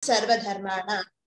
ಸರ್ವಧರ್ಮಾಣ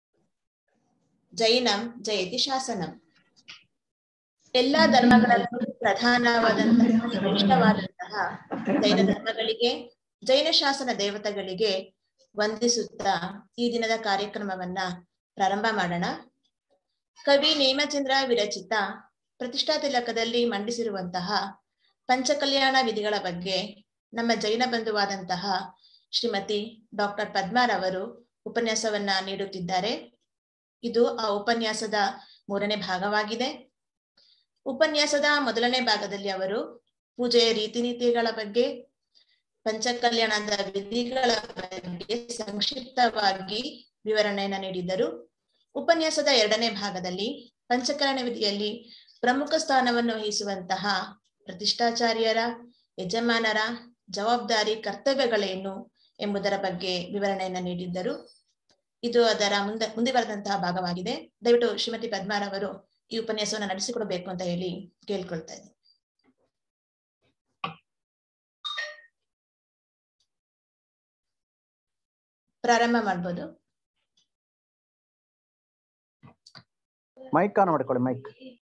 ಜೈನಂ ಜಯತಿ ಶಾಸನಂ ಎಲ್ಲಾ ಧರ್ಮಗಳಲ್ಲೂ ಪ್ರಧಾನವಾದಂತಹ ಶ್ರೇಷ್ಠವಾದಂತಹ ಜೈನ ಧರ್ಮಗಳಿಗೆ ಜೈನ ಶಾಸನ ದೇವತೆಗಳಿಗೆ ವಂದಿಸುತ್ತಾ ಈ ದಿನದ ಕಾರ್ಯಕ್ರಮವನ್ನ ಪ್ರಾರಂಭ ಮಾಡೋಣ ಕವಿ ನೇಮಚಂದ್ರ ವಿರಚಿತ ಪ್ರತಿಷ್ಠಾ ತಿಲಕದಲ್ಲಿ ಮಂಡಿಸಿರುವಂತಹ ಪಂಚಕಲ್ಯಾಣ ವಿಧಿಗಳ ಬಗ್ಗೆ ನಮ್ಮ ಜೈನ ಬಂಧುವಾದಂತಹ ಶ್ರೀಮತಿ ಡಾಕ್ಟರ್ ಪದ್ಮಾರವರು ಉಪನ್ಯಾಸವನ್ನ ನೀಡುತ್ತಿದ್ದಾರೆ ಇದು ಆ ಉಪನ್ಯಾಸದ ಮೂರನೇ ಭಾಗವಾಗಿದೆ ಉಪನ್ಯಾಸದ ಮೊದಲನೇ ಭಾಗದಲ್ಲಿ ಅವರು ಪೂಜೆಯ ರೀತಿ ನೀತಿಗಳ ಬಗ್ಗೆ ಪಂಚಕಲ್ಯಾಣದ ವಿಧಿಗಳ ಬಗ್ಗೆ ಸಂಕ್ಷಿಪ್ತವಾಗಿ ವಿವರಣೆಯನ್ನ ನೀಡಿದ್ದರು ಉಪನ್ಯಾಸದ ಎರಡನೇ ಭಾಗದಲ್ಲಿ ಪಂಚಕಲ್ಯಾಣ ವಿಧಿಯಲ್ಲಿ ಪ್ರಮುಖ ಸ್ಥಾನವನ್ನು ವಹಿಸುವಂತಹ ಪ್ರತಿಷ್ಠಾಚಾರ್ಯರ ಯಜಮಾನರ ಜವಾಬ್ದಾರಿ ಕರ್ತವ್ಯಗಳೇನು ಎಂಬುದರ ಬಗ್ಗೆ ವಿವರಣೆಯನ್ನ ನೀಡಿದ್ದರು ಇದು ಅದರ ಮುಂದೆ ಮುಂದೆ ಬರೆದಂತಹ ಭಾಗವಾಗಿದೆ ದಯವಿಟ್ಟು ಶ್ರೀಮತಿ ಪದ್ಮಾರವರು ಈ ಉಪನ್ಯಾಸವನ್ನು ನಡೆಸಿಕೊಡಬೇಕು ಅಂತ ಹೇಳಿ ಕೇಳ್ಕೊಳ್ತಾ ಇದ್ದೀನಿ ಪ್ರಾರಂಭ ಮಾಡ್ಬೋದು ಮೈಕ್ ಆನ್ ಮಾಡ್ಕೊಳ್ಳಿ ಮೈಕ್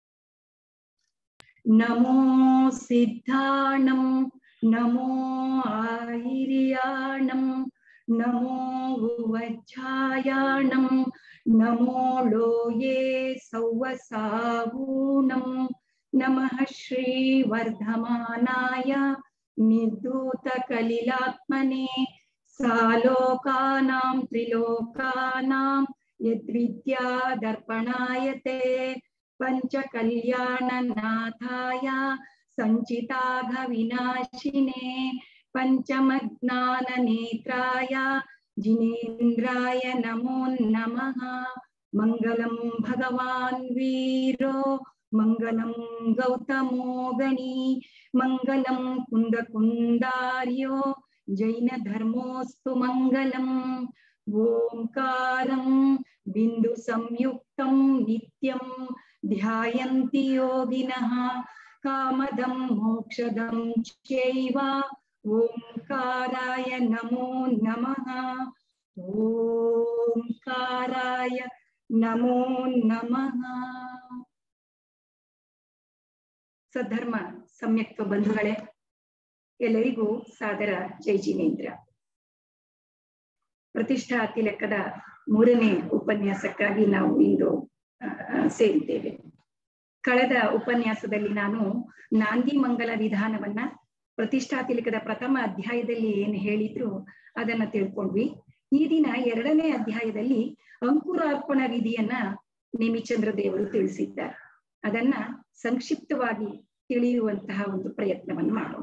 ನಮೋ ಸಿದ್ಧಾಣಂ ನಮೋ ಆಹಿರ್ಯಾಣಂ ನಮೋ ಉವಜ್ಜಾಯಾಣಂ ನಮೋ ಲೋಯೇ ಸೌವಸಾವೂಣಂ ನಮಃ ಶ್ರೀವರ್ಧಮಾನಾಯ ನಿರ್ಧೂತಕಲಿಲಾತ್ಮನೆ ಸಾಲೋಕಾನಾಂ ತ್ರಿಲೋಕಾನಾಂ ಯದ್ವಿದ್ಯಾದರ್ಪಣಾಯತೆ पञ्चकल्याणनाथाय सञ्चिताघविनाशिने पञ्चमज्ञाननेत्राय जिनेन्द्राय नमो नमः मङ्गलं भगवान् वीरो मङ्गलं गौतमो गणी मङ्गलं कुन्दकुन्दार्यो जैनधर्मोऽस्तु मङ्गलम् ओङ्कारं बिन्दुसंयुक्तं नित्यं ध्यायन्ति योगिनः कामदं मोक्षदं चैव ओङ्काराय नमो नमः ओङ्काराय नमो नमः ಸದ್ಧರ್ಮ ಸಮ್ಯಕ್ತ ಬಂಧುಗಳೇ ಎಲ್ಲರಿಗೂ ಸಾದರ ಜೈ ಜಿನೇಂದ್ರ ಪ್ರತಿಷ್ಠಾ ತಿಲಕದ ಮೂರನೇ ಉಪನ್ಯಾಸಕ್ಕಾಗಿ ನಾವು ಇಂದು ಸೇರಿದ್ದೇವೆ ಕಳೆದ ಉಪನ್ಯಾಸದಲ್ಲಿ ನಾನು ನಾಂದಿ ಮಂಗಲ ವಿಧಾನವನ್ನ ಪ್ರತಿಷ್ಠಾ ತಿಲಕದ ಪ್ರಥಮ ಅಧ್ಯಾಯದಲ್ಲಿ ಏನು ಹೇಳಿದ್ರು ಅದನ್ನ ತಿಳ್ಕೊಂಡ್ವಿ ಈ ದಿನ ಎರಡನೇ ಅಧ್ಯಾಯದಲ್ಲಿ ಅಂಕುರಾರ್ಪಣ ವಿಧಿಯನ್ನ ನೇಮಿಚಂದ್ರ ದೇವರು ತಿಳಿಸಿದ್ದಾರೆ ಅದನ್ನ ಸಂಕ್ಷಿಪ್ತವಾಗಿ ತಿಳಿಯುವಂತಹ ಒಂದು ಪ್ರಯತ್ನವನ್ನು ಮಾಡೋಣ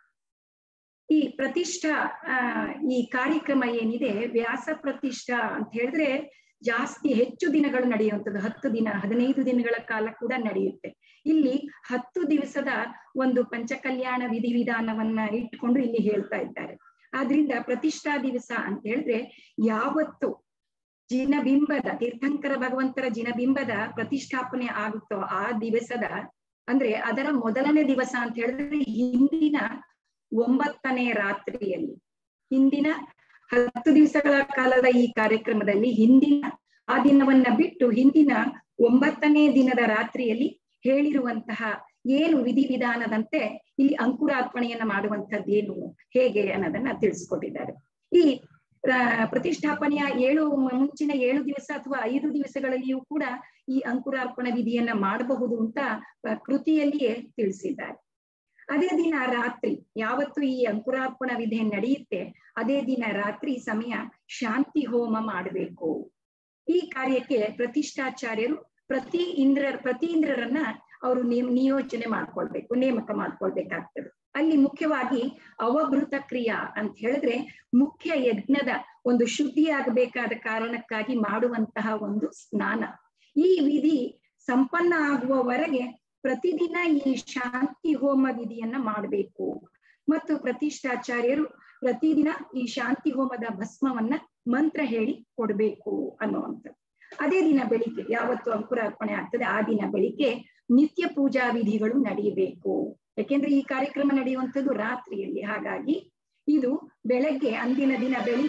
ಈ ಪ್ರತಿಷ್ಠಾ ಆ ಈ ಕಾರ್ಯಕ್ರಮ ಏನಿದೆ ವ್ಯಾಸ ಪ್ರತಿಷ್ಠಾ ಅಂತ ಹೇಳಿದ್ರೆ ಜಾಸ್ತಿ ಹೆಚ್ಚು ದಿನಗಳು ನಡೆಯುವಂಥದ್ದು ಹತ್ತು ದಿನ ಹದಿನೈದು ದಿನಗಳ ಕಾಲ ಕೂಡ ನಡೆಯುತ್ತೆ ಇಲ್ಲಿ ಹತ್ತು ದಿವಸದ ಒಂದು ಪಂಚಕಲ್ಯಾಣ ವಿಧಿವಿಧಾನವನ್ನ ಇಟ್ಕೊಂಡು ಇಲ್ಲಿ ಹೇಳ್ತಾ ಇದ್ದಾರೆ ಆದ್ರಿಂದ ಪ್ರತಿಷ್ಠಾ ದಿವಸ ಅಂತ ಹೇಳಿದ್ರೆ ಯಾವತ್ತು ಜಿನಬಿಂಬದ ತೀರ್ಥಂಕರ ಭಗವಂತರ ಜಿನಬಿಂಬದ ಪ್ರತಿಷ್ಠಾಪನೆ ಆಗುತ್ತೋ ಆ ದಿವಸದ ಅಂದ್ರೆ ಅದರ ಮೊದಲನೇ ದಿವಸ ಅಂತ ಹೇಳಿದ್ರೆ ಹಿಂದಿನ ಒಂಬತ್ತನೇ ರಾತ್ರಿಯಲ್ಲಿ ಹಿಂದಿನ ಹತ್ತು ದಿವಸಗಳ ಕಾಲದ ಈ ಕಾರ್ಯಕ್ರಮದಲ್ಲಿ ಹಿಂದಿನ ಆ ದಿನವನ್ನ ಬಿಟ್ಟು ಹಿಂದಿನ ಒಂಬತ್ತನೇ ದಿನದ ರಾತ್ರಿಯಲ್ಲಿ ಹೇಳಿರುವಂತಹ ಏನು ವಿಧಿವಿಧಾನದಂತೆ ಇಲ್ಲಿ ಅಂಕುರಾರ್ಪಣೆಯನ್ನ ಮಾಡುವಂತದ್ದೇನು ಹೇಗೆ ಅನ್ನೋದನ್ನ ತಿಳಿಸ್ಕೊಟ್ಟಿದ್ದಾರೆ ಈ ಪ್ರತಿಷ್ಠಾಪನೆಯ ಏಳು ಮುಂಚಿನ ಏಳು ದಿವಸ ಅಥವಾ ಐದು ದಿವಸಗಳಲ್ಲಿಯೂ ಕೂಡ ಈ ಅಂಕುರಾರ್ಪಣ ವಿಧಿಯನ್ನ ಮಾಡಬಹುದು ಅಂತ ಕೃತಿಯಲ್ಲಿಯೇ ತಿಳಿಸಿದ್ದಾರೆ ಅದೇ ದಿನ ರಾತ್ರಿ ಯಾವತ್ತು ಈ ಅಂಕುರಾರ್ಪಣ ವಿಧಿ ನಡೆಯುತ್ತೆ ಅದೇ ದಿನ ರಾತ್ರಿ ಸಮಯ ಶಾಂತಿ ಹೋಮ ಮಾಡಬೇಕು ಈ ಕಾರ್ಯಕ್ಕೆ ಪ್ರತಿಷ್ಠಾಚಾರ್ಯರು ಪ್ರತಿ ಇಂದ್ರ ಪ್ರತಿ ಇಂದ್ರರನ್ನ ಅವರು ನಿಯೋಜನೆ ಮಾಡ್ಕೊಳ್ಬೇಕು ನೇಮಕ ಮಾಡ್ಕೊಳ್ಬೇಕಾಗ್ತದೆ ಅಲ್ಲಿ ಮುಖ್ಯವಾಗಿ ಅವಭೃತ ಕ್ರಿಯಾ ಅಂತ ಹೇಳಿದ್ರೆ ಮುಖ್ಯ ಯಜ್ಞದ ಒಂದು ಶುದ್ಧಿಯಾಗಬೇಕಾದ ಕಾರಣಕ್ಕಾಗಿ ಮಾಡುವಂತಹ ಒಂದು ಸ್ನಾನ ಈ ವಿಧಿ ಸಂಪನ್ನ ಆಗುವವರೆಗೆ ಪ್ರತಿದಿನ ಈ ಶಾಂತಿ ಹೋಮ ವಿಧಿಯನ್ನ ಮಾಡಬೇಕು ಮತ್ತು ಪ್ರತಿಷ್ಠಾಚಾರ್ಯರು ಪ್ರತಿದಿನ ಈ ಶಾಂತಿ ಹೋಮದ ಭಸ್ಮವನ್ನ ಮಂತ್ರ ಹೇಳಿ ಕೊಡ್ಬೇಕು ಅನ್ನುವಂಥದ್ದು ಅದೇ ದಿನ ಬೆಳಿಗ್ಗೆ ಯಾವತ್ತು ಅಂಕುರಾರ್ಪಣೆ ಆಗ್ತದೆ ಆ ದಿನ ಬೆಳಿಗ್ಗೆ ನಿತ್ಯ ಪೂಜಾ ವಿಧಿಗಳು ನಡೆಯಬೇಕು ಯಾಕೆಂದ್ರೆ ಈ ಕಾರ್ಯಕ್ರಮ ನಡೆಯುವಂಥದ್ದು ರಾತ್ರಿಯಲ್ಲಿ ಹಾಗಾಗಿ ಇದು ಬೆಳಗ್ಗೆ ಅಂದಿನ ದಿನ ಬೆಳಿಗ್ಗೆ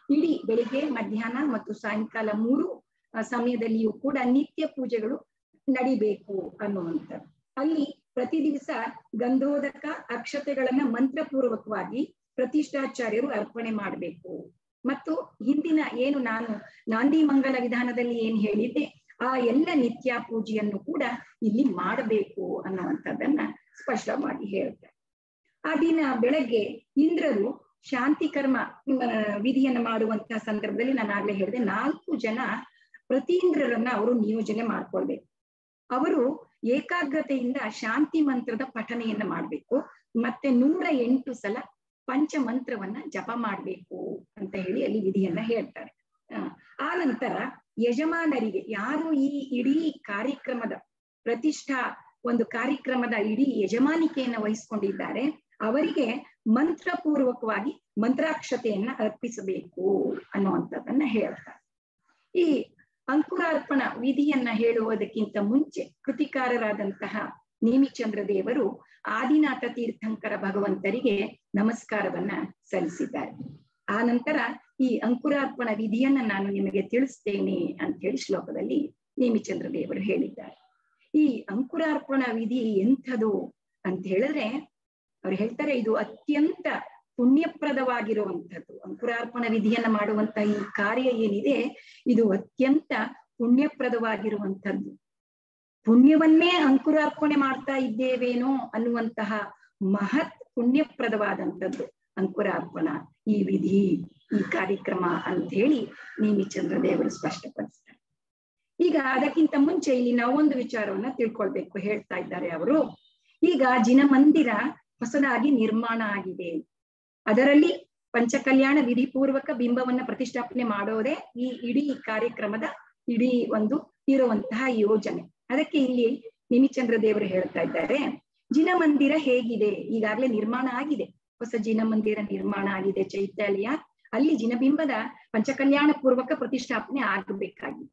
ಇಡೀ ಬೆಳಿಗ್ಗೆ ಮಧ್ಯಾಹ್ನ ಮತ್ತು ಸಾಯಂಕಾಲ ಮೂರು ಆ, ಸಮಯದಲ್ಲಿಯೂ ಕೂಡ ನಿತ್ಯ ಪೂಜೆಗಳು ನಡಿಬೇಕು ಅನ್ನುವಂಥದ್ದು ಅಲ್ಲಿ ಪ್ರತಿ ದಿವಸ ಗಂಧೋದಕ ಅಕ್ಷತೆಗಳನ್ನ ಮಂತ್ರಪೂರ್ವಕವಾಗಿ ಪ್ರತಿಷ್ಠಾಚಾರ್ಯರು ಅರ್ಪಣೆ ಮಾಡಬೇಕು ಮತ್ತು ಹಿಂದಿನ ಏನು ನಾನು ನಾಂದಿ ಮಂಗಲ ವಿಧಾನದಲ್ಲಿ ಏನ್ ಹೇಳಿದ್ದೆ ಆ ಎಲ್ಲ ನಿತ್ಯ ಪೂಜೆಯನ್ನು ಕೂಡ ಇಲ್ಲಿ ಮಾಡಬೇಕು ಅನ್ನುವಂಥದ್ದನ್ನ ಸ್ಪಷ್ಟವಾಗಿ ಹೇಳ್ತಾರೆ ಆ ದಿನ ಬೆಳಗ್ಗೆ ಇಂದ್ರರು ಶಾಂತಿ ಕರ್ಮ ಆ, ವಿಧಿಯನ್ನ ಮಾಡುವಂತಹ ಸಂದರ್ಭದಲ್ಲಿ ನಾನು ಆಗ್ಲೇ ಹೇಳಿದೆ ನಾಲ್ಕು ಜನ ಪ್ರತೀಂದ್ರರನ್ನ ಅವರು ನಿಯೋಜನೆ ಮಾಡ್ಕೊಳ್ಬೇಕು ಅವರು ಏಕಾಗ್ರತೆಯಿಂದ ಶಾಂತಿ ಮಂತ್ರದ ಪಠನೆಯನ್ನ ಮಾಡ್ಬೇಕು ಮತ್ತೆ ನೂರ ಎಂಟು ಸಲ ಪಂಚ ಮಂತ್ರವನ್ನ ಜಪ ಮಾಡ್ಬೇಕು ಅಂತ ಹೇಳಿ ಅಲ್ಲಿ ವಿಧಿಯನ್ನ ಹೇಳ್ತಾರೆ ಆ, ಆ ನಂತರ ಯಜಮಾನರಿಗೆ ಯಾರು ಈ ಇಡೀ ಕಾರ್ಯಕ್ರಮದ ಪ್ರತಿಷ್ಠಾ ಒಂದು ಕಾರ್ಯಕ್ರಮದ ಇಡೀ ಯಜಮಾನಿಕೆಯನ್ನ ವಹಿಸ್ಕೊಂಡಿದ್ದಾರೆ ಅವರಿಗೆ ಮಂತ್ರಪೂರ್ವಕವಾಗಿ ಮಂತ್ರಾಕ್ಷತೆಯನ್ನ ಅರ್ಪಿಸಬೇಕು ಅನ್ನುವಂಥದ್ದನ್ನ ಹೇಳ್ತಾರೆ ಈ ಅಂಕುರಾರ್ಪಣ ವಿಧಿಯನ್ನ ಹೇಳುವುದಕ್ಕಿಂತ ಮುಂಚೆ ಕೃತಿಕಾರರಾದಂತಹ ನೇಮಿಚಂದ್ರ ದೇವರು ಆದಿನಾಥ ತೀರ್ಥಂಕರ ಭಗವಂತರಿಗೆ ನಮಸ್ಕಾರವನ್ನ ಸಲ್ಲಿಸಿದ್ದಾರೆ ಆ ನಂತರ ಈ ಅಂಕುರಾರ್ಪಣ ವಿಧಿಯನ್ನ ನಾನು ನಿಮಗೆ ತಿಳಿಸ್ತೇನೆ ಅಂತ ಹೇಳಿ ಶ್ಲೋಕದಲ್ಲಿ ನೇಮಿಚಂದ್ರ ದೇವರು ಹೇಳಿದ್ದಾರೆ ಈ ಅಂಕುರಾರ್ಪಣ ವಿಧಿ ಎಂಥದು ಅಂತ ಹೇಳಿದ್ರೆ ಅವ್ರು ಹೇಳ್ತಾರೆ ಇದು ಅತ್ಯಂತ ಪುಣ್ಯಪ್ರದವಾಗಿರುವಂಥದ್ದು ಅಂಕುರಾರ್ಪಣ ವಿಧಿಯನ್ನ ಮಾಡುವಂತ ಈ ಕಾರ್ಯ ಏನಿದೆ ಇದು ಅತ್ಯಂತ ಪುಣ್ಯಪ್ರದವಾಗಿರುವಂಥದ್ದು ಪುಣ್ಯವನ್ನೇ ಅಂಕುರಾರ್ಪಣೆ ಮಾಡ್ತಾ ಇದ್ದೇವೇನೋ ಅನ್ನುವಂತಹ ಮಹತ್ ಪುಣ್ಯಪ್ರದವಾದಂಥದ್ದು ಅಂಕುರಾರ್ಪಣ ಈ ವಿಧಿ ಈ ಕಾರ್ಯಕ್ರಮ ಅಂತ ಹೇಳಿ ನೇಮಿಚಂದ್ರ ದೇವರು ಸ್ಪಷ್ಟಪಡಿಸ್ತಾರೆ ಈಗ ಅದಕ್ಕಿಂತ ಮುಂಚೆ ಇಲ್ಲಿ ನಾವೊಂದು ವಿಚಾರವನ್ನ ತಿಳ್ಕೊಳ್ಬೇಕು ಹೇಳ್ತಾ ಇದ್ದಾರೆ ಅವರು ಈಗ ಜಿನಮಂದಿರ ಹೊಸದಾಗಿ ನಿರ್ಮಾಣ ಆಗಿದೆ ಅದರಲ್ಲಿ ಪಂಚಕಲ್ಯಾಣ ವಿಧಿಪೂರ್ವಕ ಬಿಂಬವನ್ನ ಪ್ರತಿಷ್ಠಾಪನೆ ಮಾಡೋದೇ ಈ ಇಡೀ ಕಾರ್ಯಕ್ರಮದ ಇಡೀ ಒಂದು ಇರುವಂತಹ ಯೋಜನೆ ಅದಕ್ಕೆ ಇಲ್ಲಿ ನಿಮಿಚಂದ್ರ ದೇವರು ಹೇಳ್ತಾ ಇದ್ದಾರೆ ಜಿನಮಂದಿರ ಹೇಗಿದೆ ಈಗಾಗ್ಲೇ ನಿರ್ಮಾಣ ಆಗಿದೆ ಹೊಸ ಜಿನಮಂದಿರ ನಿರ್ಮಾಣ ಆಗಿದೆ ಚೈತ್ಯಾಲಯ ಅಲ್ಲಿ ಜಿನಬಿಂಬದ ಪಂಚಕಲ್ಯಾಣ ಪೂರ್ವಕ ಪ್ರತಿಷ್ಠಾಪನೆ ಆಗಬೇಕಾಗಿದೆ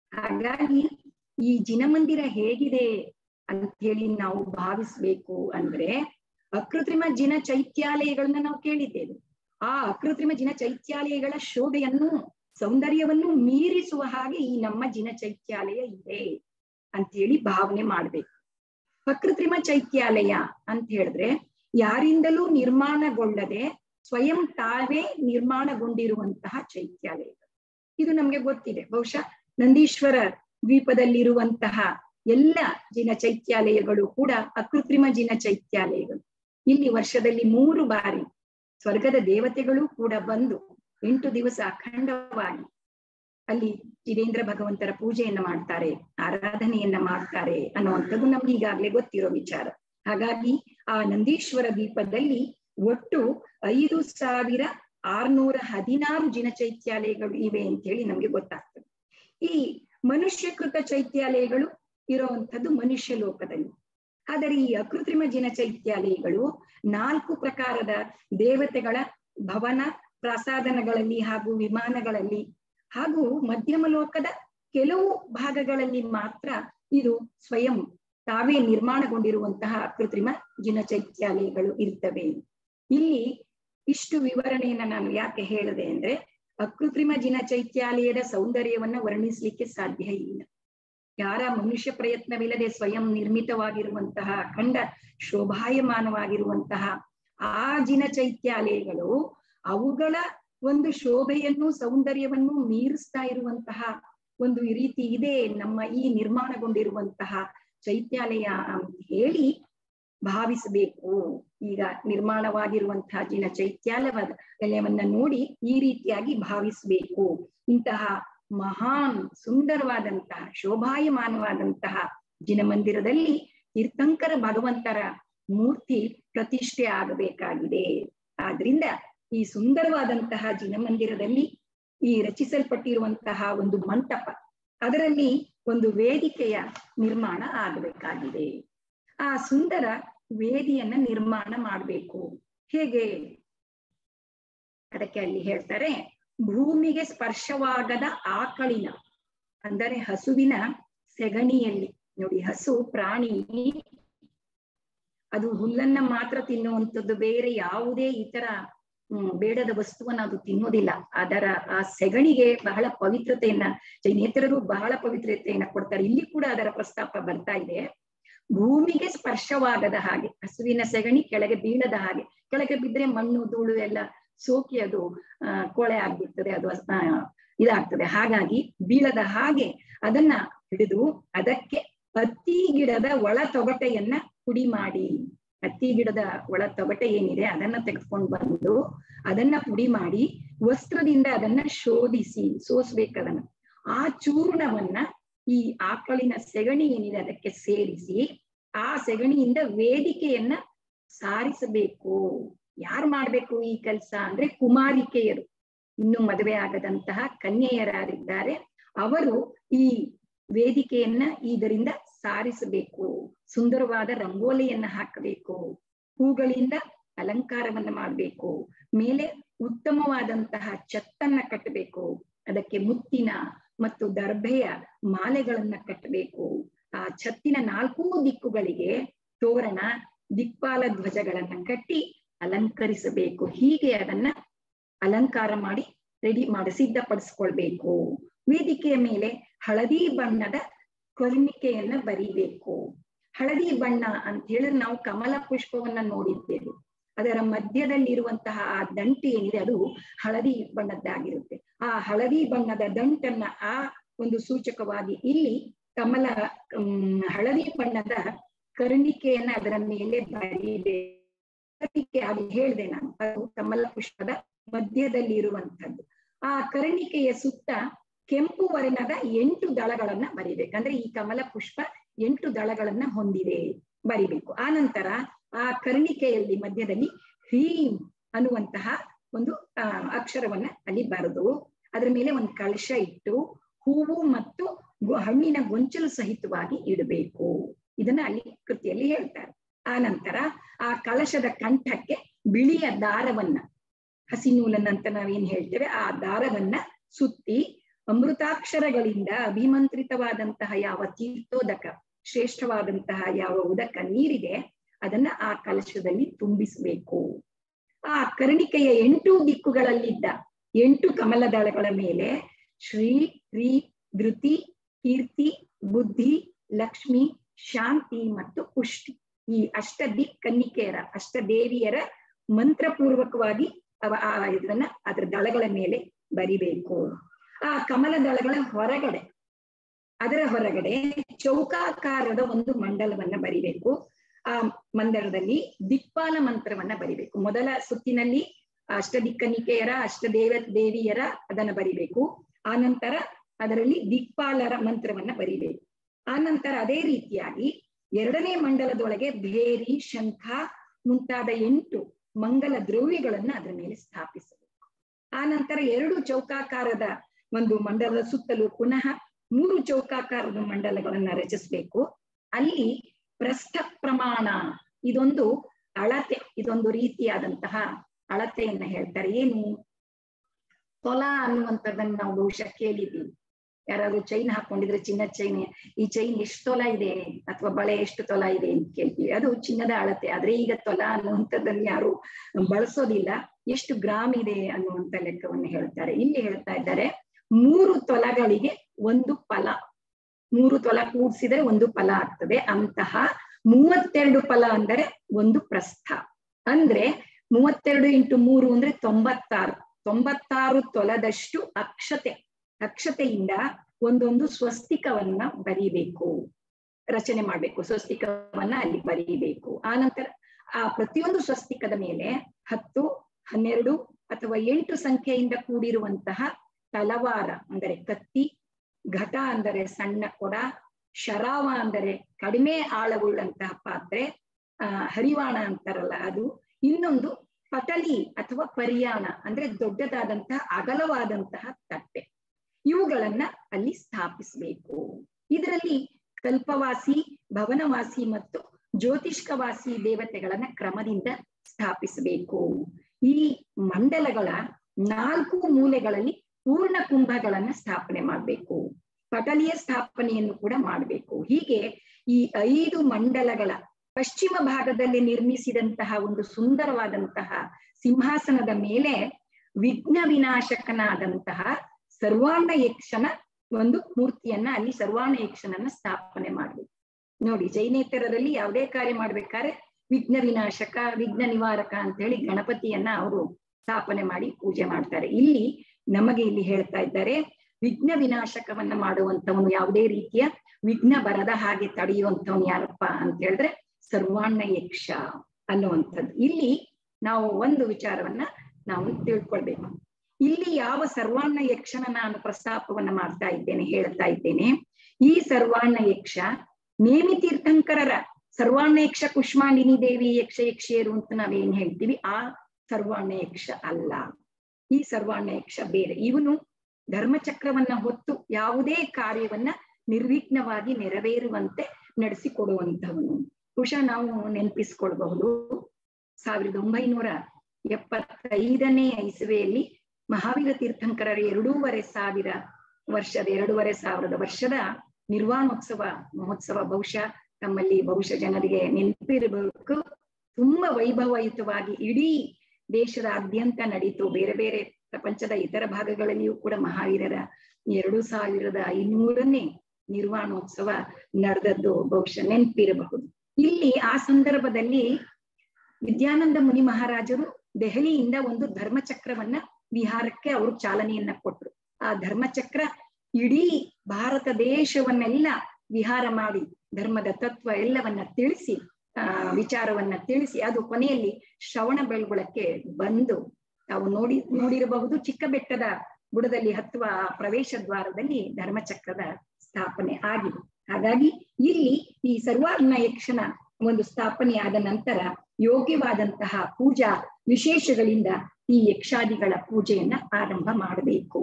ಹಾಗಾಗಿ ಈ ಜಿನಮಂದಿರ ಹೇಗಿದೆ ಅಂತ ಹೇಳಿ ನಾವು ಭಾವಿಸ್ಬೇಕು ಅಂದ್ರೆ ಅಕೃತ್ರಿಮ ಜಿನ ಚೈತ್ಯಾಲಯಗಳನ್ನ ನಾವು ಕೇಳಿದ್ದೇವೆ ಆ ಅಕೃತ್ರಿಮ ಜಿನ ಚೈತ್ಯಾಲಯಗಳ ಶೋಭೆಯನ್ನು ಸೌಂದರ್ಯವನ್ನು ಮೀರಿಸುವ ಹಾಗೆ ಈ ನಮ್ಮ ಜಿನ ಚೈತ್ಯಾಲಯ ಇದೆ ಅಂತ ಹೇಳಿ ಭಾವನೆ ಮಾಡ್ಬೇಕು ಅಕೃತ್ರಿಮ ಚೈತ್ಯಾಲಯ ಅಂತ ಹೇಳಿದ್ರೆ ಯಾರಿಂದಲೂ ನಿರ್ಮಾಣಗೊಳ್ಳದೆ ಸ್ವಯಂ ತಾವೇ ನಿರ್ಮಾಣಗೊಂಡಿರುವಂತಹ ಚೈತ್ಯಾಲಯಗಳು ಇದು ನಮ್ಗೆ ಗೊತ್ತಿದೆ ಬಹುಶಃ ನಂದೀಶ್ವರ ದ್ವೀಪದಲ್ಲಿರುವಂತಹ ಎಲ್ಲ ಜಿನ ಚೈತ್ಯಾಲಯಗಳು ಕೂಡ ಅಕೃತ್ರಿಮ ಜಿನ ಚೈತ್ಯಾಲಯಗಳು ಇಲ್ಲಿ ವರ್ಷದಲ್ಲಿ ಮೂರು ಬಾರಿ ಸ್ವರ್ಗದ ದೇವತೆಗಳು ಕೂಡ ಬಂದು ಎಂಟು ದಿವಸ ಅಖಂಡವಾಗಿ ಅಲ್ಲಿ ಜಿನೇಂದ್ರ ಭಗವಂತರ ಪೂಜೆಯನ್ನ ಮಾಡ್ತಾರೆ ಆರಾಧನೆಯನ್ನ ಮಾಡ್ತಾರೆ ಅನ್ನುವಂಥದ್ದು ನಮ್ಗೆ ಈಗಾಗ್ಲೇ ಗೊತ್ತಿರೋ ವಿಚಾರ ಹಾಗಾಗಿ ಆ ನಂದೀಶ್ವರ ದ್ವೀಪದಲ್ಲಿ ಒಟ್ಟು ಐದು ಸಾವಿರ ಆರ್ನೂರ ಹದಿನಾರು ಜಿನ ಚೈತ್ಯಾಲಯಗಳು ಇವೆ ಅಂತ ಹೇಳಿ ನಮ್ಗೆ ಗೊತ್ತಾಗ್ತದೆ ಈ ಮನುಷ್ಯಕೃತ ಚೈತ್ಯಾಲಯಗಳು ಇರುವಂತದ್ದು ಮನುಷ್ಯ ಲೋಕದಲ್ಲಿ ಆದರೆ ಈ ಅಕೃತ್ರಿಮ ಜಿನ ಚೈತ್ಯಾಲಯಗಳು ನಾಲ್ಕು ಪ್ರಕಾರದ ದೇವತೆಗಳ ಭವನ ಪ್ರಸಾದನಗಳಲ್ಲಿ ಹಾಗೂ ವಿಮಾನಗಳಲ್ಲಿ ಹಾಗೂ ಮಧ್ಯಮ ಲೋಕದ ಕೆಲವು ಭಾಗಗಳಲ್ಲಿ ಮಾತ್ರ ಇದು ಸ್ವಯಂ ತಾವೇ ನಿರ್ಮಾಣಗೊಂಡಿರುವಂತಹ ಕೃತ್ರಿಮ ಜಿನ ಚೈತ್ಯಾಲಯಗಳು ಇರ್ತವೆ ಇಲ್ಲಿ ಇಷ್ಟು ವಿವರಣೆಯನ್ನ ನಾನು ಯಾಕೆ ಹೇಳಿದೆ ಅಂದ್ರೆ ಅಕೃತ್ರಿಮ ಜಿನ ಚೈತ್ಯಾಲಯದ ಸೌಂದರ್ಯವನ್ನ ವರ್ಣಿಸ್ಲಿಕ್ಕೆ ಸಾಧ್ಯ ಇಲ್ಲ ಯಾರ ಮನುಷ್ಯ ಪ್ರಯತ್ನವಿಲ್ಲದೆ ಸ್ವಯಂ ನಿರ್ಮಿತವಾಗಿರುವಂತಹ ಅಖಂಡ ಶೋಭಾಯಮಾನವಾಗಿರುವಂತಹ ಆ ಜಿನ ಚೈತ್ಯಾಲಯಗಳು ಅವುಗಳ ಒಂದು ಶೋಭೆಯನ್ನು ಸೌಂದರ್ಯವನ್ನು ಮೀರಿಸ್ತಾ ಇರುವಂತಹ ಒಂದು ರೀತಿ ಇದೆ ನಮ್ಮ ಈ ನಿರ್ಮಾಣಗೊಂಡಿರುವಂತಹ ಚೈತ್ಯಾಲಯ ಅಂತ ಹೇಳಿ ಭಾವಿಸಬೇಕು ಈಗ ನಿರ್ಮಾಣವಾಗಿರುವಂತಹ ಜಿನ ಚೈತ್ಯಾಲಯವನ್ನ ನೋಡಿ ಈ ರೀತಿಯಾಗಿ ಭಾವಿಸಬೇಕು ಇಂತಹ ಮಹಾನ್ ಸುಂದರವಾದಂತಹ ಶೋಭಾಯಮಾನವಾದಂತಹ ಜಿನಮಂದಿರದಲ್ಲಿ ತೀರ್ಥಂಕರ ಭಗವಂತರ ಮೂರ್ತಿ ಪ್ರತಿಷ್ಠೆ ಆಗಬೇಕಾಗಿದೆ ಆದ್ರಿಂದ ಈ ಸುಂದರವಾದಂತಹ ಜಿನಮಂದಿರದಲ್ಲಿ ಈ ರಚಿಸಲ್ಪಟ್ಟಿರುವಂತಹ ಒಂದು ಮಂಟಪ ಅದರಲ್ಲಿ ಒಂದು ವೇದಿಕೆಯ ನಿರ್ಮಾಣ ಆಗಬೇಕಾಗಿದೆ ಆ ಸುಂದರ ವೇದಿಯನ್ನ ನಿರ್ಮಾಣ ಮಾಡಬೇಕು ಹೇಗೆ ಅದಕ್ಕೆ ಅಲ್ಲಿ ಹೇಳ್ತಾರೆ ಭೂಮಿಗೆ ಸ್ಪರ್ಶವಾಗದ ಆಕಳಿನ ಅಂದರೆ ಹಸುವಿನ ಸೆಗಣಿಯಲ್ಲಿ ನೋಡಿ ಹಸು ಪ್ರಾಣಿ ಅದು ಹುಲ್ಲನ್ನ ಮಾತ್ರ ತಿನ್ನುವಂಥದ್ದು ಬೇರೆ ಯಾವುದೇ ಇತರ ಹ್ಮ್ ಬೇಡದ ವಸ್ತುವನ್ನ ಅದು ತಿನ್ನೋದಿಲ್ಲ ಅದರ ಆ ಸೆಗಣಿಗೆ ಬಹಳ ಪವಿತ್ರತೆಯನ್ನ ಜೈನೇತರರು ಬಹಳ ಪವಿತ್ರತೆಯನ್ನ ಕೊಡ್ತಾರೆ ಇಲ್ಲಿ ಕೂಡ ಅದರ ಪ್ರಸ್ತಾಪ ಬರ್ತಾ ಇದೆ ಭೂಮಿಗೆ ಸ್ಪರ್ಶವಾಗದ ಹಾಗೆ ಹಸುವಿನ ಸೆಗಣಿ ಕೆಳಗೆ ಬೀಳದ ಹಾಗೆ ಕೆಳಗೆ ಬಿದ್ರೆ ಮಣ್ಣು ಧೂಳು ಎಲ್ಲ ಸೋಕಿ ಅದು ಆ ಕೊಳೆ ಆಗ್ಬಿಡ್ತದೆ ಅದು ಆ, ಇದಾಗ್ತದೆ ಹಾಗಾಗಿ ಬೀಳದ ಹಾಗೆ ಅದನ್ನ ಹಿಡಿದು ಅದಕ್ಕೆ ಹತ್ತಿ ಗಿಡದ ಒಳ ತೊಗಟೆಯನ್ನ ಪುಡಿ ಮಾಡಿ ಹತ್ತಿ ಗಿಡದ ಒಳ ತೊಗಟೆ ಏನಿದೆ ಅದನ್ನ ತೆಗೆದುಕೊಂಡು ಬಂದು ಅದನ್ನ ಪುಡಿ ಮಾಡಿ ವಸ್ತ್ರದಿಂದ ಅದನ್ನ ಶೋಧಿಸಿ ಸೋಸ್ಬೇಕು ಅದನ್ನ ಆ ಚೂರ್ಣವನ್ನ ಈ ಆಕಳಿನ ಸೆಗಣಿ ಏನಿದೆ ಅದಕ್ಕೆ ಸೇರಿಸಿ ಆ ಸೆಗಣಿಯಿಂದ ವೇದಿಕೆಯನ್ನ ಸಾರಿಸಬೇಕು ಯಾರು ಮಾಡ್ಬೇಕು ಈ ಕೆಲಸ ಅಂದ್ರೆ ಕುಮಾರಿಕೆಯರು ಇನ್ನು ಮದುವೆ ಆಗದಂತಹ ಕನ್ಯೆಯರಾರಿದ್ದಾರೆ ಅವರು ಈ ವೇದಿಕೆಯನ್ನ ಇದರಿಂದ ಸಾರಿಸಬೇಕು ಸುಂದರವಾದ ರಂಗೋಲಿಯನ್ನ ಹಾಕಬೇಕು ಹೂಗಳಿಂದ ಅಲಂಕಾರವನ್ನ ಮಾಡಬೇಕು ಮೇಲೆ ಉತ್ತಮವಾದಂತಹ ಛತ್ತನ್ನ ಕಟ್ಟಬೇಕು ಅದಕ್ಕೆ ಮುತ್ತಿನ ಮತ್ತು ದರ್ಭೆಯ ಮಾಲೆಗಳನ್ನ ಕಟ್ಟಬೇಕು ಆ ಛತ್ತಿನ ನಾಲ್ಕೂ ದಿಕ್ಕುಗಳಿಗೆ ತೋರಣ ದಿಕ್ಪಾಲ ಧ್ವಜಗಳನ್ನ ಕಟ್ಟಿ ಅಲಂಕರಿಸಬೇಕು ಹೀಗೆ ಅದನ್ನ ಅಲಂಕಾರ ಮಾಡಿ ರೆಡಿ ಮಾಡಿ ಸಿದ್ಧಪಡಿಸ್ಕೊಳ್ಬೇಕು ವೇದಿಕೆಯ ಮೇಲೆ ಹಳದಿ ಬಣ್ಣದ ಕರ್ಣಿಕೆಯನ್ನ ಬರಿಬೇಕು ಹಳದಿ ಬಣ್ಣ ಅಂತ ಹೇಳಿದ್ರೆ ನಾವು ಕಮಲ ಪುಷ್ಪವನ್ನ ನೋಡಿದ್ದೇವೆ ಅದರ ಮಧ್ಯದಲ್ಲಿರುವಂತಹ ಆ ದಂಟು ಏನಿದೆ ಅದು ಹಳದಿ ಬಣ್ಣದ್ದಾಗಿರುತ್ತೆ ಆ ಹಳದಿ ಬಣ್ಣದ ದಂಟನ್ನ ಆ ಒಂದು ಸೂಚಕವಾಗಿ ಇಲ್ಲಿ ಕಮಲ ಹ್ಮ್ ಹಳದಿ ಬಣ್ಣದ ಕರ್ಣಿಕೆಯನ್ನ ಅದರ ಮೇಲೆ ಬರಿಬೇಕು ಕರ್ಣಿಕೆ ಅದು ಹೇಳಿದೆ ನಾನು ಅದು ಕಮಲ ಪುಷ್ಪದ ಮಧ್ಯದಲ್ಲಿ ಇರುವಂತದ್ದು ಆ ಕರ್ಣಿಕೆಯ ಸುತ್ತ ಕೆಂಪು ವರ್ಣದ ಎಂಟು ದಳಗಳನ್ನ ಬರಿಬೇಕು ಅಂದ್ರೆ ಈ ಕಮಲ ಪುಷ್ಪ ಎಂಟು ದಳಗಳನ್ನ ಹೊಂದಿದೆ ಬರಿಬೇಕು ಆ ನಂತರ ಆ ಕರ್ಣಿಕೆಯಲ್ಲಿ ಮಧ್ಯದಲ್ಲಿ ಹ್ರೀಂ ಅನ್ನುವಂತಹ ಒಂದು ಆ ಅಕ್ಷರವನ್ನ ಅಲ್ಲಿ ಬರೆದು ಅದ್ರ ಮೇಲೆ ಒಂದು ಕಳಶ ಇಟ್ಟು ಹೂವು ಮತ್ತು ಗೊ- ಹಣ್ಣಿನ ಗೊಂಚಲು ಸಹಿತವಾಗಿ ಇಡಬೇಕು ಇದನ್ನ ಅಲ್ಲಿ ಕೃತಿಯಲ್ಲಿ ಹೇಳ್ತಾರೆ ಆ ನಂತರ ಆ ಕಳಶದ ಕಂಠಕ್ಕೆ ಬಿಳಿಯ ದಾರವನ್ನ ಹಸಿ ನೂಲನ್ನಂತ ನಾವೇನ್ ಹೇಳ್ತೇವೆ ಆ ದಾರವನ್ನ ಸುತ್ತಿ ಅಮೃತಾಕ್ಷರಗಳಿಂದ ಅಭಿಮಂತ್ರಿತವಾದಂತಹ ಯಾವ ತೀರ್ಥೋದಕ ಶ್ರೇಷ್ಠವಾದಂತಹ ಯಾವ ಉದಕ ನೀರಿದೆ ಅದನ್ನ ಆ ಕಲಶದಲ್ಲಿ ತುಂಬಿಸಬೇಕು ಆ ಕರ್ಣಿಕೆಯ ಎಂಟು ದಿಕ್ಕುಗಳಲ್ಲಿದ್ದ ಎಂಟು ಕಮಲದಳಗಳ ಮೇಲೆ ಶ್ರೀ ರೀ ಧೃತಿ ಕೀರ್ತಿ ಬುದ್ಧಿ ಲಕ್ಷ್ಮಿ ಶಾಂತಿ ಮತ್ತು ಪುಷ್ಟಿ ಈ ಅಷ್ಟ ದಿಕ್ ಕನ್ನಿಕೆಯರ ಅಷ್ಟ ದೇವಿಯರ ಮಂತ್ರಪೂರ್ವಕವಾಗಿ ಅವ ಆ ಇದನ್ನ ಅದ್ರ ದಳಗಳ ಮೇಲೆ ಬರಿಬೇಕು ಆ ಕಮಲ ದಳಗಳ ಹೊರಗಡೆ ಅದರ ಹೊರಗಡೆ ಚೌಕಾಕಾರದ ಒಂದು ಮಂಡಲವನ್ನ ಬರಿಬೇಕು ಆ ಮಂದಳದಲ್ಲಿ ದಿಕ್ಪಾಲ ಮಂತ್ರವನ್ನ ಬರಿಬೇಕು ಮೊದಲ ಸುತ್ತಿನಲ್ಲಿ ಅಷ್ಟ ದಿಕ್ಕನಿಕೆಯರ ಅಷ್ಟ ದೇವ ದೇವಿಯರ ಅದನ್ನ ಬರಿಬೇಕು ಆ ನಂತರ ಅದರಲ್ಲಿ ದಿಕ್ಪಾಲರ ಮಂತ್ರವನ್ನ ಬರಿಬೇಕು ಆ ನಂತರ ಅದೇ ರೀತಿಯಾಗಿ ಎರಡನೇ ಮಂಡಲದೊಳಗೆ ಭೇರಿ ಶಂಖ ಮುಂತಾದ ಎಂಟು ಮಂಗಲ ದ್ರವ್ಯಗಳನ್ನ ಅದರ ಮೇಲೆ ಸ್ಥಾಪಿಸಬೇಕು ಆ ನಂತರ ಎರಡು ಚೌಕಾಕಾರದ ಒಂದು ಮಂಡಲದ ಸುತ್ತಲೂ ಪುನಃ ಮೂರು ಚೌಕಾಕಾರದ ಮಂಡಲಗಳನ್ನ ರಚಿಸಬೇಕು ಅಲ್ಲಿ ಪ್ರಸ್ಥ ಪ್ರಮಾಣ ಇದೊಂದು ಅಳತೆ ಇದೊಂದು ರೀತಿಯಾದಂತಹ ಅಳತೆಯನ್ನ ಹೇಳ್ತಾರೆ ಏನು ತೊಲ ಅನ್ನುವಂಥದ್ದನ್ನ ನಾವು ಬಹುಶಃ ಕೇಳಿದ್ದೀವಿ ಯಾರಾದ್ರೂ ಚೈನ್ ಹಾಕೊಂಡಿದ್ರೆ ಚಿನ್ನ ಚೈನ್ ಈ ಚೈನ್ ಎಷ್ಟು ತೊಲ ಇದೆ ಅಥವಾ ಬಳೆ ಎಷ್ಟು ತೊಲ ಇದೆ ಅಂತ ಕೇಳ್ತೀವಿ ಅದು ಚಿನ್ನದ ಅಳತೆ ಆದ್ರೆ ಈಗ ತೊಲ ಅನ್ನುವಂಥದ್ದನ್ನ ಯಾರು ಬಳಸೋದಿಲ್ಲ ಎಷ್ಟು ಗ್ರಾಮ್ ಇದೆ ಅನ್ನುವಂತ ಲೆಕ್ಕವನ್ನು ಹೇಳ್ತಾರೆ ಇಲ್ಲಿ ಹೇಳ್ತಾ ಇದ್ದಾರೆ ಮೂರು ತೊಲಗಳಿಗೆ ಒಂದು ಫಲ ಮೂರು ತೊಲ ಕೂಡಿಸಿದ್ರೆ ಒಂದು ಫಲ ಆಗ್ತದೆ ಅಂತಹ ಮೂವತ್ತೆರಡು ಫಲ ಅಂದರೆ ಒಂದು ಪ್ರಸ್ಥ ಅಂದ್ರೆ ಮೂವತ್ತೆರಡು ಇಂಟು ಮೂರು ಅಂದ್ರೆ ತೊಂಬತ್ತಾರು ತೊಂಬತ್ತಾರು ತೊಲದಷ್ಟು ಅಕ್ಷತೆ ಅಕ್ಷತೆಯಿಂದ ಒಂದೊಂದು ಸ್ವಸ್ತಿಕವನ್ನ ಬರೀಬೇಕು ರಚನೆ ಮಾಡ್ಬೇಕು ಸ್ವಸ್ತಿಕವನ್ನ ಅಲ್ಲಿ ಬರೀಬೇಕು ಆ ನಂತರ ಆ ಪ್ರತಿಯೊಂದು ಸ್ವಸ್ತಿಕದ ಮೇಲೆ ಹತ್ತು ಹನ್ನೆರಡು ಅಥವಾ ಎಂಟು ಸಂಖ್ಯೆಯಿಂದ ಕೂಡಿರುವಂತಹ ತಲವಾರ ಅಂದರೆ ಕತ್ತಿ ಘಟ ಅಂದರೆ ಸಣ್ಣ ಕೊಡ ಶರಾವ ಅಂದರೆ ಕಡಿಮೆ ಆಳವುಳ್ಳಂತಹ ಪಾತ್ರೆ ಆ ಹರಿವಾಣ ಅಂತಾರಲ್ಲ ಅದು ಇನ್ನೊಂದು ಪಟಲಿ ಅಥವಾ ಪರಿಯಾಣ ಅಂದ್ರೆ ದೊಡ್ಡದಾದಂತಹ ಅಗಲವಾದಂತಹ ತಟ್ಟೆ ಇವುಗಳನ್ನ ಅಲ್ಲಿ ಸ್ಥಾಪಿಸಬೇಕು ಇದರಲ್ಲಿ ಕಲ್ಪವಾಸಿ ಭವನವಾಸಿ ಮತ್ತು ಜ್ಯೋತಿಷ್ಕವಾಸಿ ದೇವತೆಗಳನ್ನ ಕ್ರಮದಿಂದ ಸ್ಥಾಪಿಸಬೇಕು ಈ ಮಂಡಲಗಳ ನಾಲ್ಕು ಮೂಲೆಗಳಲ್ಲಿ ಪೂರ್ಣ ಕುಂಭಗಳನ್ನ ಸ್ಥಾಪನೆ ಮಾಡಬೇಕು ಪಟಲಿಯ ಸ್ಥಾಪನೆಯನ್ನು ಕೂಡ ಮಾಡಬೇಕು ಹೀಗೆ ಈ ಐದು ಮಂಡಲಗಳ ಪಶ್ಚಿಮ ಭಾಗದಲ್ಲಿ ನಿರ್ಮಿಸಿದಂತಹ ಒಂದು ಸುಂದರವಾದಂತಹ ಸಿಂಹಾಸನದ ಮೇಲೆ ವಿಘ್ನ ವಿನಾಶಕನಾದಂತಹ ಸರ್ವಾಂಗ ಯಕ್ಷನ ಒಂದು ಮೂರ್ತಿಯನ್ನ ಅಲ್ಲಿ ಸರ್ವಾಣ ಯಕ್ಷನನ್ನ ಸ್ಥಾಪನೆ ಮಾಡ್ಬೇಕು ನೋಡಿ ಜೈನೇತರರಲ್ಲಿ ಯಾವುದೇ ಕಾರ್ಯ ಮಾಡ್ಬೇಕಾದ್ರೆ ವಿಘ್ನ ವಿನಾಶಕ ವಿಘ್ನ ನಿವಾರಕ ಅಂತ ಹೇಳಿ ಗಣಪತಿಯನ್ನ ಅವರು ಸ್ಥಾಪನೆ ಮಾಡಿ ಪೂಜೆ ಮಾಡ್ತಾರೆ ಇಲ್ಲಿ ನಮಗೆ ಇಲ್ಲಿ ಹೇಳ್ತಾ ಇದ್ದಾರೆ ವಿಘ್ನ ವಿನಾಶಕವನ್ನ ಮಾಡುವಂತವನು ಯಾವುದೇ ರೀತಿಯ ವಿಘ್ನ ಬರದ ಹಾಗೆ ತಡೆಯುವಂತವನು ಯಾರಪ್ಪ ಅಂತ ಹೇಳಿದ್ರೆ ಸರ್ವಾಣ್ಣ ಯಕ್ಷ ಅನ್ನುವಂಥದ್ದು ಇಲ್ಲಿ ನಾವು ಒಂದು ವಿಚಾರವನ್ನ ನಾವು ತಿಳ್ಕೊಳ್ಬೇಕು ಇಲ್ಲಿ ಯಾವ ಸರ್ವಾಣ್ಣ ಯಕ್ಷನ ನಾನು ಪ್ರಸ್ತಾಪವನ್ನ ಮಾಡ್ತಾ ಇದ್ದೇನೆ ಹೇಳ್ತಾ ಇದ್ದೇನೆ ಈ ಸರ್ವಾಣ್ಣ ಯಕ್ಷ ನೇಮಿ ತೀರ್ಥಂಕರರ ಸರ್ವಾಣ್ಣ ಯಕ್ಷ ಕುಷ್ಮಾಂಡಿನಿ ದೇವಿ ಯಕ್ಷ ಯಕ್ಷಿಯರು ಅಂತ ನಾವೇನ್ ಹೇಳ್ತೀವಿ ಆ ಸರ್ವಾಣ್ಣ ಯಕ್ಷ ಅಲ್ಲ ಈ ಸರ್ವಾಣ್ಣ ಯಕ್ಷ ಬೇರೆ ಇವನು ಧರ್ಮಚಕ್ರವನ್ನ ಹೊತ್ತು ಯಾವುದೇ ಕಾರ್ಯವನ್ನ ನಿರ್ವಿಘ್ನವಾಗಿ ನೆರವೇರುವಂತೆ ನಡೆಸಿಕೊಡುವಂತವನು ಬಹುಶಃ ನಾವು ನೆನಪಿಸ್ಕೊಳ್ಬಹುದು ಸಾವಿರದ ಒಂಬೈನೂರ ಎಪ್ಪತ್ತೈದನೇ ಇಸುವೆಯಲ್ಲಿ ಮಹಾವೀರ ತೀರ್ಥಂಕರರ ಎರಡೂವರೆ ಸಾವಿರ ವರ್ಷದ ಎರಡೂವರೆ ಸಾವಿರದ ವರ್ಷದ ನಿರ್ವಾಣೋತ್ಸವ ಮಹೋತ್ಸವ ಬಹುಶಃ ತಮ್ಮಲ್ಲಿ ಬಹುಶಃ ಜನರಿಗೆ ನೆನಪಿರಬೇಕು ತುಂಬಾ ವೈಭವಯುತವಾಗಿ ಇಡೀ ದೇಶದಾದ್ಯಂತ ನಡೀತು ಬೇರೆ ಬೇರೆ ಪ್ರಪಂಚದ ಇತರ ಭಾಗಗಳಲ್ಲಿಯೂ ಕೂಡ ಮಹಾವೀರರ ಎರಡು ಸಾವಿರದ ಐನೂರನೇ ನಿರ್ವಾಣೋತ್ಸವ ನಡೆದದ್ದು ಬಹುಶಃ ನೆನಪಿರಬಹುದು ಇಲ್ಲಿ ಆ ಸಂದರ್ಭದಲ್ಲಿ ವಿದ್ಯಾನಂದ ಮುನಿ ಮಹಾರಾಜರು ದೆಹಲಿಯಿಂದ ಒಂದು ಧರ್ಮಚಕ್ರವನ್ನ ಬಿಹಾರಕ್ಕೆ ಅವರು ಚಾಲನೆಯನ್ನ ಕೊಟ್ರು ಆ ಧರ್ಮಚಕ್ರ ಇಡೀ ಭಾರತ ದೇಶವನ್ನೆಲ್ಲ ವಿಹಾರ ಮಾಡಿ ಧರ್ಮದ ತತ್ವ ಎಲ್ಲವನ್ನ ತಿಳಿಸಿ ಆ ವಿಚಾರವನ್ನ ತಿಳಿಸಿ ಅದು ಕೊನೆಯಲ್ಲಿ ಶ್ರವಣ ಬೆಳಗುಳಕ್ಕೆ ಬಂದು ತಾವು ನೋಡಿ ನೋಡಿರಬಹುದು ಚಿಕ್ಕ ಬೆಟ್ಟದ ಬುಡದಲ್ಲಿ ಹತ್ತುವ ಆ ಪ್ರವೇಶ ದ್ವಾರದಲ್ಲಿ ಧರ್ಮಚಕ್ರದ ಸ್ಥಾಪನೆ ಆಗಿದೆ ಹಾಗಾಗಿ ಇಲ್ಲಿ ಈ ಸರ್ವಾರ್ಣ ಯಕ್ಷನ ಒಂದು ಸ್ಥಾಪನೆ ಆದ ನಂತರ ಯೋಗ್ಯವಾದಂತಹ ಪೂಜಾ ವಿಶೇಷಗಳಿಂದ ಈ ಯಕ್ಷಾದಿಗಳ ಪೂಜೆಯನ್ನ ಆರಂಭ ಮಾಡಬೇಕು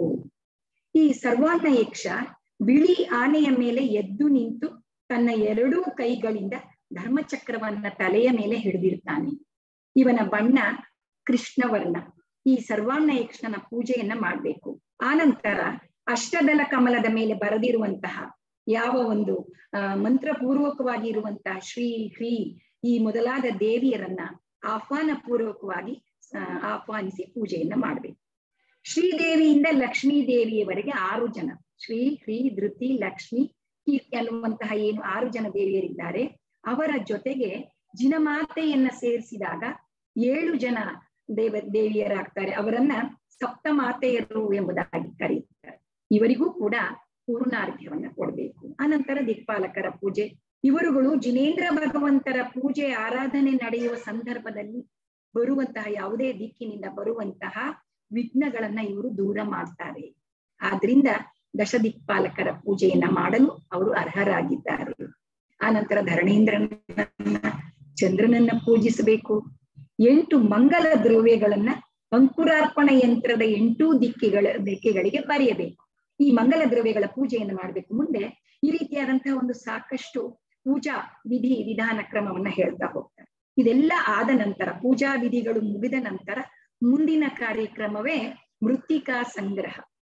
ಈ ಸರ್ವಾರ್ಣ ಯಕ್ಷ ಬಿಳಿ ಆನೆಯ ಮೇಲೆ ಎದ್ದು ನಿಂತು ತನ್ನ ಎರಡೂ ಕೈಗಳಿಂದ ಧರ್ಮಚಕ್ರವನ್ನ ತಲೆಯ ಮೇಲೆ ಹಿಡಿದಿರ್ತಾನೆ ಇವನ ಬಣ್ಣ ಕೃಷ್ಣವರ್ಣ ಈ ಸರ್ವಾರ್ಣ ಯಕ್ಷನ ಪೂಜೆಯನ್ನ ಮಾಡ್ಬೇಕು ಆನಂತರ ಅಷ್ಟದಲ ಕಮಲದ ಮೇಲೆ ಬರೆದಿರುವಂತಹ ಯಾವ ಒಂದು ಆ ಮಂತ್ರಪೂರ್ವಕವಾಗಿ ಇರುವಂತಹ ಶ್ರೀ ಹ್ರೀ ಈ ಮೊದಲಾದ ದೇವಿಯರನ್ನ ಆಹ್ವಾನ ಪೂರ್ವಕವಾಗಿ ಆಹ್ವಾನಿಸಿ ಪೂಜೆಯನ್ನ ಮಾಡ್ಬೇಕು ಶ್ರೀದೇವಿಯಿಂದ ಲಕ್ಷ್ಮೀ ದೇವಿಯವರೆಗೆ ಆರು ಜನ ಶ್ರೀ ಹ್ರೀ ಧೃತಿ ಲಕ್ಷ್ಮಿ ಕೀರ್ತಿ ಅನ್ನುವಂತಹ ಏನು ಆರು ಜನ ದೇವಿಯರಿದ್ದಾರೆ ಅವರ ಜೊತೆಗೆ ಜಿನಮಾತೆಯನ್ನ ಸೇರಿಸಿದಾಗ ಏಳು ಜನ ದೇವ ದೇವಿಯರಾಗ್ತಾರೆ ಅವರನ್ನ ಸಪ್ತಮಾತೆಯರು ಎಂಬುದಾಗಿ ಕರೆಯುತ್ತಾರೆ ಇವರಿಗೂ ಕೂಡ ಪೂರ್ಣಾರ್ಘ್ಯವನ್ನ ಕೊಡ್ಬೇಕು ಅನಂತರ ದಿಕ್ಪಾಲಕರ ಪೂಜೆ ಇವರುಗಳು ಜಿನೇಂದ್ರ ಭಗವಂತರ ಪೂಜೆ ಆರಾಧನೆ ನಡೆಯುವ ಸಂದರ್ಭದಲ್ಲಿ ಬರುವಂತಹ ಯಾವುದೇ ದಿಕ್ಕಿನಿಂದ ಬರುವಂತಹ ವಿಘ್ನಗಳನ್ನ ಇವರು ದೂರ ಮಾಡ್ತಾರೆ ಆದ್ರಿಂದ ದಶ ದಿಕ್ಪಾಲಕರ ಪೂಜೆಯನ್ನ ಮಾಡಲು ಅವರು ಅರ್ಹರಾಗಿದ್ದಾರೆ ಆನಂತರ ಧರಣೇಂದ್ರನನ್ನ ಚಂದ್ರನನ್ನ ಪೂಜಿಸಬೇಕು ಎಂಟು ಮಂಗಲ ದ್ರವ್ಯಗಳನ್ನ ಅಂಕುರಾರ್ಪಣ ಯಂತ್ರದ ಎಂಟೂ ದಿಕ್ಕಿಗಳ ದಿಕ್ಕಿಗಳಿಗೆ ಬರೆಯಬೇಕು ಈ ಮಂಗಲ ದ್ರವ್ಯಗಳ ಪೂಜೆಯನ್ನು ಮಾಡಬೇಕು ಮುಂದೆ ಈ ರೀತಿಯಾದಂತಹ ಒಂದು ಸಾಕಷ್ಟು ಪೂಜಾ ವಿಧಿ ವಿಧಾನ ಕ್ರಮವನ್ನ ಹೇಳ್ತಾ ಹೋಗ್ತಾರೆ ಇದೆಲ್ಲ ಆದ ನಂತರ ಪೂಜಾ ವಿಧಿಗಳು ಮುಗಿದ ನಂತರ ಮುಂದಿನ ಕಾರ್ಯಕ್ರಮವೇ ಮೃತ್ತಿಕಾ ಸಂಗ್ರಹ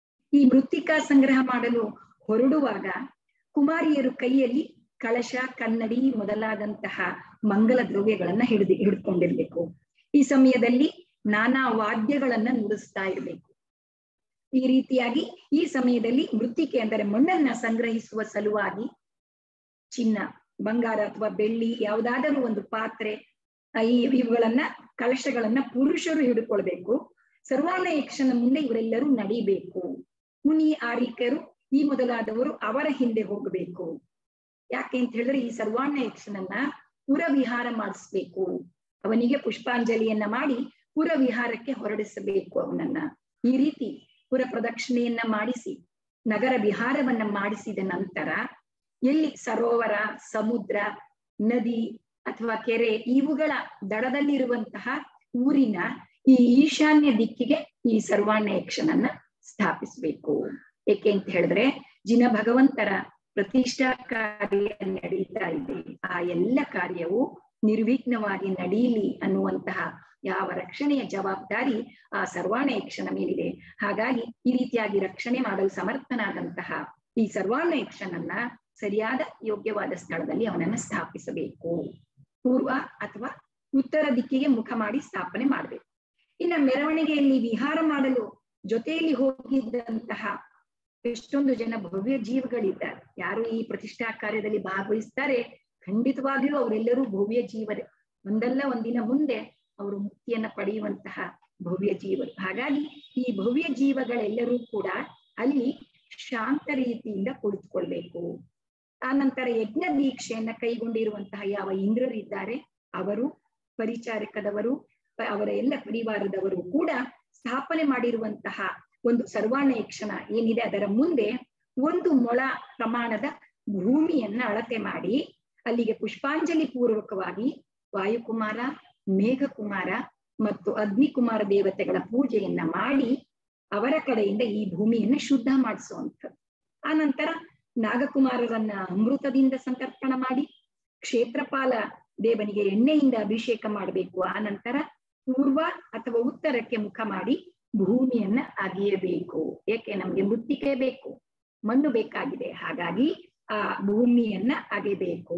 ಈ ಮೃತ್ತಿಕಾ ಸಂಗ್ರಹ ಮಾಡಲು ಹೊರಡುವಾಗ ಕುಮಾರಿಯರು ಕೈಯಲ್ಲಿ ಕಳಶ ಕನ್ನಡಿ ಮೊದಲಾದಂತಹ ಮಂಗಲ ದ್ರವ್ಯಗಳನ್ನ ಹಿಡಿದು ಹಿಡ್ಕೊಂಡಿರ್ಬೇಕು ಈ ಸಮಯದಲ್ಲಿ ನಾನಾ ವಾದ್ಯಗಳನ್ನ ನುಡಿಸ್ತಾ ಇರ್ಬೇಕು ಈ ರೀತಿಯಾಗಿ ಈ ಸಮಯದಲ್ಲಿ ಮೃತ್ತಿಕೆ ಅಂದರೆ ಮಣ್ಣನ್ನ ಸಂಗ್ರಹಿಸುವ ಸಲುವಾಗಿ ಚಿನ್ನ ಬಂಗಾರ ಅಥವಾ ಬೆಳ್ಳಿ ಯಾವುದಾದರೂ ಒಂದು ಪಾತ್ರೆ ಈ ಇವುಗಳನ್ನ ಕಲಶಗಳನ್ನ ಪುರುಷರು ಹಿಡ್ಕೊಳ್ಬೇಕು ಸರ್ವಾನ ಯಕ್ಷನ ಮುಂದೆ ಇವರೆಲ್ಲರೂ ನಡಿಬೇಕು ಮುನಿ ಆರಿಕರು ಈ ಮೊದಲಾದವರು ಅವರ ಹಿಂದೆ ಹೋಗಬೇಕು ಯಾಕೆ ಅಂತ ಹೇಳಿದ್ರೆ ಈ ಸರ್ವಾಣ ಯಕ್ಷನನ್ನ ಪುರವಿಹಾರ ಮಾಡಿಸ್ಬೇಕು ಅವನಿಗೆ ಪುಷ್ಪಾಂಜಲಿಯನ್ನ ಮಾಡಿ ಪುರವಿಹಾರಕ್ಕೆ ಹೊರಡಿಸಬೇಕು ಅವನನ್ನ ಈ ರೀತಿ ಪುರ ಪ್ರದಕ್ಷಿಣೆಯನ್ನ ಮಾಡಿಸಿ ನಗರ ವಿಹಾರವನ್ನ ಮಾಡಿಸಿದ ನಂತರ ಎಲ್ಲಿ ಸರೋವರ ಸಮುದ್ರ ನದಿ ಅಥವಾ ಕೆರೆ ಇವುಗಳ ದಡದಲ್ಲಿರುವಂತಹ ಊರಿನ ಈ ಈಶಾನ್ಯ ದಿಕ್ಕಿಗೆ ಈ ಸರ್ವಾಣ್ಯ ಯಕ್ಷನನ್ನ ಸ್ಥಾಪಿಸ್ಬೇಕು ಏಕೆ ಅಂತ ಹೇಳಿದ್ರೆ ಜಿನ ಭಗವಂತರ ಪ್ರತಿಷ್ಠಾ ಕಾರ್ಯ ನಡೀತಾ ಇದೆ ಆ ಎಲ್ಲ ಕಾರ್ಯವು ನಿರ್ವಿಘ್ನವಾಗಿ ನಡೀಲಿ ಅನ್ನುವಂತಹ ಯಾವ ರಕ್ಷಣೆಯ ಜವಾಬ್ದಾರಿ ಆ ಸರ್ವಾಣ ಯಕ್ಷನ ಮೇಲಿದೆ ಹಾಗಾಗಿ ಈ ರೀತಿಯಾಗಿ ರಕ್ಷಣೆ ಮಾಡಲು ಸಮರ್ಥನಾದಂತಹ ಈ ಸರ್ವಾಣ ಯಕ್ಷನನ್ನ ಸರಿಯಾದ ಯೋಗ್ಯವಾದ ಸ್ಥಳದಲ್ಲಿ ಅವನನ್ನ ಸ್ಥಾಪಿಸಬೇಕು ಪೂರ್ವ ಅಥವಾ ಉತ್ತರ ದಿಕ್ಕಿಗೆ ಮುಖ ಮಾಡಿ ಸ್ಥಾಪನೆ ಮಾಡಬೇಕು ಇನ್ನ ಮೆರವಣಿಗೆಯಲ್ಲಿ ವಿಹಾರ ಮಾಡಲು ಜೊತೆಯಲ್ಲಿ ಹೋಗಿದ್ದಂತಹ ಎಷ್ಟೊಂದು ಜನ ಭವ್ಯ ಜೀವಗಳಿದ್ದಾರೆ ಯಾರು ಈ ಪ್ರತಿಷ್ಠಾ ಕಾರ್ಯದಲ್ಲಿ ಭಾಗವಹಿಸ್ತಾರೆ ಖಂಡಿತವಾಗಿಯೂ ಅವರೆಲ್ಲರೂ ಭವ್ಯ ಜೀವರೇ ಒಂದಲ್ಲ ಒಂದಿನ ಮುಂದೆ ಅವರು ಮುಕ್ತಿಯನ್ನ ಪಡೆಯುವಂತಹ ಭವ್ಯ ಜೀವರು ಹಾಗಾಗಿ ಈ ಭವ್ಯ ಜೀವಗಳೆಲ್ಲರೂ ಕೂಡ ಅಲ್ಲಿ ಶಾಂತ ರೀತಿಯಿಂದ ಕುಳಿತುಕೊಳ್ಬೇಕು ಆ ನಂತರ ಯಜ್ಞ ದೀಕ್ಷೆಯನ್ನ ಕೈಗೊಂಡಿರುವಂತಹ ಯಾವ ಇಂದ್ರರಿದ್ದಾರೆ ಅವರು ಪರಿಚಾರಕದವರು ಅವರ ಎಲ್ಲ ಪರಿವಾರದವರು ಕೂಡ ಸ್ಥಾಪನೆ ಮಾಡಿರುವಂತಹ ಒಂದು ಸರ್ವಾಣೇಕ್ಷಣ ಏನಿದೆ ಅದರ ಮುಂದೆ ಒಂದು ಮೊಳ ಪ್ರಮಾಣದ ಭೂಮಿಯನ್ನ ಅಳತೆ ಮಾಡಿ ಅಲ್ಲಿಗೆ ಪುಷ್ಪಾಂಜಲಿ ಪೂರ್ವಕವಾಗಿ ವಾಯುಕುಮಾರ ಮೇಘಕುಮಾರ ಮತ್ತು ಅಗ್ನಿಕುಮಾರ ದೇವತೆಗಳ ಪೂಜೆಯನ್ನ ಮಾಡಿ ಅವರ ಕಡೆಯಿಂದ ಈ ಭೂಮಿಯನ್ನ ಶುದ್ಧ ಮಾಡಿಸುವಂಥದ್ದು ಆ ನಂತರ ನಾಗಕುಮಾರರನ್ನ ಅಮೃತದಿಂದ ಸಂತರ್ಪಣ ಮಾಡಿ ಕ್ಷೇತ್ರಪಾಲ ದೇವನಿಗೆ ಎಣ್ಣೆಯಿಂದ ಅಭಿಷೇಕ ಮಾಡಬೇಕು ಆ ನಂತರ ಪೂರ್ವ ಅಥವಾ ಉತ್ತರಕ್ಕೆ ಮುಖ ಮಾಡಿ ಭೂಮಿಯನ್ನ ಅಗೆಯಬೇಕು ಏಕೆ ನಮ್ಗೆ ಮೃತ್ತಿಕೆ ಬೇಕು ಮಣ್ಣು ಬೇಕಾಗಿದೆ ಹಾಗಾಗಿ ಆ ಭೂಮಿಯನ್ನ ಅಗೆಬೇಕು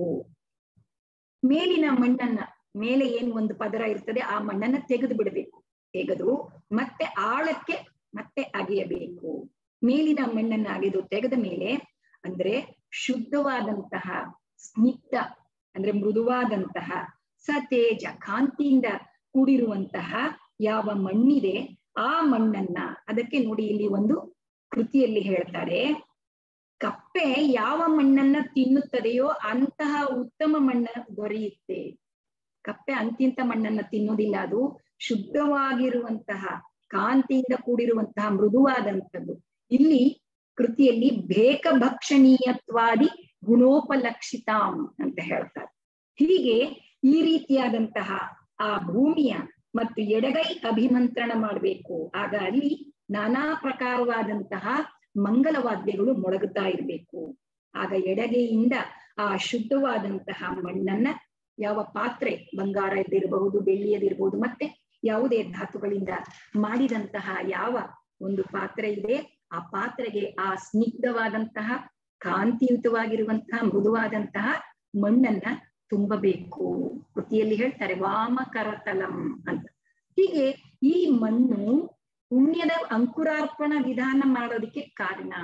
ಮೇಲಿನ ಮಣ್ಣನ್ನ ಮೇಲೆ ಏನ್ ಒಂದು ಪದರ ಇರ್ತದೆ ಆ ಮಣ್ಣನ್ನ ತೆಗೆದು ಬಿಡಬೇಕು ತೆಗೆದು ಮತ್ತೆ ಆಳಕ್ಕೆ ಮತ್ತೆ ಅಗೆಯಬೇಕು ಮೇಲಿನ ಮಣ್ಣನ್ನ ಅಗೆದು ತೆಗೆದ ಮೇಲೆ ಅಂದ್ರೆ ಶುದ್ಧವಾದಂತಹ ಸ್ನಿಗ್ಧ ಅಂದ್ರೆ ಮೃದುವಾದಂತಹ ಸತೇಜ ಕಾಂತಿಯಿಂದ ಕೂಡಿರುವಂತಹ ಯಾವ ಮಣ್ಣಿದೆ ಆ ಮಣ್ಣನ್ನ ಅದಕ್ಕೆ ನೋಡಿ ಇಲ್ಲಿ ಒಂದು ಕೃತಿಯಲ್ಲಿ ಹೇಳ್ತಾರೆ ಕಪ್ಪೆ ಯಾವ ಮಣ್ಣನ್ನ ತಿನ್ನುತ್ತದೆಯೋ ಅಂತಹ ಉತ್ತಮ ಮಣ್ಣ ದೊರೆಯುತ್ತೆ ಕಪ್ಪೆ ಅಂತಿಂತ ಮಣ್ಣನ್ನ ತಿನ್ನೋದಿಲ್ಲ ಅದು ಶುದ್ಧವಾಗಿರುವಂತಹ ಕಾಂತಿಯಿಂದ ಕೂಡಿರುವಂತಹ ಮೃದುವಾದಂಥದ್ದು ಇಲ್ಲಿ ಕೃತಿಯಲ್ಲಿ ಬೇಕ ಭಕ್ಷಣೀಯತ್ವಾದಿ ಗುಣೋಪಲಕ್ಷಿತಾಂ ಅಂತ ಹೇಳ್ತಾರೆ ಹೀಗೆ ಈ ರೀತಿಯಾದಂತಹ ಆ ಭೂಮಿಯ ಮತ್ತು ಎಡಗೈ ಅಭಿಮಂತ್ರಣ ಮಾಡಬೇಕು ಆಗ ಅಲ್ಲಿ ನಾನಾ ಪ್ರಕಾರವಾದಂತಹ ಮಂಗಲವಾದ್ಯಗಳು ಮೊಳಗುತ್ತಾ ಇರಬೇಕು ಆಗ ಎಡಗೈಯಿಂದ ಆ ಶುದ್ಧವಾದಂತಹ ಮಣ್ಣನ್ನ ಯಾವ ಪಾತ್ರೆ ಬಂಗಾರದಿರಬಹುದು ಬೆಳ್ಳಿಯದಿರಬಹುದು ಮತ್ತೆ ಯಾವುದೇ ಧಾತುಗಳಿಂದ ಮಾಡಿದಂತಹ ಯಾವ ಒಂದು ಪಾತ್ರೆ ಇದೆ ಆ ಪಾತ್ರೆಗೆ ಆ ಸ್ನಿಗ್ಧವಾದಂತಹ ಕಾಂತಿಯುತವಾಗಿರುವಂತಹ ಮೃದುವಾದಂತಹ ಮಣ್ಣನ್ನ ತುಂಬಬೇಕು ಕೃತಿಯಲ್ಲಿ ಹೇಳ್ತಾರೆ ವಾಮ ಕರತಲಂ ಅಂತ ಹೀಗೆ ಈ ಮಣ್ಣು ಪುಣ್ಯದ ಅಂಕುರಾರ್ಪಣ ವಿಧಾನ ಮಾಡೋದಕ್ಕೆ ಕಾರಣ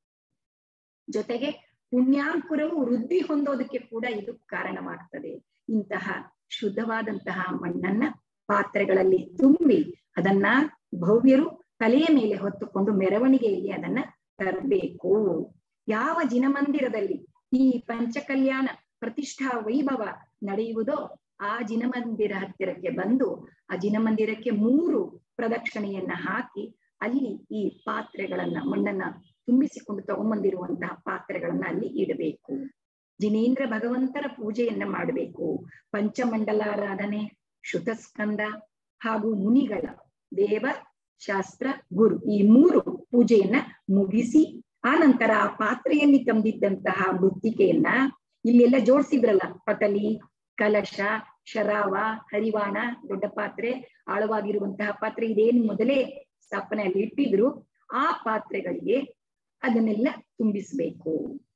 ಜೊತೆಗೆ ಪುಣ್ಯಾಂಕುರವು ವೃದ್ಧಿ ಹೊಂದೋದಕ್ಕೆ ಕೂಡ ಇದು ಕಾರಣವಾಗ್ತದೆ ಇಂತಹ ಶುದ್ಧವಾದಂತಹ ಮಣ್ಣನ್ನ ಪಾತ್ರೆಗಳಲ್ಲಿ ತುಂಬಿ ಅದನ್ನ ಭವ್ಯರು ತಲೆಯ ಮೇಲೆ ಹೊತ್ತುಕೊಂಡು ಮೆರವಣಿಗೆಯಲ್ಲಿ ಅದನ್ನ ತರಬೇಕು ಯಾವ ಜಿನಮಂದಿರದಲ್ಲಿ ಈ ಪಂಚಕಲ್ಯಾಣ ಪ್ರತಿಷ್ಠಾ ವೈಭವ ನಡೆಯುವುದೋ ಆ ಜಿನಮಂದಿರ ಹತ್ತಿರಕ್ಕೆ ಬಂದು ಆ ಜಿನಮಂದಿರಕ್ಕೆ ಮೂರು ಪ್ರದಕ್ಷಿಣೆಯನ್ನ ಹಾಕಿ ಅಲ್ಲಿ ಈ ಪಾತ್ರೆಗಳನ್ನ ಮಣ್ಣನ್ನ ತುಂಬಿಸಿಕೊಂಡು ತಗೊಂಬಂದಿರುವಂತಹ ಪಾತ್ರೆಗಳನ್ನ ಅಲ್ಲಿ ಇಡಬೇಕು ಜಿನೇಂದ್ರ ಭಗವಂತರ ಪೂಜೆಯನ್ನ ಮಾಡಬೇಕು ಪಂಚಮಂಡಲಾರಾಧನೆ ಶುತಸ್ಕಂದ ಹಾಗೂ ಮುನಿಗಳ ದೇವ ಶಾಸ್ತ್ರ ಗುರು ಈ ಮೂರು ಪೂಜೆಯನ್ನ ಮುಗಿಸಿ ಆ ನಂತರ ಆ ಪಾತ್ರೆಯಲ್ಲಿ ತಂದಿದ್ದಂತಹ ಮೃತ್ತಿಕೆಯನ್ನ ಇಲ್ಲೆಲ್ಲ ಜೋಡಿಸಿದ್ರಲ್ಲ ಪಟಲಿ ಕಲಶ ಶರಾವ ಹರಿವಾಣ ದೊಡ್ಡ ಪಾತ್ರೆ ಆಳವಾಗಿರುವಂತಹ ಪಾತ್ರೆ ಇದೇನು ಮೊದಲೇ ಸ್ಥಾಪನೆಯಲ್ಲಿ ಇಟ್ಟಿದ್ರು ಆ ಪಾತ್ರೆಗಳಿಗೆ ಅದನ್ನೆಲ್ಲ ತುಂಬಿಸ್ಬೇಕು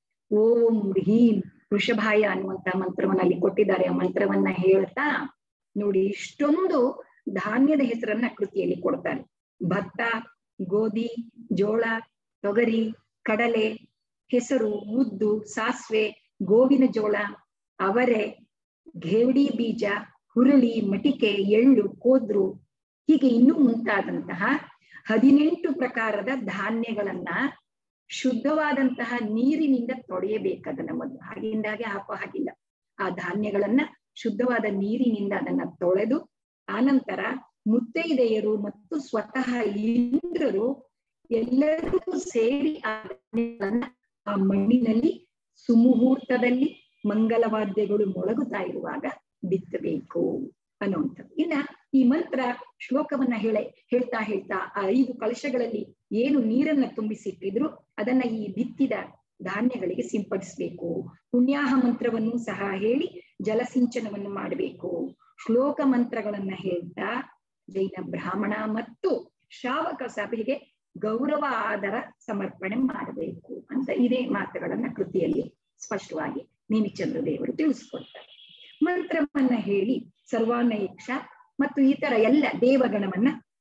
ಓಂ ಹ್ರೀಂ ವೃಷಭಾಯ ಅನ್ನುವಂತಹ ಮಂತ್ರವನ್ನ ಅಲ್ಲಿ ಕೊಟ್ಟಿದ್ದಾರೆ ಆ ಮಂತ್ರವನ್ನ ಹೇಳ್ತಾ ನೋಡಿ ಇಷ್ಟೊಂದು ಧಾನ್ಯದ ಹೆಸರನ್ನ ಕೃತಿಯಲ್ಲಿ ಕೊಡ್ತಾರೆ ಭತ್ತ ಗೋಧಿ ಜೋಳ ತೊಗರಿ ಕಡಲೆ ಹೆಸರು ಉದ್ದು ಸಾಸ್ವೆ ಗೋವಿನ ಜೋಳ ಅವರೆ ಘೇವಡಿ ಬೀಜ ಹುರುಳಿ ಮಟಿಕೆ ಎಳ್ಳು ಕೋದ್ರು ಹೀಗೆ ಇನ್ನೂ ಮುಂತಾದಂತಹ ಹದಿನೆಂಟು ಪ್ರಕಾರದ ಧಾನ್ಯಗಳನ್ನ ಶುದ್ಧವಾದಂತಹ ನೀರಿನಿಂದ ತೊಳೆಯಬೇಕದನ್ನ ಮೊದಲು ಹಾಗಿಂದಾಗೆ ಹಾಕೋ ಹಾಗಿಲ್ಲ ಆ ಧಾನ್ಯಗಳನ್ನ ಶುದ್ಧವಾದ ನೀರಿನಿಂದ ಅದನ್ನ ತೊಳೆದು ಆನಂತರ ಮುತ್ತೈದೆಯರು ಮತ್ತು ಸ್ವತಃ ಇಂದ್ರರು ಎಲ್ಲರೂ ಸೇರಿ ಆ ಧಾನ್ಯಗಳನ್ನ ಆ ಮಣ್ಣಿನಲ್ಲಿ ಸುಮುಹೂರ್ತದಲ್ಲಿ ಮಂಗಲವಾದ್ಯಗಳು ಮೊಳಗುತ್ತಾ ಇರುವಾಗ ಬಿತ್ತಬೇಕು ಅನ್ನುವಂಥದ್ದು ಇನ್ನ ಈ ಮಂತ್ರ ಶ್ಲೋಕವನ್ನ ಹೇಳ ಹೇಳ್ತಾ ಹೇಳ್ತಾ ಆ ಐದು ಕಲಶಗಳಲ್ಲಿ ಏನು ನೀರನ್ನ ತುಂಬಿಸಿಟ್ಟಿದ್ರು ಅದನ್ನ ಈ ಬಿತ್ತಿದ ಧಾನ್ಯಗಳಿಗೆ ಸಿಂಪಡಿಸ್ಬೇಕು ಪುಣ್ಯಾಹ ಮಂತ್ರವನ್ನು ಸಹ ಹೇಳಿ ಜಲಸಿಂಚನವನ್ನು ಮಾಡಬೇಕು ಶ್ಲೋಕ ಮಂತ್ರಗಳನ್ನ ಹೇಳ್ತಾ ಜೈನ ಬ್ರಾಹ್ಮಣ ಮತ್ತು ಶ್ರಾವಕ ಸಭೆಗೆ ಗೌರವ ಆದರ ಸಮರ್ಪಣೆ ಮಾಡಬೇಕು ಅಂತ ಇದೇ ಮಾತುಗಳನ್ನ ಕೃತಿಯಲ್ಲಿ ಸ್ಪಷ್ಟವಾಗಿ ನೇಮಿಚಂದ್ರ ದೇವರು ತಿಳಿಸ್ಕೊಡ್ತಾರೆ ಮಂತ್ರವನ್ನ ಹೇಳಿ ಸರ್ವಾನಯಕ್ಷ ಮತ್ತು ಇತರ ಎಲ್ಲ ದೇವಗಣವನ್ನ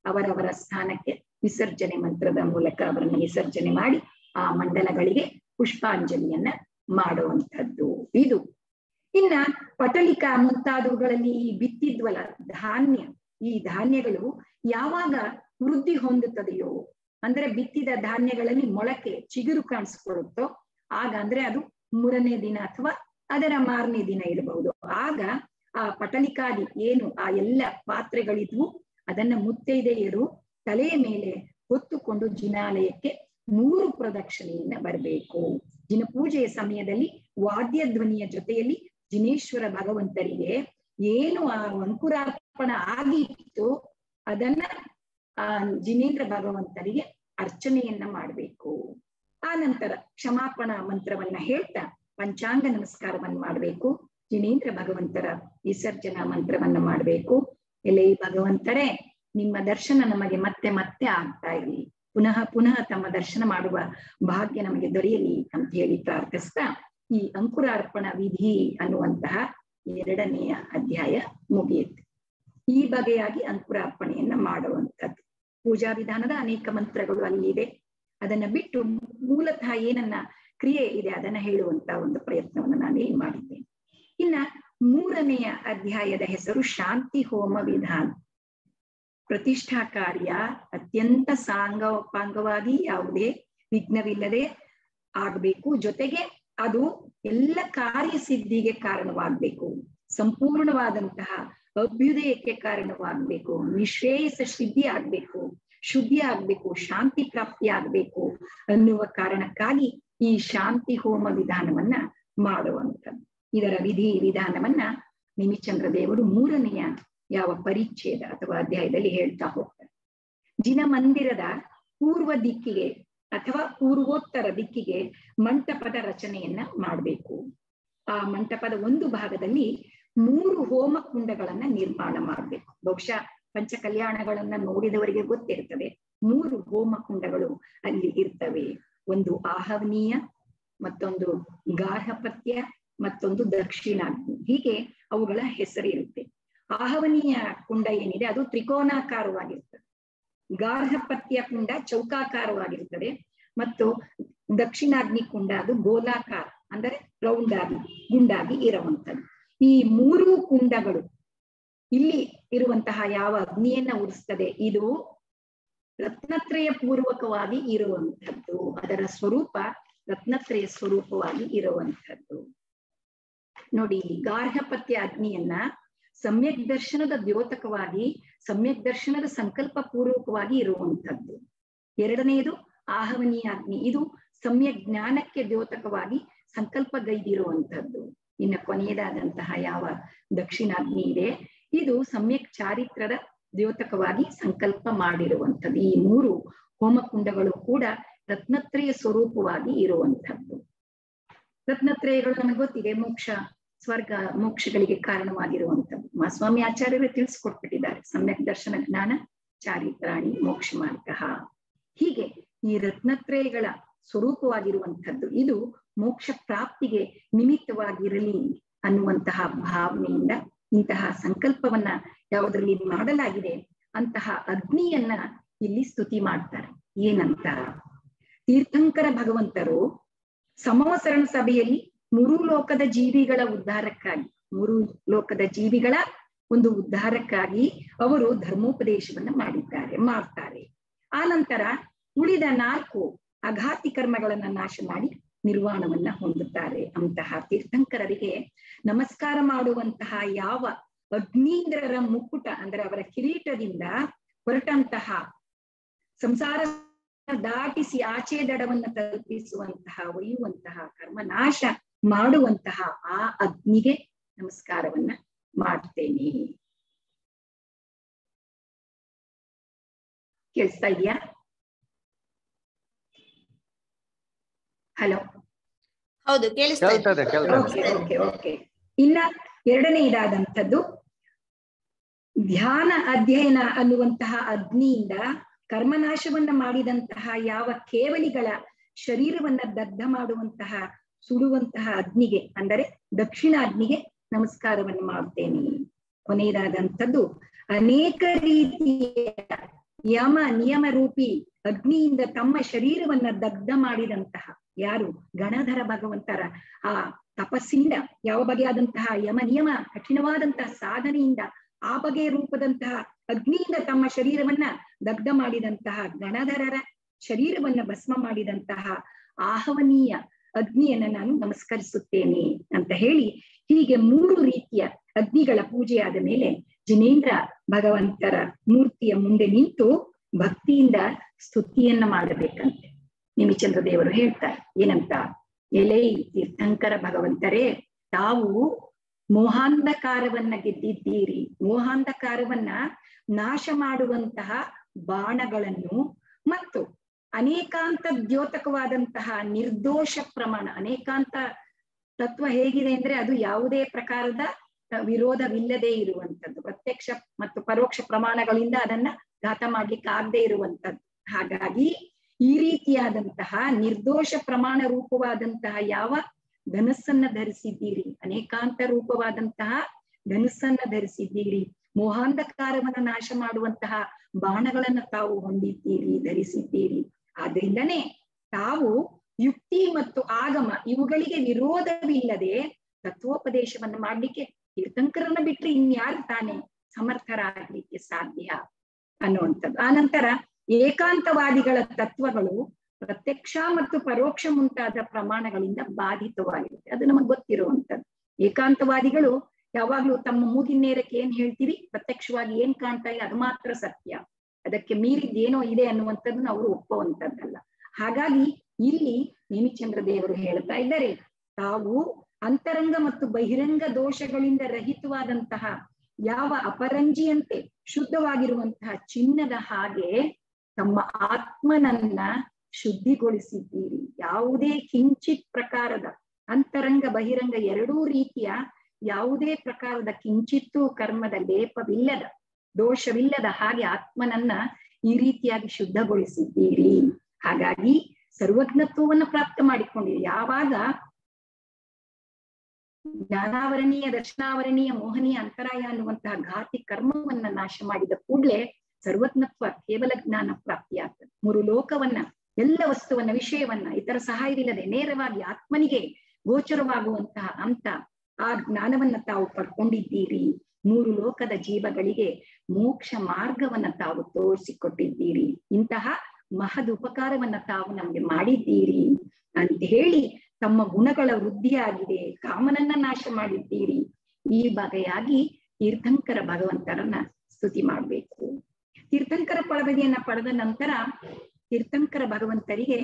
ಅವರವರ ಸ್ಥಾನಕ್ಕೆ ವಿಸರ್ಜನೆ ಮಂತ್ರದ ಮೂಲಕ ಅವರನ್ನು ವಿಸರ್ಜನೆ ಮಾಡಿ ಆ ಮಂಡಲಗಳಿಗೆ ಪುಷ್ಪಾಂಜಲಿಯನ್ನ ಮಾಡುವಂಥದ್ದು ಇದು ಇನ್ನ ಪಟಲಿಕ ಮುಂತಾದವುಗಳಲ್ಲಿ ಈ ಬಿತ್ತಿದ್ವಲ್ಲ ಧಾನ್ಯ ಈ ಧಾನ್ಯಗಳು ಯಾವಾಗ ವೃದ್ಧಿ ಹೊಂದುತ್ತದೆಯೋ ಅಂದ್ರೆ ಬಿತ್ತಿದ ಧಾನ್ಯಗಳಲ್ಲಿ ಮೊಳಕೆ ಚಿಗುರು ಕಾಣಿಸ್ಕೊಳ್ಳುತ್ತೋ ಆಗ ಅಂದ್ರೆ ಅದು ಮೂರನೇ ದಿನ ಅಥವಾ ಅದರ ಮಾರನೇ ದಿನ ಇರಬಹುದು ಆಗ ಆ ಪಟಲಿಕಾದಿ ಏನು ಆ ಎಲ್ಲ ಪಾತ್ರೆಗಳಿದ್ವು ಅದನ್ನ ಮುತ್ತೈದೆಯರು ತಲೆಯ ಮೇಲೆ ಹೊತ್ತುಕೊಂಡು ಜಿನಾಲಯಕ್ಕೆ ಮೂರು ಪ್ರದಕ್ಷಿಣೆಯನ್ನ ಬರಬೇಕು ಜಿನಪೂಜೆಯ ಸಮಯದಲ್ಲಿ ವಾದ್ಯ ಧ್ವನಿಯ ಜೊತೆಯಲ್ಲಿ ಜಿನೇಶ್ವರ ಭಗವಂತರಿಗೆ ಏನು ಆ ಅಂಕುರಾರ್ಪಣ ಆಗಿತ್ತು ಅದನ್ನ ಆ ಜಿನೇಂದ್ರ ಭಗವಂತರಿಗೆ ಅರ್ಚನೆಯನ್ನ ಮಾಡಬೇಕು ಆ ನಂತರ ಕ್ಷಮಾಪಣಾ ಮಂತ್ರವನ್ನ ಹೇಳ್ತಾ ಪಂಚಾಂಗ ನಮಸ್ಕಾರವನ್ನ ಮಾಡಬೇಕು ಜಿನೇಂದ್ರ ಭಗವಂತರ ವಿಸರ್ಜನಾ ಮಂತ್ರವನ್ನ ಮಾಡಬೇಕು ಎಲೆ ಭಗವಂತರೇ ನಿಮ್ಮ ದರ್ಶನ ನಮಗೆ ಮತ್ತೆ ಮತ್ತೆ ಆಗ್ತಾ ಇರಲಿ ಪುನಃ ಪುನಃ ತಮ್ಮ ದರ್ಶನ ಮಾಡುವ ಭಾಗ್ಯ ನಮಗೆ ದೊರೆಯಲಿ ಅಂತ ಹೇಳಿ ಪ್ರಾರ್ಥಿಸ್ತಾ ಈ ಅಂಕುರಾರ್ಪಣ ವಿಧಿ ಅನ್ನುವಂತಹ ಎರಡನೆಯ ಅಧ್ಯಾಯ ಮುಗಿಯುತ್ತೆ ಈ ಬಗೆಯಾಗಿ ಅಂಕುರಾರ್ಪಣೆಯನ್ನ ಮಾಡುವಂಥದ್ದು ಪೂಜಾ ವಿಧಾನದ ಅನೇಕ ಮಂತ್ರಗಳು ಅಲ್ಲಿದೆ ಅದನ್ನ ಬಿಟ್ಟು ಮೂಲತಃ ಏನನ್ನ ಕ್ರಿಯೆ ಇದೆ ಅದನ್ನ ಹೇಳುವಂತ ಒಂದು ಪ್ರಯತ್ನವನ್ನು ನಾನು ಇಲ್ಲಿ ಮಾಡಿದ್ದೇನೆ ಇನ್ನ ಮೂರನೆಯ ಅಧ್ಯಾಯದ ಹೆಸರು ಶಾಂತಿ ಹೋಮ ವಿಧಾನ ಪ್ರತಿಷ್ಠಾ ಕಾರ್ಯ ಅತ್ಯಂತ ಸಾಂಗೋಪಾಂಗವಾಗಿ ಯಾವುದೇ ವಿಘ್ನವಿಲ್ಲದೆ ಆಗ್ಬೇಕು ಜೊತೆಗೆ ಅದು ಎಲ್ಲ ಕಾರ್ಯಸಿದ್ಧಿಗೆ ಕಾರಣವಾಗ್ಬೇಕು ಸಂಪೂರ್ಣವಾದಂತಹ ಅಭ್ಯುದಯಕ್ಕೆ ಕಾರಣವಾಗ್ಬೇಕು ನಿಶ್ರೇಯಸ ಸಿದ್ಧಿ ಆಗ್ಬೇಕು ಶುದ್ಧಿ ಆಗ್ಬೇಕು ಶಾಂತಿ ಪ್ರಾಪ್ತಿ ಆಗ್ಬೇಕು ಅನ್ನುವ ಕಾರಣಕ್ಕಾಗಿ ಈ ಶಾಂತಿ ಹೋಮ ವಿಧಾನವನ್ನ ಮಾಡುವಂಥದ್ದು ಇದರ ವಿಧಿ ವಿಧಾನವನ್ನ ನಿಮಿಚಂದ್ರ ದೇವರು ಮೂರನೆಯ ಯಾವ ಪರಿಚ್ಛೇದ ಅಥವಾ ಅಧ್ಯಾಯದಲ್ಲಿ ಹೇಳ್ತಾ ಹೋಗ್ತಾರೆ ಜಿನ ಮಂದಿರದ ಪೂರ್ವ ದಿಕ್ಕಿಗೆ ಅಥವಾ ಪೂರ್ವೋತ್ತರ ದಿಕ್ಕಿಗೆ ಮಂಟಪದ ರಚನೆಯನ್ನ ಮಾಡಬೇಕು ಆ ಮಂಟಪದ ಒಂದು ಭಾಗದಲ್ಲಿ ಮೂರು ಹೋಮ ಕುಂಡಗಳನ್ನ ನಿರ್ಮಾಣ ಮಾಡಬೇಕು ಬಹುಶಃ ಪಂಚ ಕಲ್ಯಾಣಗಳನ್ನ ನೋಡಿದವರಿಗೆ ಗೊತ್ತಿರ್ತದೆ ಮೂರು ಹೋಮ ಕುಂಡಗಳು ಅಲ್ಲಿ ಇರ್ತವೆ ಒಂದು ಆಹವನೀಯ ಮತ್ತೊಂದು ಗಾರ್ಹಪತ್ಯ ಮತ್ತೊಂದು ದಕ್ಷಿಣಾಗ್ನಿ ಹೀಗೆ ಅವುಗಳ ಹೆಸರಿರುತ್ತೆ ಆಹವನೀಯ ಕುಂಡ ಏನಿದೆ ಅದು ತ್ರಿಕೋನಾಕಾರವಾಗಿರ್ತದೆ ಗಾರ್ಹಪತ್ಯ ಕುಂಡ ಚೌಕಾಕಾರವಾಗಿರ್ತದೆ ಮತ್ತು ದಕ್ಷಿಣಾಗ್ನಿ ಕುಂಡ ಅದು ಗೋಲಾಕಾರ ಅಂದರೆ ರೌಂಡ್ ಆಗಿ ಗುಂಡಾಗಿ ಇರುವಂತದ್ದು ಈ ಮೂರು ಕುಂಡಗಳು ಇಲ್ಲಿ ಇರುವಂತಹ ಯಾವ ಅಗ್ನಿಯನ್ನ ಉರಿಸ್ತದೆ ಇದು ರತ್ನತ್ರಯ ಪೂರ್ವಕವಾಗಿ ಇರುವಂಥದ್ದು ಅದರ ಸ್ವರೂಪ ರತ್ನತ್ರಯ ಸ್ವರೂಪವಾಗಿ ಇರುವಂಥದ್ದು ನೋಡಿ ಗಾರ್ಹಪತ್ಯ ಅಗ್ನಿಯನ್ನ ಸಮ್ಯಕ್ ದರ್ಶನದ ದ್ಯೋತಕವಾಗಿ ಸಮ್ಯಕ್ ದರ್ಶನದ ಸಂಕಲ್ಪ ಪೂರ್ವಕವಾಗಿ ಇರುವಂಥದ್ದು ಎರಡನೆಯದು ಆಹವನೀಯ ಅಗ್ನಿ ಇದು ಸಮ್ಯಕ್ ಜ್ಞಾನಕ್ಕೆ ದ್ಯೋತಕವಾಗಿ ಸಂಕಲ್ಪಗೈದಿರುವಂಥದ್ದು ಇನ್ನು ಕೊನೆಯದಾದಂತಹ ಯಾವ ದಕ್ಷಿಣಾಗ್ನಿ ಇದೆ ಇದು ಸಮ್ಯಕ್ ಚಾರಿತ್ರದ ದ್ಯೋತಕವಾಗಿ ಸಂಕಲ್ಪ ಮಾಡಿರುವಂಥದ್ದು ಈ ಮೂರು ಹೋಮಕುಂಡಗಳು ಕೂಡ ರತ್ನತ್ರಯ ಸ್ವರೂಪವಾಗಿ ಇರುವಂಥದ್ದು ರತ್ನತ್ರಯಗಳು ನಮಗೆ ಗೊತ್ತಿದೆ ಮೋಕ್ಷ ಸ್ವರ್ಗ ಮೋಕ್ಷಗಳಿಗೆ ಕಾರಣವಾಗಿರುವಂಥದ್ದು ಮಾಸ್ವಾಮಿ ಆಚಾರ್ಯರು ತಿಳಿಸ್ಕೊಟ್ಬಿಟ್ಟಿದ್ದಾರೆ ಸಮ್ಯಕ್ ದರ್ಶನ ಜ್ಞಾನ ಚಾರಿತ್ರಾಣಿ ಮೋಕ್ಷ ಮಾರ್ಗ ಹೀಗೆ ಈ ರತ್ನತ್ರಯಗಳ ಸ್ವರೂಪವಾಗಿರುವಂಥದ್ದು ಇದು ಮೋಕ್ಷ ಪ್ರಾಪ್ತಿಗೆ ನಿಮಿತ್ತವಾಗಿರಲಿ ಅನ್ನುವಂತಹ ಭಾವನೆಯಿಂದ ಇಂತಹ ಸಂಕಲ್ಪವನ್ನ ಯಾವುದರಲ್ಲಿ ಮಾಡಲಾಗಿದೆ ಅಂತಹ ಅಗ್ನಿಯನ್ನ ಇಲ್ಲಿ ಸ್ತುತಿ ಮಾಡ್ತಾರೆ ಏನಂತ ತೀರ್ಥಂಕರ ಭಗವಂತರು ಸಮವಸರಣ ಸಭೆಯಲ್ಲಿ ಮೂರು ಲೋಕದ ಜೀವಿಗಳ ಉದ್ಧಾರಕ್ಕಾಗಿ ಮೂರು ಲೋಕದ ಜೀವಿಗಳ ಒಂದು ಉದ್ಧಾರಕ್ಕಾಗಿ ಅವರು ಧರ್ಮೋಪದೇಶವನ್ನ ಮಾಡಿದ್ದಾರೆ ಮಾಡ್ತಾರೆ ಆ ನಂತರ ಉಳಿದ ನಾಲ್ಕು ಅಘಾತಿ ಕರ್ಮಗಳನ್ನ ನಾಶ ಮಾಡಿ ನಿರ್ವಾಣವನ್ನ ಹೊಂದುತ್ತಾರೆ ಅಂತಹ ತೀರ್ಥಂಕರರಿಗೆ ನಮಸ್ಕಾರ ಮಾಡುವಂತಹ ಯಾವ ಅಗ್ನೀಂದ್ರರ ಮುಕ್ಕುಟ ಅಂದ್ರೆ ಅವರ ಕಿರೀಟದಿಂದ ಹೊರಟಂತಹ ಸಂಸಾರ ದಾಟಿಸಿ ಆಚೆ ದಡವನ್ನ ತಲುಪಿಸುವಂತಹ ಒಯ್ಯುವಂತಹ ಕರ್ಮನಾಶ ಮಾಡುವಂತಹ ಆ ಅಗ್ನಿಗೆ ನಮಸ್ಕಾರವನ್ನ ಮಾಡ್ತೇನೆ ಕೇಳಿಸ್ತಾ ಇದೆಯಾ ಹಲೋ ಹೌದು ಕೇಳಿಸ್ತಾ ಇದೆ. ಕೇಳ್ತದೆ ಕೇಳ್ತದೆ ಓಕೆ ಓಕೆ ಓಕೆ ಇನ್ನ ಎರಡನೇ ಇದಾದಂಥದ್ದು ಧ್ಯಾನ ಅಧ್ಯಯನ ಅನ್ನುವಂತಹ ಅಗ್ನಿಯಿಂದ ಕರ್ಮನಾಶವನ್ನ ಮಾಡಿದಂತಹ ಯಾವ ಕೇವಲಿಗಳ ಶರೀರವನ್ನ ದಗ್ಧ ಮಾಡುವಂತಹ ಸುಡುವಂತಹ ಅಗ್ನಿಗೆ ಅಂದರೆ ದಕ್ಷಿಣ ಅಗ್ನಿಗೆ ನಮಸ್ಕಾರವನ್ನು ಮಾಡ್ತೇನೆ ಕೊನೆಯದಾದಂಥದ್ದು ಅನೇಕ ರೀತಿಯ ಯಮ ನಿಯಮ ರೂಪಿ ಅಗ್ನಿಯಿಂದ ತಮ್ಮ ಶರೀರವನ್ನ ದಗ್ಧ ಮಾಡಿದಂತಹ ಯಾರು ಗಣಧರ ಭಗವಂತರ ಆ ತಪಸ್ಸಿಂದ ಯಾವ ಬಗೆಯಾದಂತಹ ಯಮ ನಿಯಮ ಕಠಿಣವಾದಂತಹ ಸಾಧನೆಯಿಂದ ಆ ಬಗೆಯ ರೂಪದಂತಹ ಅಗ್ನಿಯಿಂದ ತಮ್ಮ ಶರೀರವನ್ನ ದಗ್ಧ ಮಾಡಿದಂತಹ ಗಣಧರರ ಶರೀರವನ್ನ ಭಸ್ಮ ಮಾಡಿದಂತಹ ಆಹವನೀಯ ಅಗ್ನಿಯನ್ನ ನಾನು ನಮಸ್ಕರಿಸುತ್ತೇನೆ ಅಂತ ಹೇಳಿ ಹೀಗೆ ಮೂರು ರೀತಿಯ ಅಗ್ನಿಗಳ ಪೂಜೆಯಾದ ಮೇಲೆ ಜಿನೇಂದ್ರ ಭಗವಂತರ ಮೂರ್ತಿಯ ಮುಂದೆ ನಿಂತು ಭಕ್ತಿಯಿಂದ ಸ್ತುತಿಯನ್ನ ಮಾಡಬೇಕಂತೆ ನಿಮಿಚಂದ್ರ ದೇವರು ಹೇಳ್ತಾರೆ ಏನಂತ ಎಲೈ ತೀರ್ಥಂಕರ ಭಗವಂತರೇ ತಾವು ಮೋಹಾಂಧಕಾರವನ್ನ ಗೆದ್ದಿದ್ದೀರಿ ಮೋಹಾಂಧಕಾರವನ್ನ ನಾಶ ಮಾಡುವಂತಹ ಬಾಣಗಳನ್ನು ಮತ್ತು ಅನೇಕಾಂತ ದ್ಯೋತಕವಾದಂತಹ ನಿರ್ದೋಷ ಪ್ರಮಾಣ ಅನೇಕಾಂತ ತತ್ವ ಹೇಗಿದೆ ಅಂದ್ರೆ ಅದು ಯಾವುದೇ ಪ್ರಕಾರದ ವಿರೋಧವಿಲ್ಲದೆ ಇರುವಂತದ್ದು ಪ್ರತ್ಯಕ್ಷ ಮತ್ತು ಪರೋಕ್ಷ ಪ್ರಮಾಣಗಳಿಂದ ಅದನ್ನ ಘಾತ ಮಾಡ್ಲಿಕ್ಕೆ ಆಗದೆ ಇರುವಂತದ್ದು ಹಾಗಾಗಿ ಈ ರೀತಿಯಾದಂತಹ ನಿರ್ದೋಷ ಪ್ರಮಾಣ ರೂಪವಾದಂತಹ ಯಾವ ಧನಸ್ಸನ್ನ ಧರಿಸಿದ್ದೀರಿ ಅನೇಕಾಂತ ರೂಪವಾದಂತಹ ಧನಸ್ಸನ್ನ ಧರಿಸಿದ್ದೀರಿ ಮೋಹಾಂಧಕಾರವನ್ನ ನಾಶ ಮಾಡುವಂತಹ ಬಾಣಗಳನ್ನ ತಾವು ಹೊಂದಿದ್ದೀರಿ ಧರಿಸಿದ್ದೀರಿ ಆದ್ರಿಂದನೇ ತಾವು ಯುಕ್ತಿ ಮತ್ತು ಆಗಮ ಇವುಗಳಿಗೆ ವಿರೋಧವಿಲ್ಲದೆ ತತ್ವೋಪದೇಶವನ್ನ ಮಾಡ್ಲಿಕ್ಕೆ ತೀರ್ಥಂಕರನ್ನ ಬಿಟ್ರೆ ಇನ್ಯಾರು ತಾನೇ ಸಮರ್ಥರಾಗ್ಲಿಕ್ಕೆ ಸಾಧ್ಯ ಅನ್ನುವಂಥದ್ದು ಆನಂತರ ಏಕಾಂತವಾದಿಗಳ ತತ್ವಗಳು ಪ್ರತ್ಯಕ್ಷ ಮತ್ತು ಪರೋಕ್ಷ ಮುಂತಾದ ಪ್ರಮಾಣಗಳಿಂದ ಬಾಧಿತವಾಗಿರುತ್ತೆ ಅದು ನಮಗ್ ಗೊತ್ತಿರುವಂತದ್ದು ಏಕಾಂತವಾದಿಗಳು ಯಾವಾಗ್ಲೂ ತಮ್ಮ ಮೂಗಿನ ನೇರಕ್ಕೆ ಏನ್ ಹೇಳ್ತೀವಿ ಪ್ರತ್ಯಕ್ಷವಾಗಿ ಏನ್ ಕಾಣ್ತಾ ಇಲ್ಲ ಅದು ಮಾತ್ರ ಸತ್ಯ ಅದಕ್ಕೆ ಮೀರಿದ್ ಏನೋ ಇದೆ ಅನ್ನುವಂಥದ್ದನ್ನ ಅವರು ಒಪ್ಪುವಂತದ್ದಲ್ಲ ಹಾಗಾಗಿ ಇಲ್ಲಿ ನೇಮಿಚಂದ್ರ ದೇವರು ಹೇಳ್ತಾ ಇದ್ದಾರೆ ತಾವು ಅಂತರಂಗ ಮತ್ತು ಬಹಿರಂಗ ದೋಷಗಳಿಂದ ರಹಿತವಾದಂತಹ ಯಾವ ಅಪರಂಜಿಯಂತೆ ಶುದ್ಧವಾಗಿರುವಂತಹ ಚಿನ್ನದ ಹಾಗೆ ತಮ್ಮ ಆತ್ಮನನ್ನ ಶುದ್ಧಿಗೊಳಿಸಿದ್ದೀರಿ ಯಾವುದೇ ಕಿಂಚಿತ್ ಪ್ರಕಾರದ ಅಂತರಂಗ ಬಹಿರಂಗ ಎರಡೂ ರೀತಿಯ ಯಾವುದೇ ಪ್ರಕಾರದ ಕಿಂಚಿತ್ತೂ ಕರ್ಮದ ಲೇಪವಿಲ್ಲದ ದೋಷವಿಲ್ಲದ ಹಾಗೆ ಆತ್ಮನನ್ನ ಈ ರೀತಿಯಾಗಿ ಶುದ್ಧಗೊಳಿಸಿದ್ದೀರಿ ಹಾಗಾಗಿ ಸರ್ವಜ್ಞತ್ವವನ್ನು ಪ್ರಾಪ್ತ ಮಾಡಿಕೊಂಡಿರಿ ಯಾವಾಗ ಜ್ಞಾನಾವರಣೀಯ ದರ್ಶನಾವರಣೀಯ ಮೋಹನೀಯ ಅಂತರಾಯ ಅನ್ನುವಂತಹ ಘಾತಿ ಕರ್ಮವನ್ನ ನಾಶ ಮಾಡಿದ ಕೂಡಲೇ ಸರ್ವಜ್ಞತ್ವ ಕೇವಲ ಜ್ಞಾನ ಪ್ರಾಪ್ತಿಯಾಗ್ತದೆ ಮೂರು ಲೋಕವನ್ನ ಎಲ್ಲ ವಸ್ತುವನ್ನ ವಿಷಯವನ್ನ ಇತರ ಸಹಾಯವಿಲ್ಲದೆ ನೇರವಾಗಿ ಆತ್ಮನಿಗೆ ಗೋಚರವಾಗುವಂತಹ ಅಂತ ಆ ಜ್ಞಾನವನ್ನ ತಾವು ಪಡ್ಕೊಂಡಿದ್ದೀರಿ ಮೂರು ಲೋಕದ ಜೀವಗಳಿಗೆ ಮೋಕ್ಷ ಮಾರ್ಗವನ್ನ ತಾವು ತೋರಿಸಿಕೊಟ್ಟಿದ್ದೀರಿ ಇಂತಹ ಮಹದ್ ಉಪಕಾರವನ್ನ ತಾವು ನಮ್ಗೆ ಮಾಡಿದ್ದೀರಿ ಅಂತ ಹೇಳಿ ತಮ್ಮ ಗುಣಗಳ ವೃದ್ಧಿಯಾಗಿದೆ ಕಾಮನನ್ನ ನಾಶ ಮಾಡಿದ್ದೀರಿ ಈ ಬಗೆಯಾಗಿ ತೀರ್ಥಂಕರ ಭಗವಂತರನ್ನ ಸ್ತುತಿ ಮಾಡ್ಬೇಕು ತೀರ್ಥಂಕರ ಪಳಬದಿಯನ್ನ ಪಡೆದ ನಂತರ ತೀರ್ಥಂಕರ ಭಗವಂತರಿಗೆ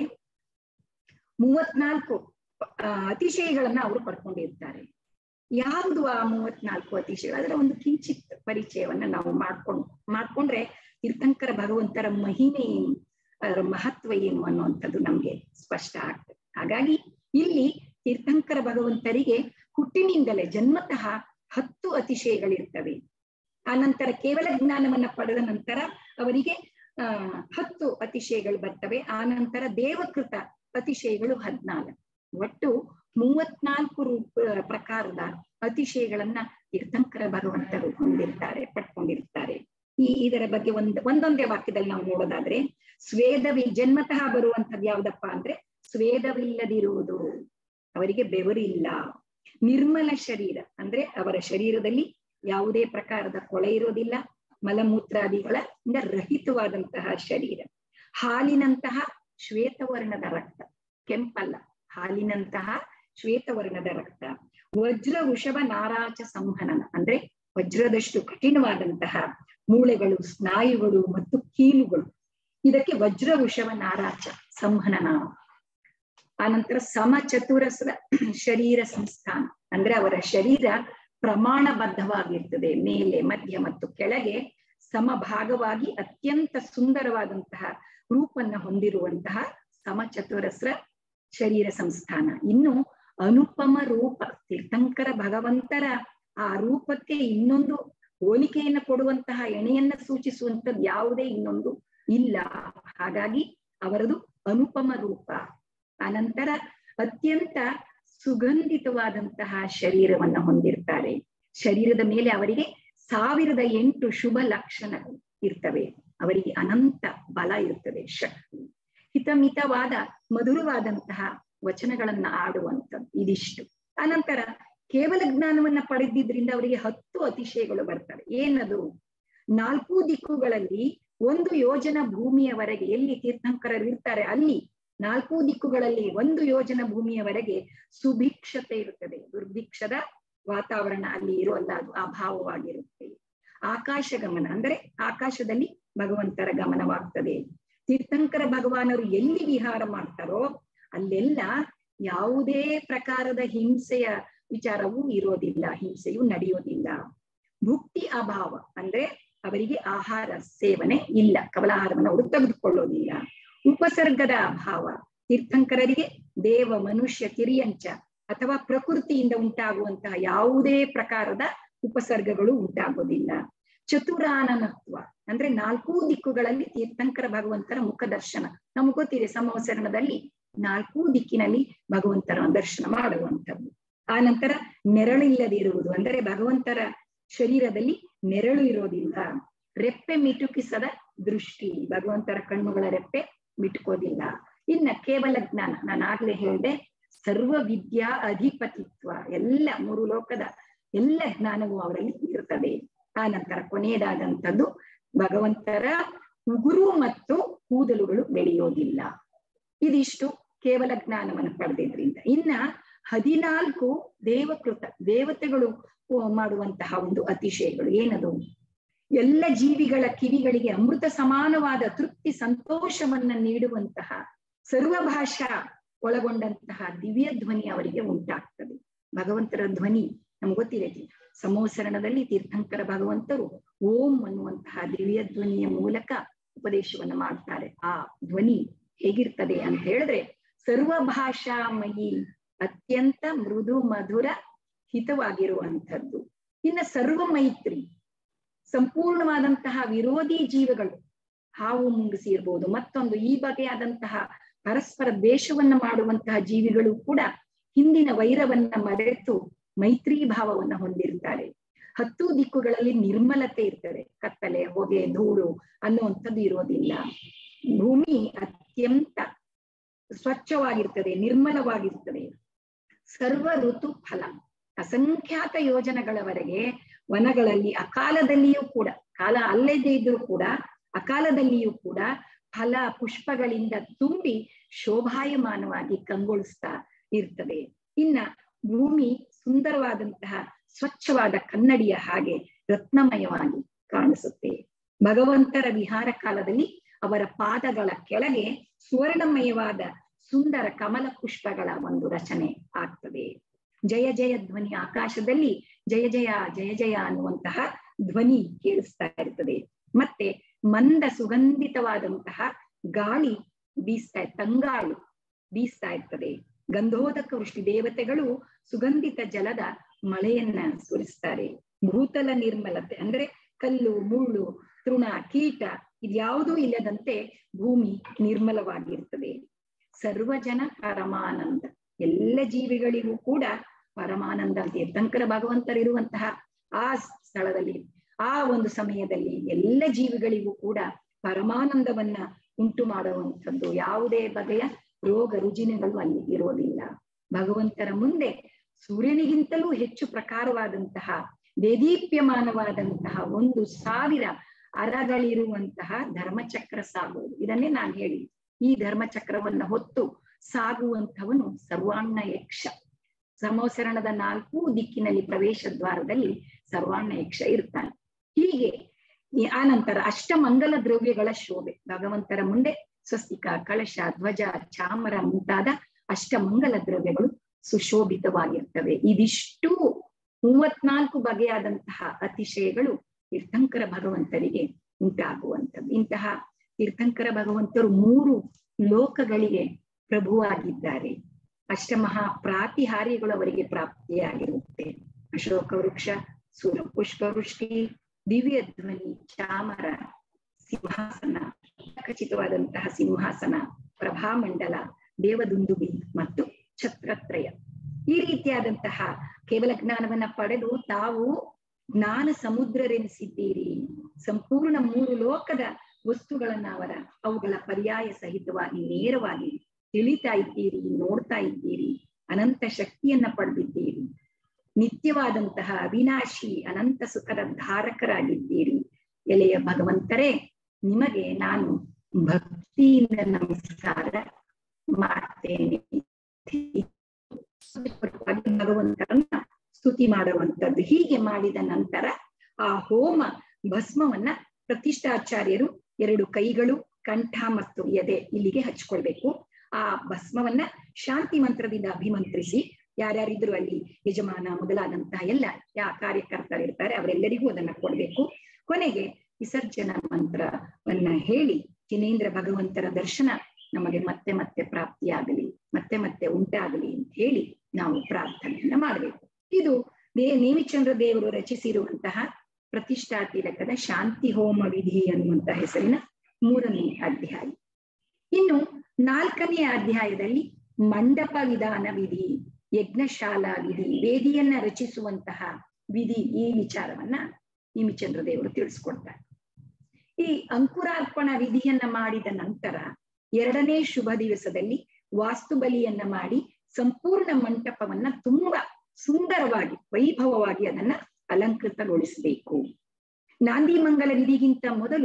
ಮೂವತ್ನಾಲ್ಕು ಅತಿಶಯಗಳನ್ನ ಅವರು ಪಡ್ಕೊಂಡಿರ್ತಾರೆ ಯಾವುದು ಆ ಮೂವತ್ನಾಲ್ಕು ಅತಿಶಯ ಅದರ ಒಂದು ಕಿಂಚಿತ್ ಪರಿಚಯವನ್ನ ನಾವು ಮಾಡ್ಕೊಂಡು ಮಾಡ್ಕೊಂಡ್ರೆ ತೀರ್ಥಂಕರ ಭಗವಂತರ ಮಹಿಮೆ ಏನು ಅದರ ಮಹತ್ವ ಏನು ಅನ್ನುವಂಥದ್ದು ನಮ್ಗೆ ಸ್ಪಷ್ಟ ಆಗ್ತದೆ ಹಾಗಾಗಿ ಇಲ್ಲಿ ತೀರ್ಥಂಕರ ಭಗವಂತರಿಗೆ ಹುಟ್ಟಿನಿಂದಲೇ ಜನ್ಮತಃ ಹತ್ತು ಅತಿಶಯಗಳಿರ್ತವೆ ಆ ನಂತರ ಕೇವಲ ಜ್ಞಾನವನ್ನ ಪಡೆದ ನಂತರ ಅವರಿಗೆ ಆ ಹತ್ತು ಅತಿಶಯಗಳು ಬರ್ತವೆ ಆ ನಂತರ ದೇವಕೃತ ಅತಿಶಯಗಳು ಹದ್ನಾಲ್ಕು ಒಟ್ಟು ಮೂವತ್ನಾಲ್ಕು ರೂಪ ಪ್ರಕಾರದ ಅತಿಶಯಗಳನ್ನ ತೀರ್ಥಂಕರ ಭಗವಂತರು ಹೊಂದಿರ್ತಾರೆ ಪಡ್ಕೊಂಡಿರ್ತಾರೆ ಈ ಇದರ ಬಗ್ಗೆ ಒಂದ್ ಒಂದೊಂದೇ ವಾಕ್ಯದಲ್ಲಿ ನಾವು ನೋಡೋದಾದ್ರೆ ಸ್ವೇದವಿ ಜನ್ಮತಃ ಬರುವಂತದ್ದು ಯಾವ್ದಪ್ಪ ಅಂದ್ರೆ ಸ್ವೇದವಿಲ್ಲದಿರುವುದು ಅವರಿಗೆ ಬೆವರಿಲ್ಲ ನಿರ್ಮಲ ಶರೀರ ಅಂದ್ರೆ ಅವರ ಶರೀರದಲ್ಲಿ ಯಾವುದೇ ಪ್ರಕಾರದ ಕೊಳೆ ಇರೋದಿಲ್ಲ ಮಲಮೂತ್ರಾದಿಗಳ ರಹಿತವಾದಂತಹ ಶರೀರ ಹಾಲಿನಂತಹ ಶ್ವೇತವರ್ಣದ ರಕ್ತ ಕೆಂಪಲ್ಲ ಹಾಲಿನಂತಹ ಶ್ವೇತವರ್ಣದ ರಕ್ತ ವಜ್ರ ವೃಷಭ ನಾರಾಚ ಸಂಹನನ ಅಂದ್ರೆ ವಜ್ರದಷ್ಟು ಕಠಿಣವಾದಂತಹ ಮೂಳೆಗಳು ಸ್ನಾಯುಗಳು ಮತ್ತು ಕೀಲುಗಳು ಇದಕ್ಕೆ ವಜ್ರ ವೃಷಭ ನಾರಾಚ ಸಂಹನನ ಆನಂತರ ಸಮಚತುರಸ್ರ ಶರೀರ ಸಂಸ್ಥಾನ ಅಂದ್ರೆ ಅವರ ಶರೀರ ಪ್ರಮಾಣಬದ್ಧವಾಗಿರ್ತದೆ ಮೇಲೆ ಮಧ್ಯ ಮತ್ತು ಕೆಳಗೆ ಸಮಭಾಗವಾಗಿ ಅತ್ಯಂತ ಸುಂದರವಾದಂತಹ ರೂಪನ್ನ ಹೊಂದಿರುವಂತಹ ಸಮಚತುರಸ್ರ ಶರೀರ ಸಂಸ್ಥಾನ ಇನ್ನು ಅನುಪಮ ರೂಪ ತೀರ್ಥಂಕರ ಭಗವಂತರ ಆ ರೂಪಕ್ಕೆ ಇನ್ನೊಂದು ಹೋಲಿಕೆಯನ್ನ ಕೊಡುವಂತಹ ಎಣೆಯನ್ನ ಸೂಚಿಸುವಂತದ್ದು ಯಾವುದೇ ಇನ್ನೊಂದು ಇಲ್ಲ ಹಾಗಾಗಿ ಅವರದು ಅನುಪಮ ರೂಪ ಅನಂತರ ಅತ್ಯಂತ ಸುಗಂಧಿತವಾದಂತಹ ಶರೀರವನ್ನ ಹೊಂದಿರ್ತಾರೆ ಶರೀರದ ಮೇಲೆ ಅವರಿಗೆ ಸಾವಿರದ ಎಂಟು ಶುಭ ಲಕ್ಷಣಗಳು ಇರ್ತವೆ ಅವರಿಗೆ ಅನಂತ ಬಲ ಇರುತ್ತದೆ ಶಕ್ತಿ ಹಿತಮಿತವಾದ ಮಧುರವಾದಂತಹ ವಚನಗಳನ್ನ ಆಡುವಂಥದ್ದು ಇದಿಷ್ಟು ಅನಂತರ ಕೇವಲ ಜ್ಞಾನವನ್ನ ಪಡೆದಿದ್ರಿಂದ ಅವರಿಗೆ ಹತ್ತು ಅತಿಶಯಗಳು ಬರ್ತವೆ ಏನದು ನಾಲ್ಕು ದಿಕ್ಕುಗಳಲ್ಲಿ ಒಂದು ಯೋಜನ ಭೂಮಿಯವರೆಗೆ ಎಲ್ಲಿ ತೀರ್ಥಂಕರರು ಇರ್ತಾರೆ ಅಲ್ಲಿ ನಾಲ್ಕು ದಿಕ್ಕುಗಳಲ್ಲಿ ಒಂದು ಯೋಜನ ಭೂಮಿಯವರೆಗೆ ಸುಭಿಕ್ಷತೆ ಇರುತ್ತದೆ ದುರ್ಭಿಕ್ಷದ ವಾತಾವರಣ ಅಲ್ಲಿ ಇರೋಲ್ಲ ಅದು ಅಭಾವವಾಗಿರುತ್ತೆ ಆಕಾಶ ಗಮನ ಅಂದ್ರೆ ಆಕಾಶದಲ್ಲಿ ಭಗವಂತರ ಗಮನವಾಗ್ತದೆ ತೀರ್ಥಂಕರ ಭಗವಾನರು ಎಲ್ಲಿ ವಿಹಾರ ಮಾಡ್ತಾರೋ ಅಲ್ಲೆಲ್ಲ ಯಾವುದೇ ಪ್ರಕಾರದ ಹಿಂಸೆಯ ವಿಚಾರವೂ ಇರೋದಿಲ್ಲ ಹಿಂಸೆಯೂ ನಡೆಯೋದಿಲ್ಲ ಭುಕ್ತಿ ಅಭಾವ ಅಂದ್ರೆ ಅವರಿಗೆ ಆಹಾರ ಸೇವನೆ ಇಲ್ಲ ಕಮಲಾಹಾರವನ್ನು ಅವರು ತೆಗೆದುಕೊಳ್ಳೋದಿಲ್ಲ ಉಪಸರ್ಗದ ಅಭಾವ ತೀರ್ಥಂಕರರಿಗೆ ದೇವ ಮನುಷ್ಯ ತಿರಿಯಂಚ ಅಥವಾ ಪ್ರಕೃತಿಯಿಂದ ಉಂಟಾಗುವಂತಹ ಯಾವುದೇ ಪ್ರಕಾರದ ಉಪಸರ್ಗಗಳು ಉಂಟಾಗೋದಿಲ್ಲ ಚತುರಾನನತ್ವ ಅಂದ್ರೆ ನಾಲ್ಕೂ ದಿಕ್ಕುಗಳಲ್ಲಿ ತೀರ್ಥಂಕರ ಭಗವಂತರ ಮುಖ ದರ್ಶನ ನಮ್ಗೆ ಗೊತ್ತಿದೆ ಸಂವತ್ಸರಣದಲ್ಲಿ ನಾಲ್ಕೂ ದಿಕ್ಕಿನಲ್ಲಿ ಭಗವಂತರ ದರ್ಶನ ಮಾಡುವಂಥದ್ದು ಆ ನಂತರ ನೆರಳಿಲ್ಲದಿರುವುದು ಅಂದರೆ ಭಗವಂತರ ಶರೀರದಲ್ಲಿ ನೆರಳು ಇರೋದಿಲ್ಲ ರೆಪ್ಪೆ ಮಿಟುಕಿಸದ ದೃಷ್ಟಿ ಭಗವಂತರ ಕಣ್ಣುಗಳ ರೆಪ್ಪೆ ಮಿಟುಕೋದಿಲ್ಲ ಇನ್ನ ಕೇವಲ ಜ್ಞಾನ ನಾನು ಆಗ್ಲೇ ಹೇಳಿದೆ ಸರ್ವ ವಿದ್ಯಾ ಅಧಿಪತಿತ್ವ ಎಲ್ಲ ಮೂರು ಲೋಕದ ಎಲ್ಲ ಜ್ಞಾನವೂ ಅವರಲ್ಲಿ ಇರ್ತದೆ ಆ ನಂತರ ಕೊನೆಯದಾದಂಥದ್ದು ಭಗವಂತರ ಉಗುರು ಮತ್ತು ಕೂದಲುಗಳು ಬೆಳೆಯೋದಿಲ್ಲ ಇದಿಷ್ಟು ಕೇವಲ ಜ್ಞಾನವನ್ನು ಪಡೆದಿದ್ರಿಂದ ಇನ್ನ ಹದಿನಾಲ್ಕು ದೇವಕೃತ ದೇವತೆಗಳು ಮಾಡುವಂತಹ ಒಂದು ಅತಿಶಯಗಳು ಏನದು ಎಲ್ಲ ಜೀವಿಗಳ ಕಿವಿಗಳಿಗೆ ಅಮೃತ ಸಮಾನವಾದ ತೃಪ್ತಿ ಸಂತೋಷವನ್ನ ನೀಡುವಂತಹ ಸರ್ವಭಾಷಾ ಒಳಗೊಂಡಂತಹ ದಿವ್ಯ ಧ್ವನಿ ಅವರಿಗೆ ಉಂಟಾಗ್ತದೆ ಭಗವಂತರ ಧ್ವನಿ ನಮ್ಗೆ ಗೊತ್ತಿದೆ ಸಮೋಸರಣದಲ್ಲಿ ತೀರ್ಥಂಕರ ಭಗವಂತರು ಓಂ ಅನ್ನುವಂತಹ ದಿವ್ಯ ಧ್ವನಿಯ ಮೂಲಕ ಉಪದೇಶವನ್ನ ಮಾಡ್ತಾರೆ ಆ ಧ್ವನಿ ಹೇಗಿರ್ತದೆ ಅಂತ ಹೇಳಿದ್ರೆ ಸರ್ವಭಾಷಾಮಯಿ ಅತ್ಯಂತ ಮೃದು ಮಧುರ ಹಿತವಾಗಿರುವಂಥದ್ದು ಇನ್ನ ಸರ್ವ ಮೈತ್ರಿ ಸಂಪೂರ್ಣವಾದಂತಹ ವಿರೋಧಿ ಜೀವಗಳು ಹಾವು ಮುಂಗಿಸಿ ಇರ್ಬೋದು ಮತ್ತೊಂದು ಈ ಬಗೆಯಾದಂತಹ ಪರಸ್ಪರ ದ್ವೇಷವನ್ನ ಮಾಡುವಂತಹ ಜೀವಿಗಳು ಕೂಡ ಹಿಂದಿನ ವೈರವನ್ನ ಮರೆತು ಮೈತ್ರಿ ಭಾವವನ್ನ ಹೊಂದಿರ್ತಾರೆ ಹತ್ತು ದಿಕ್ಕುಗಳಲ್ಲಿ ನಿರ್ಮಲತೆ ಇರ್ತದೆ ಕತ್ತಲೆ ಹೊಗೆ ಧೂಳು ಅನ್ನುವಂಥದ್ದು ಇರೋದಿಲ್ಲ ಭೂಮಿ ಅತ್ಯಂತ ಸ್ವಚ್ಛವಾಗಿರ್ತದೆ ನಿರ್ಮಲವಾಗಿರ್ತದೆ ಸರ್ವ ಋತು ಫಲ ಅಸಂಖ್ಯಾತ ಯೋಜನೆಗಳವರೆಗೆ ವನಗಳಲ್ಲಿ ಅಕಾಲದಲ್ಲಿಯೂ ಕೂಡ ಕಾಲ ಅಲ್ಲದೇ ಇದ್ರೂ ಕೂಡ ಅಕಾಲದಲ್ಲಿಯೂ ಕೂಡ ಫಲ ಪುಷ್ಪಗಳಿಂದ ತುಂಬಿ ಶೋಭಾಯಮಾನವಾಗಿ ಕಂಗೊಳಿಸ್ತಾ ಇರ್ತದೆ ಇನ್ನ ಭೂಮಿ ಸುಂದರವಾದಂತಹ ಸ್ವಚ್ಛವಾದ ಕನ್ನಡಿಯ ಹಾಗೆ ರತ್ನಮಯವಾಗಿ ಕಾಣಿಸುತ್ತೆ ಭಗವಂತರ ವಿಹಾರ ಕಾಲದಲ್ಲಿ ಅವರ ಪಾದಗಳ ಕೆಳಗೆ ಸುವರ್ಣಮಯವಾದ ಸುಂದರ ಕಮಲ ಪುಷ್ಪಗಳ ಒಂದು ರಚನೆ ಆಗ್ತದೆ ಜಯ ಜಯ ಧ್ವನಿ ಆಕಾಶದಲ್ಲಿ ಜಯ ಜಯ ಜಯ ಜಯ ಅನ್ನುವಂತಹ ಧ್ವನಿ ಕೇಳಿಸ್ತಾ ಇರ್ತದೆ ಮತ್ತೆ ಮಂದ ಸುಗಂಧಿತವಾದಂತಹ ಗಾಳಿ ಬೀಸ್ತಾ ತಂಗಾಳು ಬೀಸ್ತಾ ಇರ್ತದೆ ಗಂಧೋದಕ ವೃಷ್ಟಿ ದೇವತೆಗಳು ಸುಗಂಧಿತ ಜಲದ ಮಳೆಯನ್ನ ಸುರಿಸ್ತಾರೆ ಭೂತಲ ನಿರ್ಮಲತೆ ಅಂದ್ರೆ ಕಲ್ಲು ಮುಳ್ಳು ತೃಣ ಕೀಟ ಇದ್ಯಾವುದೂ ಇಲ್ಲದಂತೆ ಭೂಮಿ ನಿರ್ಮಲವಾಗಿರ್ತದೆ ಸರ್ವಜನ ಪರಮಾನಂದ ಎಲ್ಲ ಜೀವಿಗಳಿಗೂ ಕೂಡ ಪರಮಾನಂದ ತೀರ್ಥಂಕರ ಭಗವಂತರಿರುವಂತಹ ಆ ಸ್ಥಳದಲ್ಲಿ ಆ ಒಂದು ಸಮಯದಲ್ಲಿ ಎಲ್ಲ ಜೀವಿಗಳಿಗೂ ಕೂಡ ಪರಮಾನಂದವನ್ನ ಉಂಟು ಮಾಡುವಂಥದ್ದು ಯಾವುದೇ ಬಗೆಯ ರೋಗ ರುಜಿನಗಳು ಅಲ್ಲಿ ಇರೋದಿಲ್ಲ ಭಗವಂತರ ಮುಂದೆ ಸೂರ್ಯನಿಗಿಂತಲೂ ಹೆಚ್ಚು ಪ್ರಕಾರವಾದಂತಹ ದೇದೀಪ್ಯಮಾನವಾದಂತಹ ಒಂದು ಸಾವಿರ ಅರಗಳಿರುವಂತಹ ಧರ್ಮಚಕ್ರ ಸಾಗುವುದು ಇದನ್ನೇ ನಾನು ಹೇಳಿ ಈ ಧರ್ಮಚಕ್ರವನ್ನ ಹೊತ್ತು ಸಾಗುವಂಥವನು ಸರ್ವಾಣ್ಣ ಯಕ್ಷ ಸಮೋಸರಣದ ನಾಲ್ಕು ದಿಕ್ಕಿನಲ್ಲಿ ಪ್ರವೇಶ ದ್ವಾರದಲ್ಲಿ ಸರ್ವಾಣ್ಣ ಯಕ್ಷ ಇರ್ತಾನೆ ಹೀಗೆ ಆನಂತರ ಅಷ್ಟಮಂಗಲ ದ್ರವ್ಯಗಳ ಶೋಭೆ ಭಗವಂತರ ಮುಂದೆ ಸ್ವಸ್ತಿಕ ಕಳಶ ಧ್ವಜ ಚಾಮರ ಮುಂತಾದ ಅಷ್ಟಮಂಗಲ ದ್ರವ್ಯಗಳು ಸುಶೋಭಿತವಾಗಿರ್ತವೆ ಇದಿಷ್ಟು ಮೂವತ್ನಾಲ್ಕು ಬಗೆಯಾದಂತಹ ಅತಿಶಯಗಳು ತೀರ್ಥಂಕರ ಭಗವಂತರಿಗೆ ಉಂಟಾಗುವಂಥದ್ದು ಇಂತಹ ತೀರ್ಥಂಕರ ಭಗವಂತರು ಮೂರು ಲೋಕಗಳಿಗೆ ಪ್ರಭುವಾಗಿದ್ದಾರೆ ಅಷ್ಟಮಹಾ ಪ್ರಾತಿಹಾರ್ಯಗಳು ಅವರಿಗೆ ಪ್ರಾಪ್ತಿಯಾಗಿರುತ್ತೆ ಅಶೋಕ ವೃಕ್ಷ ಸುರ ಪುಷ್ಪ ವೃಷ್ಟಿ ದಿವ್ಯ ಧ್ವನಿ ಚಾಮರ ಸಿಂಹಾಸನ ಖಚಿತವಾದಂತಹ ಸಿಂಹಾಸನ ಪ್ರಭಾಮಂಡಲ ದೇವದುಂದುಬಿ ಮತ್ತು ಛತ್ರತ್ರಯ ಈ ರೀತಿಯಾದಂತಹ ಕೇವಲ ಜ್ಞಾನವನ್ನ ಪಡೆದು ತಾವು ಜ್ಞಾನ ಸಮುದ್ರರೆನಿಸಿದ್ದೀರಿ ಸಂಪೂರ್ಣ ಮೂರು ಲೋಕದ ವಸ್ತುಗಳನ್ನ ಅವರ ಅವುಗಳ ಪರ್ಯಾಯ ಸಹಿತವಾಗಿ ನೇರವಾಗಿ ತಿಳಿತಾ ಇದ್ದೀರಿ ನೋಡ್ತಾ ಇದ್ದೀರಿ ಅನಂತ ಶಕ್ತಿಯನ್ನ ಪಡೆದಿದ್ದೀರಿ ನಿತ್ಯವಾದಂತಹ ಅವಿನಾಶಿ ಅನಂತ ಸುಖದ ಧಾರಕರಾಗಿದ್ದೀರಿ ಎಲೆಯ ಭಗವಂತರೇ ನಿಮಗೆ ನಾನು ಭಕ್ತಿಯಿಂದ ನಮಸ್ಕಾರ ಮಾಡ್ತೇನೆ ಭಗವಂತರನ್ನ ಸ್ತುತಿ ಮಾಡುವಂತದ್ದು ಹೀಗೆ ಮಾಡಿದ ನಂತರ ಆ ಹೋಮ ಭಸ್ಮವನ್ನ ಪ್ರತಿಷ್ಠಾಚಾರ್ಯರು ಎರಡು ಕೈಗಳು ಕಂಠ ಮತ್ತು ಎದೆ ಇಲ್ಲಿಗೆ ಹಚ್ಕೊಳ್ಬೇಕು ಆ ಭಸ್ಮವನ್ನ ಶಾಂತಿ ಮಂತ್ರದಿಂದ ಅಭಿಮಂತ್ರಿಸಿ ಯಾರ್ಯಾರಿದ್ರು ಅಲ್ಲಿ ಯಜಮಾನ ಮೊದಲಾದಂತಹ ಎಲ್ಲ ಯಾ ಕಾರ್ಯಕರ್ತರಿರ್ತಾರೆ ಅವರೆಲ್ಲರಿಗೂ ಅದನ್ನ ಕೊಡ್ಬೇಕು ಕೊನೆಗೆ ವಿಸರ್ಜನಾ ಮಂತ್ರವನ್ನ ಹೇಳಿ ಜಿನೇಂದ್ರ ಭಗವಂತರ ದರ್ಶನ ನಮಗೆ ಮತ್ತೆ ಮತ್ತೆ ಪ್ರಾಪ್ತಿಯಾಗಲಿ ಮತ್ತೆ ಮತ್ತೆ ಉಂಟಾಗಲಿ ಅಂತ ಹೇಳಿ ನಾವು ಪ್ರಾರ್ಥನೆಯನ್ನ ಮಾಡಬೇಕು ಇದು ದೇ ನೇಮಿಚಂದ್ರ ದೇವರು ರಚಿಸಿರುವಂತಹ ಪ್ರತಿಷ್ಠಾ ತಿಲಕದ ಶಾಂತಿ ಹೋಮ ವಿಧಿ ಅನ್ನುವಂತ ಹೆಸರಿನ ಮೂರನೇ ಅಧ್ಯಾಯ ಇನ್ನು ನಾಲ್ಕನೇ ಅಧ್ಯಾಯದಲ್ಲಿ ಮಂಡಪ ವಿಧಾನ ವಿಧಿ ಯಜ್ಞಶಾಲಾ ವಿಧಿ ವೇದಿಯನ್ನ ರಚಿಸುವಂತಹ ವಿಧಿ ಈ ವಿಚಾರವನ್ನ ನೇಮಿಚಂದ್ರ ದೇವರು ತಿಳಿಸ್ಕೊಡ್ತಾರೆ ಈ ಅಂಕುರಾರ್ಪಣ ವಿಧಿಯನ್ನ ಮಾಡಿದ ನಂತರ ಎರಡನೇ ಶುಭ ದಿವಸದಲ್ಲಿ ವಾಸ್ತು ಬಲಿಯನ್ನ ಮಾಡಿ ಸಂಪೂರ್ಣ ಮಂಟಪವನ್ನ ತುಂಬಾ ಸುಂದರವಾಗಿ ವೈಭವವಾಗಿ ಅದನ್ನ ಅಲಂಕೃತಗೊಳಿಸಬೇಕು ನಾಂದಿ ಮಂಗಲ ವಿಧಿಗಿಂತ ಮೊದಲು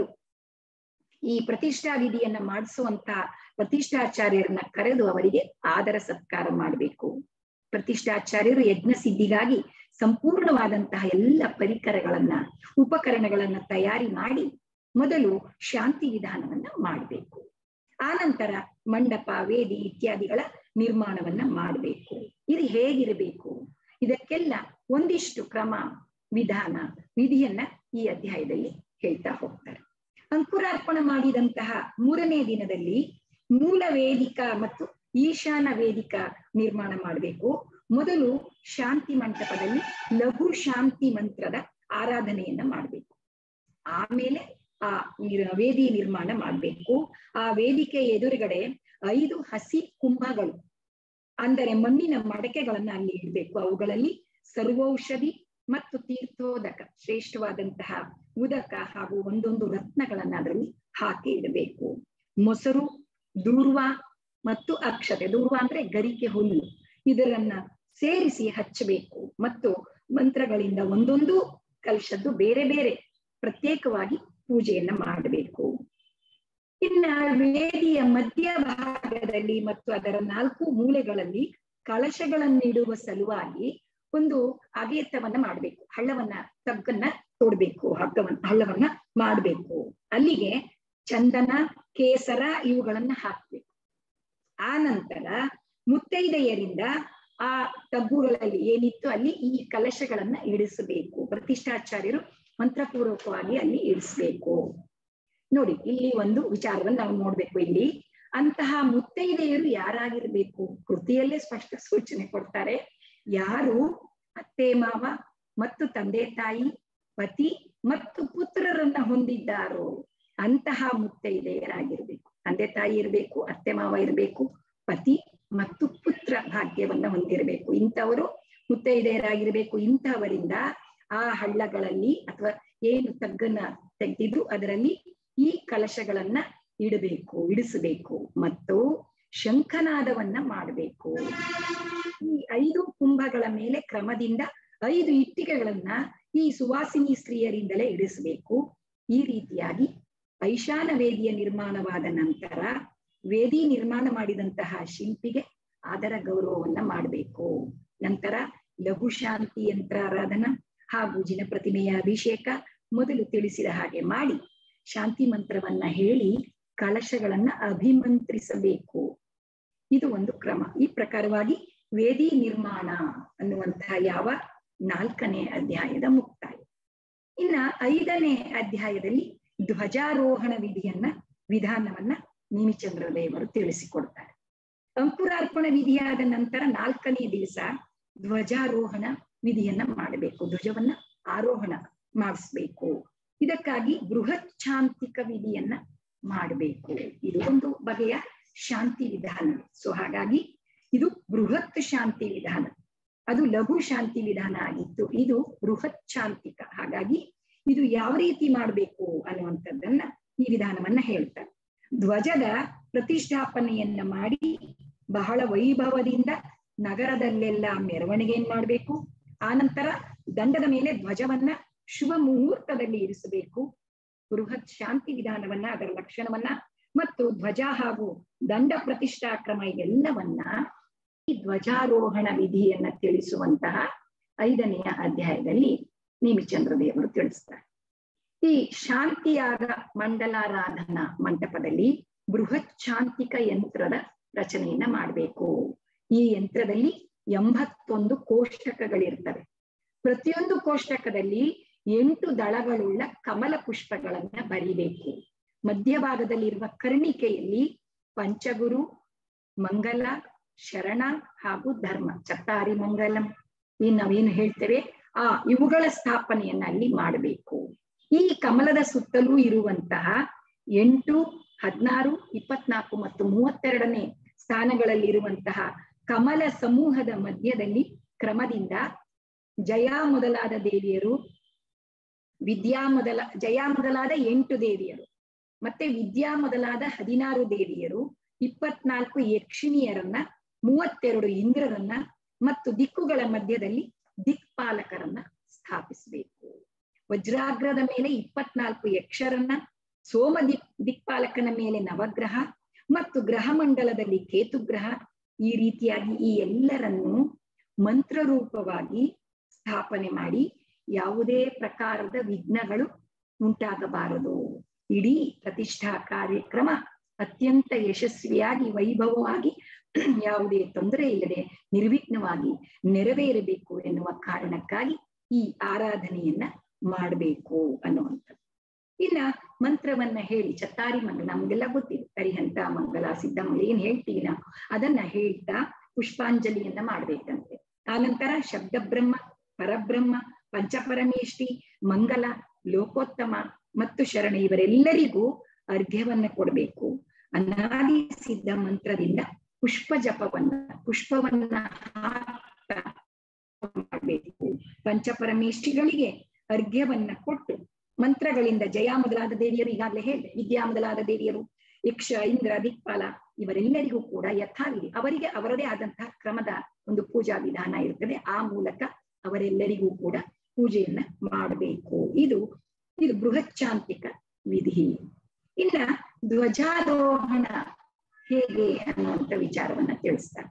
ಈ ಪ್ರತಿಷ್ಠಾ ವಿಧಿಯನ್ನ ಮಾಡಿಸುವಂತ ಪ್ರತಿಷ್ಠಾಚಾರ್ಯರನ್ನ ಕರೆದು ಅವರಿಗೆ ಆದರ ಸತ್ಕಾರ ಮಾಡಬೇಕು ಪ್ರತಿಷ್ಠಾಚಾರ್ಯರು ಯಜ್ಞ ಸಿದ್ಧಿಗಾಗಿ ಸಂಪೂರ್ಣವಾದಂತಹ ಎಲ್ಲ ಪರಿಕರಗಳನ್ನ ಉಪಕರಣಗಳನ್ನ ತಯಾರಿ ಮಾಡಿ ಮೊದಲು ಶಾಂತಿ ವಿಧಾನವನ್ನ ಮಾಡಬೇಕು ಆನಂತರ ಮಂಡಪ ವೇದಿ ಇತ್ಯಾದಿಗಳ ನಿರ್ಮಾಣವನ್ನ ಮಾಡಬೇಕು ಇದು ಹೇಗಿರಬೇಕು ಇದಕ್ಕೆಲ್ಲ ಒಂದಿಷ್ಟು ಕ್ರಮ ವಿಧಾನ ವಿಧಿಯನ್ನ ಈ ಅಧ್ಯಾಯದಲ್ಲಿ ಹೇಳ್ತಾ ಹೋಗ್ತಾರೆ ಅಂಕುರಾರ್ಪಣ ಮಾಡಿದಂತಹ ಮೂರನೇ ದಿನದಲ್ಲಿ ಮೂಲ ವೇದಿಕಾ ಮತ್ತು ಈಶಾನ ವೇದಿಕಾ ನಿರ್ಮಾಣ ಮಾಡಬೇಕು ಮೊದಲು ಶಾಂತಿ ಮಂಟಪದಲ್ಲಿ ಲಘು ಶಾಂತಿ ಮಂತ್ರದ ಆರಾಧನೆಯನ್ನ ಮಾಡಬೇಕು ಆಮೇಲೆ ಆ ವೇದಿ ನಿರ್ಮಾಣ ಮಾಡಬೇಕು ಆ ವೇದಿಕೆ ಎದುರುಗಡೆ ಐದು ಹಸಿ ಕುಂಭಗಳು ಅಂದರೆ ಮಣ್ಣಿನ ಮಡಕೆಗಳನ್ನ ಅಲ್ಲಿ ಇಡಬೇಕು ಅವುಗಳಲ್ಲಿ ಸರ್ವೌಷಧಿ ಮತ್ತು ತೀರ್ಥೋದಕ ಶ್ರೇಷ್ಠವಾದಂತಹ ಉದಕ ಹಾಗೂ ಒಂದೊಂದು ರತ್ನಗಳನ್ನ ಅದರಲ್ಲಿ ಹಾಕಿ ಇಡಬೇಕು ಮೊಸರು ದೂರ್ವ ಮತ್ತು ಅಕ್ಷತೆ ದೂರ್ವ ಅಂದ್ರೆ ಗರಿಕೆ ಹುಲ್ಲು ಇದರನ್ನ ಸೇರಿಸಿ ಹಚ್ಚಬೇಕು ಮತ್ತು ಮಂತ್ರಗಳಿಂದ ಒಂದೊಂದು ಕಲಶದ್ದು ಬೇರೆ ಬೇರೆ ಪ್ರತ್ಯೇಕವಾಗಿ ಪೂಜೆಯನ್ನ ಮಾಡಬೇಕು ಇನ್ನ ವೇದಿಯ ಮಧ್ಯ ಭಾಗದಲ್ಲಿ ಮತ್ತು ಅದರ ನಾಲ್ಕು ಮೂಲೆಗಳಲ್ಲಿ ಕಳಶಗಳನ್ನಿಡುವ ಸಲುವಾಗಿ ಒಂದು ಅಗೆತವನ್ನ ಮಾಡ್ಬೇಕು ಹಳ್ಳವನ್ನ ತಗ್ಗನ್ನ ತೋಡ್ಬೇಕು ಹಗ್ಗವನ್ನ ಹಳ್ಳವನ್ನ ಮಾಡ್ಬೇಕು ಅಲ್ಲಿಗೆ ಚಂದನ ಕೇಸರ ಇವುಗಳನ್ನ ಹಾಕ್ಬೇಕು ಆ ನಂತರ ಮುತ್ತೈದೆಯರಿಂದ ಆ ತಗ್ಗುಗಳಲ್ಲಿ ಏನಿತ್ತು ಅಲ್ಲಿ ಈ ಕಲಶಗಳನ್ನ ಇಡಿಸಬೇಕು ಪ್ರತಿಷ್ಠಾಚಾರ್ಯರು ಮಂತ್ರಪೂರ್ವಕವಾಗಿ ಅಲ್ಲಿ ಇಡಿಸ್ಬೇಕು ನೋಡಿ ಇಲ್ಲಿ ಒಂದು ವಿಚಾರವನ್ನು ನಾವು ನೋಡ್ಬೇಕು ಇಲ್ಲಿ ಅಂತಹ ಮುತ್ತೈದೆಯರು ಯಾರಾಗಿರ್ಬೇಕು ಕೃತಿಯಲ್ಲೇ ಸ್ಪಷ್ಟ ಸೂಚನೆ ಕೊಡ್ತಾರೆ ಯಾರು ಅತ್ತೆ ಮಾವ ಮತ್ತು ತಂದೆ ತಾಯಿ ಪತಿ ಮತ್ತು ಪುತ್ರರನ್ನ ಹೊಂದಿದ್ದಾರೋ ಅಂತಹ ಮುತ್ತೈದೆಯರಾಗಿರ್ಬೇಕು ತಂದೆ ತಾಯಿ ಇರ್ಬೇಕು ಅತ್ತೆ ಮಾವ ಇರ್ಬೇಕು ಪತಿ ಮತ್ತು ಪುತ್ರ ಭಾಗ್ಯವನ್ನ ಹೊಂದಿರಬೇಕು ಇಂಥವರು ಮುತ್ತೈದೆಯರಾಗಿರ್ಬೇಕು ಇಂಥವರಿಂದ ಆ ಹಳ್ಳಗಳಲ್ಲಿ ಅಥವಾ ಏನು ತಗ್ಗನ್ನ ತೆಗೆದಿದ್ರು ಅದರಲ್ಲಿ ಈ ಕಲಶಗಳನ್ನ ಇಡಬೇಕು ಇಡಿಸಬೇಕು ಮತ್ತು ಶಂಖನಾದವನ್ನ ಮಾಡಬೇಕು ಈ ಐದು ಕುಂಭಗಳ ಮೇಲೆ ಕ್ರಮದಿಂದ ಐದು ಇಟ್ಟಿಗೆಗಳನ್ನ ಈ ಸುವಾಸಿನಿ ಸ್ತ್ರೀಯರಿಂದಲೇ ಇಡಿಸಬೇಕು ಈ ರೀತಿಯಾಗಿ ಐಶಾನ ವೇದಿಯ ನಿರ್ಮಾಣವಾದ ನಂತರ ವೇದಿ ನಿರ್ಮಾಣ ಮಾಡಿದಂತಹ ಶಿಲ್ಪಿಗೆ ಆದರ ಗೌರವವನ್ನ ಮಾಡಬೇಕು ನಂತರ ಲಘು ಶಾಂತಿ ಯಂತ್ರಾರಾಧನಾ ಹಾಗೂ ಜಿನ ಪ್ರತಿಮೆಯ ಅಭಿಷೇಕ ಮೊದಲು ತಿಳಿಸಿದ ಹಾಗೆ ಮಾಡಿ ಶಾಂತಿ ಮಂತ್ರವನ್ನ ಹೇಳಿ ಕಳಶಗಳನ್ನ ಅಭಿಮಂತ್ರಿಸಬೇಕು ಇದು ಒಂದು ಕ್ರಮ ಈ ಪ್ರಕಾರವಾಗಿ ವೇದಿ ನಿರ್ಮಾಣ ಅನ್ನುವಂತಹ ಯಾವ ನಾಲ್ಕನೇ ಅಧ್ಯಾಯದ ಮುಕ್ತಾಯ ಇನ್ನ ಐದನೇ ಅಧ್ಯಾಯದಲ್ಲಿ ಧ್ವಜಾರೋಹಣ ವಿಧಿಯನ್ನ ವಿಧಾನವನ್ನ ನೇಮಿಚಂದ್ರ ದೇವರು ತಿಳಿಸಿಕೊಡ್ತಾರೆ ಅಂಕುರಾರ್ಪಣ ವಿಧಿಯಾದ ನಂತರ ನಾಲ್ಕನೇ ದಿವಸ ಧ್ವಜಾರೋಹಣ ವಿಧಿಯನ್ನ ಮಾಡಬೇಕು ಧ್ವಜವನ್ನ ಆರೋಹಣ ಮಾಡಿಸ್ಬೇಕು ಇದಕ್ಕಾಗಿ ಬೃಹತ್ ಶಾಂತಿಕ ವಿಧಿಯನ್ನ ಮಾಡಬೇಕು ಇದು ಒಂದು ಬಗೆಯ ಶಾಂತಿ ವಿಧಾನ ಸೊ ಹಾಗಾಗಿ ಇದು ಬೃಹತ್ ಶಾಂತಿ ವಿಧಾನ ಅದು ಲಘು ಶಾಂತಿ ವಿಧಾನ ಆಗಿತ್ತು ಇದು ಬೃಹತ್ ಶಾಂತಿಕ ಹಾಗಾಗಿ ಇದು ಯಾವ ರೀತಿ ಮಾಡಬೇಕು ಅನ್ನುವಂಥದ್ದನ್ನ ಈ ವಿಧಾನವನ್ನ ಹೇಳ್ತಾರೆ ಧ್ವಜದ ಪ್ರತಿಷ್ಠಾಪನೆಯನ್ನ ಮಾಡಿ ಬಹಳ ವೈಭವದಿಂದ ನಗರದಲ್ಲೆಲ್ಲ ಮೆರವಣಿಗೆಯನ್ನು ಮಾಡಬೇಕು ಆನಂತರ ದಂಡದ ಮೇಲೆ ಧ್ವಜವನ್ನ ಶುಭ ಮುಹೂರ್ತದಲ್ಲಿ ಇರಿಸಬೇಕು ಬೃಹತ್ ಶಾಂತಿ ವಿಧಾನವನ್ನ ಅದರ ಲಕ್ಷಣವನ್ನ ಮತ್ತು ಧ್ವಜ ಹಾಗೂ ದಂಡ ಪ್ರತಿಷ್ಠಾ ಕ್ರಮ ಎಲ್ಲವನ್ನ ಈ ಧ್ವಜಾರೋಹಣ ವಿಧಿಯನ್ನ ತಿಳಿಸುವಂತಹ ಐದನೆಯ ಅಧ್ಯಾಯದಲ್ಲಿ ನೇಮಿಚಂದ್ರ ದೇವರು ತಿಳಿಸ್ತಾರೆ ಈ ಶಾಂತಿಯಾಗ ಮಂಡಲಾರಾಧನಾ ಮಂಟಪದಲ್ಲಿ ಬೃಹತ್ ಶಾಂತಿಕ ಯಂತ್ರದ ರಚನೆಯನ್ನ ಮಾಡಬೇಕು ಈ ಯಂತ್ರದಲ್ಲಿ ಎಂಬತ್ತೊಂದು ಕೋಷ್ಟಕಗಳಿರ್ತವೆ ಪ್ರತಿಯೊಂದು ಕೋಷ್ಟಕದಲ್ಲಿ ಎಂಟು ದಳಗಳುಳ್ಳ ಕಮಲ ಪುಷ್ಪಗಳನ್ನ ಬರಿಬೇಕು ಮಧ್ಯಭಾಗದಲ್ಲಿರುವ ಕರ್ಣಿಕೆಯಲ್ಲಿ ಪಂಚಗುರು ಮಂಗಲ ಶರಣ ಹಾಗೂ ಧರ್ಮ ಚತ್ತಾರಿ ಮಂಗಲಂ ಏನ್ ನಾವೇನು ಹೇಳ್ತೇವೆ ಆ ಇವುಗಳ ಸ್ಥಾಪನೆಯನ್ನ ಅಲ್ಲಿ ಮಾಡಬೇಕು ಈ ಕಮಲದ ಸುತ್ತಲೂ ಇರುವಂತಹ ಎಂಟು ಹದಿನಾರು ಇಪ್ಪತ್ನಾಲ್ಕು ಮತ್ತು ಮೂವತ್ತೆರಡನೇ ಸ್ಥಾನಗಳಲ್ಲಿರುವಂತಹ ಕಮಲ ಸಮೂಹದ ಮಧ್ಯದಲ್ಲಿ ಕ್ರಮದಿಂದ ಜಯ ಮೊದಲಾದ ದೇವಿಯರು ವಿದ್ಯಾ ಮೊದಲ ಜಯ ಮೊದಲಾದ ಎಂಟು ದೇವಿಯರು ಮತ್ತೆ ವಿದ್ಯಾ ಮೊದಲಾದ ಹದಿನಾರು ದೇವಿಯರು ಇಪ್ಪತ್ನಾಲ್ಕು ಯಕ್ಷಿಣಿಯರನ್ನ ಮೂವತ್ತೆರಡು ಇಂದ್ರರನ್ನ ಮತ್ತು ದಿಕ್ಕುಗಳ ಮಧ್ಯದಲ್ಲಿ ದಿಕ್ಪಾಲಕರನ್ನ ಸ್ಥಾಪಿಸಬೇಕು ವಜ್ರಾಗ್ರದ ಮೇಲೆ ಇಪ್ಪತ್ನಾಲ್ಕು ಯಕ್ಷರನ್ನ ಸೋಮ ದಿಕ್ ದಿಕ್ಪಾಲಕನ ಮೇಲೆ ನವಗ್ರಹ ಮತ್ತು ಗ್ರಹ ಮಂಡಲದಲ್ಲಿ ಕೇತುಗ್ರಹ ಈ ರೀತಿಯಾಗಿ ಈ ಎಲ್ಲರನ್ನು ಮಂತ್ರರೂಪವಾಗಿ ಸ್ಥಾಪನೆ ಮಾಡಿ ಯಾವುದೇ ಪ್ರಕಾರದ ವಿಘ್ನಗಳು ಉಂಟಾಗಬಾರದು ಇಡೀ ಪ್ರತಿಷ್ಠಾ ಕಾರ್ಯಕ್ರಮ ಅತ್ಯಂತ ಯಶಸ್ವಿಯಾಗಿ ವೈಭವವಾಗಿ ಯಾವುದೇ ತೊಂದರೆ ಇಲ್ಲದೆ ನಿರ್ವಿಘ್ನವಾಗಿ ನೆರವೇರಬೇಕು ಎನ್ನುವ ಕಾರಣಕ್ಕಾಗಿ ಈ ಆರಾಧನೆಯನ್ನ ಮಾಡಬೇಕು ಅನ್ನುವಂಥದ್ದು ಇನ್ನ ಮಂತ್ರವನ್ನ ಹೇಳಿ ಚತ್ತಾರಿ ಮಂಗಲ ನಮ್ಗೆಲ್ಲ ಗೊತ್ತಿದೆ ಕರಿಹಂತ ಮಂಗಲ ಸಿದ್ಧಮಂಗಲ ಏನ್ ಹೇಳ್ತೀವಿ ನಾವು ಅದನ್ನ ಹೇಳ್ತಾ ಪುಷ್ಪಾಂಜಲಿಯನ್ನ ಮಾಡ್ಬೇಕಂತೆ ಆನಂತರ ಶಬ್ದ ಬ್ರಹ್ಮ ಪರಬ್ರಹ್ಮ ಪಂಚಪರಮೇಷ್ಠಿ ಮಂಗಲ ಲೋಕೋತ್ತಮ ಮತ್ತು ಶರಣ ಇವರೆಲ್ಲರಿಗೂ ಅರ್ಘ್ಯವನ್ನ ಕೊಡಬೇಕು ಅನಾದಿ ಸಿದ್ಧ ಮಂತ್ರದಿಂದ ಪುಷ್ಪ ಜಪವನ್ನ ಪುಷ್ಪವನ್ನ ಹಾಕ್ತಾ ಮಾಡಬೇಕು ಪಂಚಪರಮೇಷ್ಠಿಗಳಿಗೆ ಅರ್ಘ್ಯವನ್ನ ಕೊಟ್ಟು ಮಂತ್ರಗಳಿಂದ ಜಯ ಮೊದಲಾದ ದೇವಿಯರು ಈಗಾಗಲೇ ಹೇಳಿದೆ ವಿದ್ಯಾ ಮೊದಲಾದ ದೇವಿಯರು ಯಕ್ಷ ಇಂದ್ರ ದಿಕ್ಪಾಲ ಇವರೆಲ್ಲರಿಗೂ ಕೂಡ ಯಥಾವಿಧಿ ಅವರಿಗೆ ಅವರದೇ ಆದಂತಹ ಕ್ರಮದ ಒಂದು ಪೂಜಾ ವಿಧಾನ ಇರ್ತದೆ ಆ ಮೂಲಕ ಅವರೆಲ್ಲರಿಗೂ ಕೂಡ ಪೂಜೆಯನ್ನ ಮಾಡಬೇಕು ಇದು ಇದು ಬೃಹಚ್ಚಾಂತಿಕ ವಿಧಿ ಇನ್ನ ಧ್ವಜಾರೋಹಣ ಹೇಗೆ ಅನ್ನುವಂಥ ವಿಚಾರವನ್ನ ತಿಳಿಸ್ತಾರೆ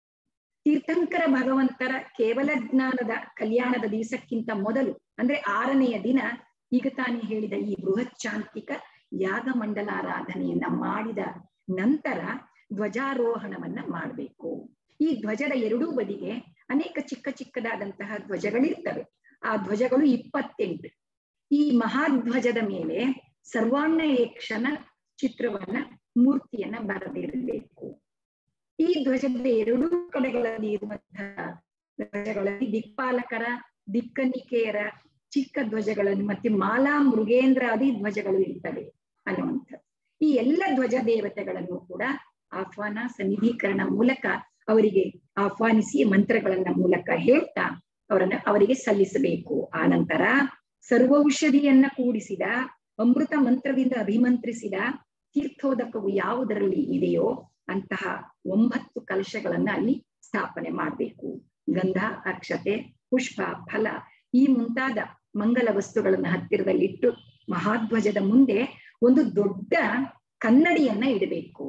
ತೀರ್ಥಂಕರ ಭಗವಂತರ ಕೇವಲ ಜ್ಞಾನದ ಕಲ್ಯಾಣದ ದಿವಸಕ್ಕಿಂತ ಮೊದಲು ಅಂದ್ರೆ ಆರನೆಯ ದಿನ ಈಗ ತಾನೇ ಹೇಳಿದ ಈ ಬೃಹತ್ ಶಾಂತಿಕ ಯಾಗ ಮಂಡಲಾರಾಧನೆಯನ್ನ ಮಾಡಿದ ನಂತರ ಧ್ವಜಾರೋಹಣವನ್ನ ಮಾಡಬೇಕು ಈ ಧ್ವಜದ ಎರಡೂ ಬದಿಗೆ ಅನೇಕ ಚಿಕ್ಕ ಚಿಕ್ಕದಾದಂತಹ ಧ್ವಜಗಳಿರ್ತವೆ ಆ ಧ್ವಜಗಳು ಇಪ್ಪತ್ತೆಂಟು ಈ ಮಹಾಧ್ವಜದ ಮೇಲೆ ಸರ್ವಾಣ್ಣ ಯಕ್ಷನ ಚಿತ್ರವನ್ನ ಮೂರ್ತಿಯನ್ನ ಬರೆದಿರಬೇಕು ಈ ಧ್ವಜದ ಎರಡೂ ಕಡೆಗಳಲ್ಲಿ ಇರುವಂತಹ ಧ್ವಜಗಳಲ್ಲಿ ದಿಕ್ಪಾಲಕರ ದಿಕ್ಕನಿಕೆಯರ ಚಿಕ್ಕ ಧ್ವಜಗಳನ್ನು ಮತ್ತೆ ಮಾಲಾ ಮೃಗೇಂದ್ರಾದಿ ಧ್ವಜಗಳು ಇರ್ತವೆ ಅನ್ನುವಂಥದ್ದು ಈ ಎಲ್ಲ ಧ್ವಜ ದೇವತೆಗಳನ್ನು ಕೂಡ ಆಹ್ವಾನ ಸನ್ನಿಧೀಕರಣ ಮೂಲಕ ಅವರಿಗೆ ಆಹ್ವಾನಿಸಿ ಮಂತ್ರಗಳನ್ನ ಮೂಲಕ ಹೇಳ್ತಾ ಅವರನ್ನ ಅವರಿಗೆ ಸಲ್ಲಿಸಬೇಕು ಆ ನಂತರ ಸರ್ವೌಷಧಿಯನ್ನ ಕೂಡಿಸಿದ ಅಮೃತ ಮಂತ್ರದಿಂದ ಅಭಿಮಂತ್ರಿಸಿದ ತೀರ್ಥೋದಕವು ಯಾವುದರಲ್ಲಿ ಇದೆಯೋ ಅಂತಹ ಒಂಬತ್ತು ಕಲಶಗಳನ್ನ ಅಲ್ಲಿ ಸ್ಥಾಪನೆ ಮಾಡಬೇಕು ಗಂಧ ಅಕ್ಷತೆ ಪುಷ್ಪ ಫಲ ಈ ಮುಂತಾದ ಮಂಗಲ ವಸ್ತುಗಳನ್ನ ಹತ್ತಿರದಲ್ಲಿಟ್ಟು ಮಹಾಧ್ವಜದ ಮುಂದೆ ಒಂದು ದೊಡ್ಡ ಕನ್ನಡಿಯನ್ನ ಇಡಬೇಕು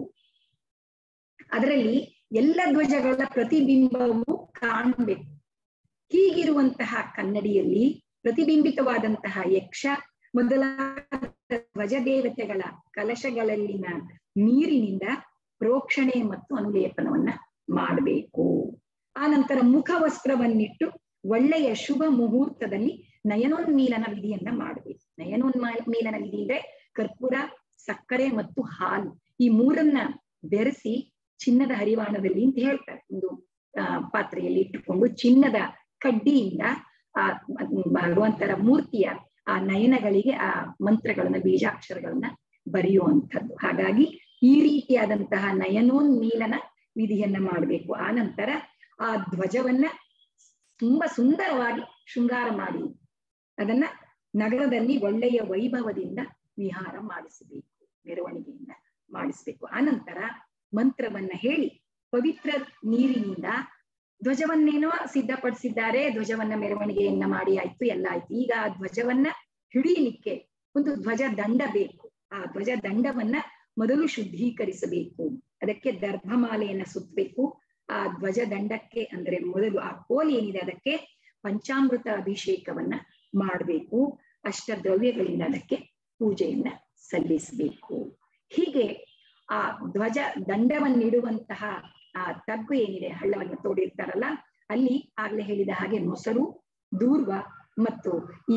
ಅದರಲ್ಲಿ ಎಲ್ಲ ಧ್ವಜಗಳ ಪ್ರತಿಬಿಂಬವು ಕಾಣಬೇಕು ಹೀಗಿರುವಂತಹ ಕನ್ನಡಿಯಲ್ಲಿ ಪ್ರತಿಬಿಂಬಿತವಾದಂತಹ ಯಕ್ಷ ಮೊದಲಾದ ಧ್ವಜ ದೇವತೆಗಳ ಕಲಶಗಳಲ್ಲಿನ ನೀರಿನಿಂದ ಪ್ರೋಕ್ಷಣೆ ಮತ್ತು ಅನುಲೇಪನವನ್ನ ಮಾಡಬೇಕು ಆ ನಂತರ ಮುಖವಸ್ತ್ರವನ್ನಿಟ್ಟು ಒಳ್ಳೆಯ ಶುಭ ಮುಹೂರ್ತದಲ್ಲಿ ನಯನೋನ್ಮೀಲನ ವಿಧಿಯನ್ನ ಮಾಡಬೇಕು ನಯನೋನ್ಮೀಲನ ವಿಧಿ ಅಂದ್ರೆ ಕರ್ಪೂರ ಸಕ್ಕರೆ ಮತ್ತು ಹಾಲು ಈ ಮೂರನ್ನ ಬೆರೆಸಿ ಚಿನ್ನದ ಹರಿವಾಣದಲ್ಲಿ ಅಂತ ಹೇಳ್ತಾರೆ ಒಂದು ಆ ಪಾತ್ರೆಯಲ್ಲಿ ಇಟ್ಟುಕೊಂಡು ಚಿನ್ನದ ಕಡ್ಡಿಯಿಂದ ಆ ಭಗವಂತರ ಮೂರ್ತಿಯ ಆ ನಯನಗಳಿಗೆ ಆ ಮಂತ್ರಗಳನ್ನ ಬೀಜಾಕ್ಷರಗಳನ್ನ ಬರೆಯುವಂಥದ್ದು ಹಾಗಾಗಿ ಈ ರೀತಿಯಾದಂತಹ ನಯನೋನ್ಮೀಲನ ವಿಧಿಯನ್ನ ಮಾಡಬೇಕು ಆ ನಂತರ ಆ ಧ್ವಜವನ್ನ ತುಂಬಾ ಸುಂದರವಾಗಿ ಶೃಂಗಾರ ಮಾಡಿ ಅದನ್ನ ನಗರದಲ್ಲಿ ಒಳ್ಳೆಯ ವೈಭವದಿಂದ ವಿಹಾರ ಮಾಡಿಸಬೇಕು ಮೆರವಣಿಗೆಯನ್ನ ಮಾಡಿಸ್ಬೇಕು ಆನಂತರ ಮಂತ್ರವನ್ನ ಹೇಳಿ ಪವಿತ್ರ ನೀರಿನಿಂದ ಧ್ವಜವನ್ನೇನೋ ಸಿದ್ಧಪಡಿಸಿದ್ದಾರೆ ಧ್ವಜವನ್ನ ಮೆರವಣಿಗೆಯನ್ನ ಮಾಡಿ ಆಯ್ತು ಎಲ್ಲ ಆಯ್ತು ಈಗ ಆ ಧ್ವಜವನ್ನ ಹಿಡಿಯಲಿಕ್ಕೆ ಒಂದು ಧ್ವಜ ದಂಡ ಬೇಕು ಆ ಧ್ವಜ ದಂಡವನ್ನ ಮೊದಲು ಶುದ್ಧೀಕರಿಸಬೇಕು ಅದಕ್ಕೆ ದರ್ಭಮಾಲೆಯನ್ನ ಸುತ್ತಬೇಕು ಆ ಧ್ವಜ ದಂಡಕ್ಕೆ ಅಂದ್ರೆ ಮೊದಲು ಆ ಕೋಲ್ ಏನಿದೆ ಅದಕ್ಕೆ ಪಂಚಾಮೃತ ಅಭಿಷೇಕವನ್ನ ಮಾಡಬೇಕು ಅಷ್ಟ ದ್ರವ್ಯಗಳಿಂದ ಅದಕ್ಕೆ ಪೂಜೆಯನ್ನ ಸಲ್ಲಿಸಬೇಕು ಹೀಗೆ ಆ ಧ್ವಜ ದಂಡವನ್ನಿಡುವಂತಹ ಆ ತಗ್ಗು ಏನಿದೆ ಹಳ್ಳವನ್ನು ತೋಡಿರ್ತಾರಲ್ಲ ಅಲ್ಲಿ ಆಗ್ಲೇ ಹೇಳಿದ ಹಾಗೆ ಮೊಸರು ದೂರ್ವ ಮತ್ತು ಈ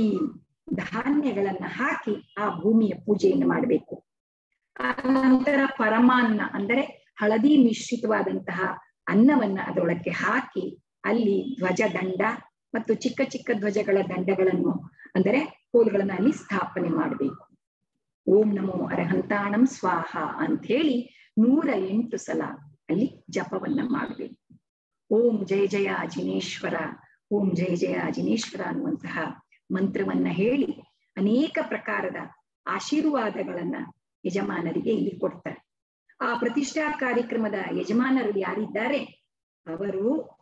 ಧಾನ್ಯಗಳನ್ನ ಹಾಕಿ ಆ ಭೂಮಿಯ ಪೂಜೆಯನ್ನು ಮಾಡಬೇಕು ಆ ನಂತರ ಪರಮಾನ್ನ ಅಂದರೆ ಹಳದಿ ಮಿಶ್ರಿತವಾದಂತಹ ಅನ್ನವನ್ನ ಅದರೊಳಕ್ಕೆ ಹಾಕಿ ಅಲ್ಲಿ ಧ್ವಜ ದಂಡ ಮತ್ತು ಚಿಕ್ಕ ಚಿಕ್ಕ ಧ್ವಜಗಳ ದಂಡಗಳನ್ನು ಅಂದರೆ ಕೋಲ್ಗಳನ್ನ ಅಲ್ಲಿ ಸ್ಥಾಪನೆ ಮಾಡಬೇಕು ಓಂ ನಮೋ ಅರಹಂತಾಣಂ ಸ್ವಾಹ ಅಂತ ಹೇಳಿ ನೂರ ಎಂಟು ಸಲ ಅಲ್ಲಿ ಜಪವನ್ನ ಮಾಡಬೇಕು ಓಂ ಜಯ ಜಯ ಜಿನೇಶ್ವರ ಓಂ ಜಯ ಜಯ ಜಿನೇಶ್ವರ ಅನ್ನುವಂತಹ ಮಂತ್ರವನ್ನ ಹೇಳಿ ಅನೇಕ ಪ್ರಕಾರದ ಆಶೀರ್ವಾದಗಳನ್ನ ಯಜಮಾನರಿಗೆ ಇಲ್ಲಿ ಕೊಡ್ತಾರೆ ಆ ಪ್ರತಿಷ್ಠಾ ಕಾರ್ಯಕ್ರಮದ ಯಜಮಾನರು ಯಾರಿದ್ದಾರೆ ಅವರು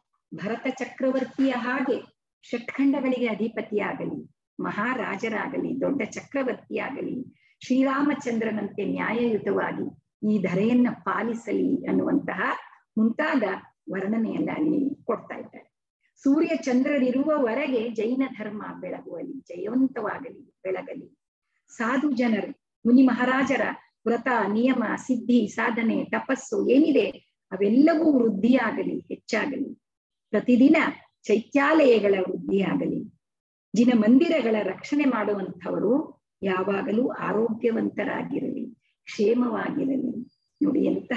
ಭರತ ಚಕ್ರವರ್ತಿಯ ಹಾಗೆ ಷಟ್ಖಂಡಗಳಿಗೆ ಅಧಿಪತಿಯಾಗಲಿ ಮಹಾರಾಜರಾಗಲಿ ದೊಡ್ಡ ಚಕ್ರವರ್ತಿಯಾಗಲಿ ಶ್ರೀರಾಮಚಂದ್ರನಂತೆ ನ್ಯಾಯಯುತವಾಗಿ ಈ ಧರೆಯನ್ನ ಪಾಲಿಸಲಿ ಅನ್ನುವಂತಹ ಮುಂತಾದ ವರ್ಣನೆಯನ್ನ ಅಲ್ಲಿ ಕೊಡ್ತಾ ಇದ್ದಾರೆ ಸೂರ್ಯ ಚಂದ್ರರಿರುವವರೆಗೆ ಜೈನ ಧರ್ಮ ಬೆಳಗುವಲಿ ಜಯವಂತವಾಗಲಿ ಬೆಳಗಲಿ ಸಾಧು ಜನರು ಮುನಿ ಮಹಾರಾಜರ ವ್ರತ ನಿಯಮ ಸಿದ್ಧಿ ಸಾಧನೆ ತಪಸ್ಸು ಏನಿದೆ ಅವೆಲ್ಲವೂ ವೃದ್ಧಿಯಾಗಲಿ ಹೆಚ್ಚಾಗಲಿ ಪ್ರತಿದಿನ ಚೈತ್ಯಾಲಯಗಳ ವೃದ್ಧಿಯಾಗಲಿ ಜಿನ ಮಂದಿರಗಳ ರಕ್ಷಣೆ ಮಾಡುವಂಥವರು ಯಾವಾಗಲೂ ಆರೋಗ್ಯವಂತರಾಗಿರಲಿ ಕ್ಷೇಮವಾಗಿರಲಿ ನೋಡಿ ಎಂತಹ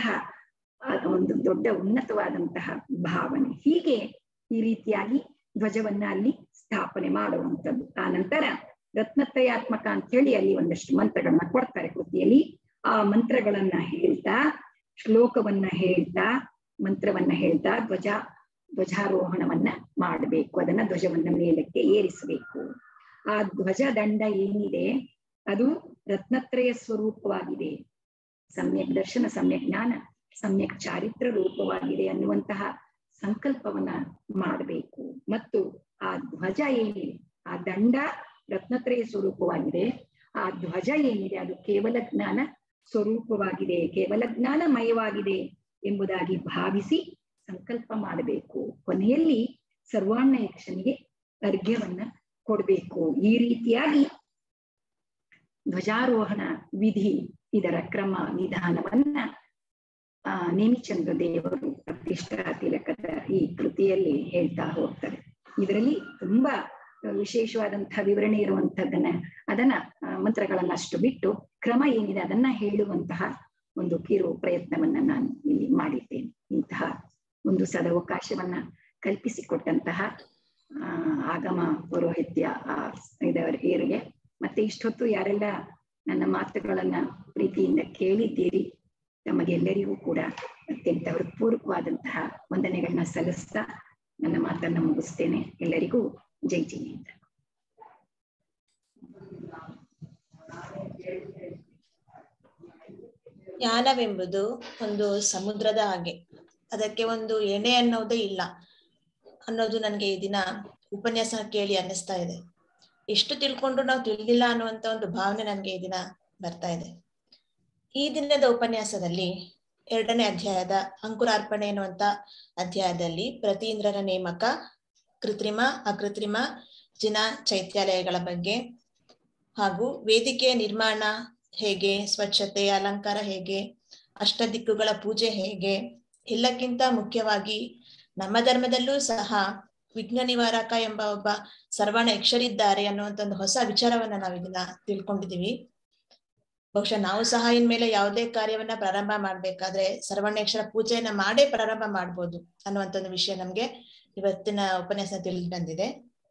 ಒಂದು ದೊಡ್ಡ ಉನ್ನತವಾದಂತಹ ಭಾವನೆ ಹೀಗೆ ಈ ರೀತಿಯಾಗಿ ಧ್ವಜವನ್ನ ಅಲ್ಲಿ ಸ್ಥಾಪನೆ ಮಾಡುವಂಥದ್ದು ಆ ನಂತರ ರತ್ನತ್ರಯಾತ್ಮಕ ಅಂತ ಹೇಳಿ ಅಲ್ಲಿ ಒಂದಷ್ಟು ಮಂತ್ರಗಳನ್ನ ಕೊಡ್ತಾರೆ ಕೃತಿಯಲ್ಲಿ ಆ ಮಂತ್ರಗಳನ್ನ ಹೇಳ್ತಾ ಶ್ಲೋಕವನ್ನ ಹೇಳ್ತಾ ಮಂತ್ರವನ್ನ ಹೇಳ್ತಾ ಧ್ವಜ ಧ್ವಜಾರೋಹಣವನ್ನ ಮಾಡಬೇಕು ಅದನ್ನ ಧ್ವಜವನ್ನ ಮೇಲಕ್ಕೆ ಏರಿಸಬೇಕು ಆ ಧ್ವಜ ದಂಡ ಏನಿದೆ ಅದು ರತ್ನತ್ರಯ ಸ್ವರೂಪವಾಗಿದೆ ಸಮ್ಯಕ್ ದರ್ಶನ ಸಮ್ಯಕ್ ಜ್ಞಾನ ಸಮ್ಯಕ್ ಚಾರಿತ್ರ ರೂಪವಾಗಿದೆ ಅನ್ನುವಂತಹ ಸಂಕಲ್ಪವನ್ನ ಮಾಡಬೇಕು ಮತ್ತು ಆ ಧ್ವಜ ಏನಿದೆ ಆ ದಂಡ ರತ್ನತ್ರಯ ಸ್ವರೂಪವಾಗಿದೆ ಆ ಧ್ವಜ ಏನಿದೆ ಅದು ಕೇವಲ ಜ್ಞಾನ ಸ್ವರೂಪವಾಗಿದೆ ಕೇವಲ ಜ್ಞಾನಮಯವಾಗಿದೆ ಎಂಬುದಾಗಿ ಭಾವಿಸಿ ಸಂಕಲ್ಪ ಮಾಡಬೇಕು ಕೊನೆಯಲ್ಲಿ ಸರ್ವಾಣ್ಣ ಯಕ್ಷನಿಗೆ ಅರ್ಘ್ಯವನ್ನ ಕೊಡಬೇಕು ಈ ರೀತಿಯಾಗಿ ಧ್ವಜಾರೋಹಣ ವಿಧಿ ಇದರ ಕ್ರಮ ವಿಧಾನವನ್ನ ಆ ನೇಮಿಚಂದ್ರ ದೇವರು ಪ್ರತಿಷ್ಠಾ ತಿಲಕದ ಈ ಕೃತಿಯಲ್ಲಿ ಹೇಳ್ತಾ ಹೋಗ್ತಾರೆ ಇದರಲ್ಲಿ ತುಂಬಾ ವಿಶೇಷವಾದಂತಹ ವಿವರಣೆ ಇರುವಂತದ್ದನ್ನ ಅದನ್ನ ಮಂತ್ರಗಳನ್ನ ಅಷ್ಟು ಬಿಟ್ಟು ಕ್ರಮ ಏನಿದೆ ಅದನ್ನ ಹೇಳುವಂತಹ ಒಂದು ಕಿರು ಪ್ರಯತ್ನವನ್ನ ನಾನು ಇಲ್ಲಿ ಮಾಡಿದ್ದೇನೆ ಇಂತಹ ಒಂದು ಸದವಕಾಶವನ್ನ ಕಲ್ಪಿಸಿಕೊಟ್ಟಂತಹ ಆ ಆಗಮ ಪೌರೋಹಿತ್ಯ ಇದವರಿಗೆ ಮತ್ತೆ ಇಷ್ಟೊತ್ತು ಯಾರೆಲ್ಲ ನನ್ನ ಮಾತುಗಳನ್ನ ಪ್ರೀತಿಯಿಂದ ಕೇಳಿದ್ದೀರಿ ತಮಗೆಲ್ಲರಿಗೂ ಕೂಡ ಅತ್ಯಂತ ಹೃತ್ಪೂರ್ವಕವಾದಂತಹ ವಂದನೆಗಳನ್ನ ಸಲ್ಲಿಸ್ತಾ ನನ್ನ ಮಾತನ್ನ ಮುಗಿಸ್ತೇನೆ ಎಲ್ಲರಿಗೂ ಜೈ ಜಿನೇಂದ್ರ ಜ್ಞಾನವೆಂಬುದು ಒಂದು ಸಮುದ್ರದ ಹಾಗೆ ಅದಕ್ಕೆ ಒಂದು ಎಣೆ ಅನ್ನೋದೇ ಇಲ್ಲ ಅನ್ನೋದು ನನಗೆ ಈ ದಿನ ಉಪನ್ಯಾಸ ಕೇಳಿ ಅನ್ನಿಸ್ತಾ ಇದೆ ಎಷ್ಟು ತಿಳ್ಕೊಂಡು ನಾವು ತಿಳಿದಿಲ್ಲ ಅನ್ನುವಂತ ಒಂದು ಭಾವನೆ ನನಗೆ ಈ ದಿನ ಬರ್ತಾ ಇದೆ ಈ ದಿನದ ಉಪನ್ಯಾಸದಲ್ಲಿ ಎರಡನೇ ಅಧ್ಯಾಯದ ಅಂಕುರಾರ್ಪಣೆ ಎನ್ನುವಂತ ಅಧ್ಯಾಯದಲ್ಲಿ ಪ್ರತೀಂದ್ರನ ನೇಮಕ ಕೃತ್ರಿಮ ಅಕೃತ್ರಿಮ ಜಿನ ಚೈತ್ಯಾಲಯಗಳ ಬಗ್ಗೆ ಹಾಗೂ ವೇದಿಕೆಯ ನಿರ್ಮಾಣ ಹೇಗೆ ಸ್ವಚ್ಛತೆ ಅಲಂಕಾರ ಹೇಗೆ ಅಷ್ಟದಿಕ್ಕುಗಳ ಪೂಜೆ ಹೇಗೆ ಎಲ್ಲಕ್ಕಿಂತ ಮುಖ್ಯವಾಗಿ ನಮ್ಮ ಧರ್ಮದಲ್ಲೂ ಸಹ ವಿಘ್ನ ನಿವಾರಕ ಎಂಬ ಒಬ್ಬ ಸರ್ವಣ ಯಕ್ಷರಿದ್ದಾರೆ ಅನ್ನುವಂತ ಒಂದು ಹೊಸ ವಿಚಾರವನ್ನ ನಾವು ಇದನ್ನ ತಿಳ್ಕೊಂಡಿದೀವಿ ಬಹುಶಃ ನಾವು ಸಹ ಇನ್ಮೇಲೆ ಯಾವುದೇ ಕಾರ್ಯವನ್ನ ಪ್ರಾರಂಭ ಮಾಡ್ಬೇಕಾದ್ರೆ ಸರ್ವಣ್ಯಕ್ಷರ ಪೂಜೆಯನ್ನ ಮಾಡೇ ಪ್ರಾರಂಭ ಮಾಡ್ಬೋದು ಅನ್ನುವಂತ ಒಂದು ವಿಷಯ ನಮ್ಗೆ ಇವತ್ತಿನ ಉಪನ್ಯಾಸ ತಿಳಿದು ಬಂದಿದೆ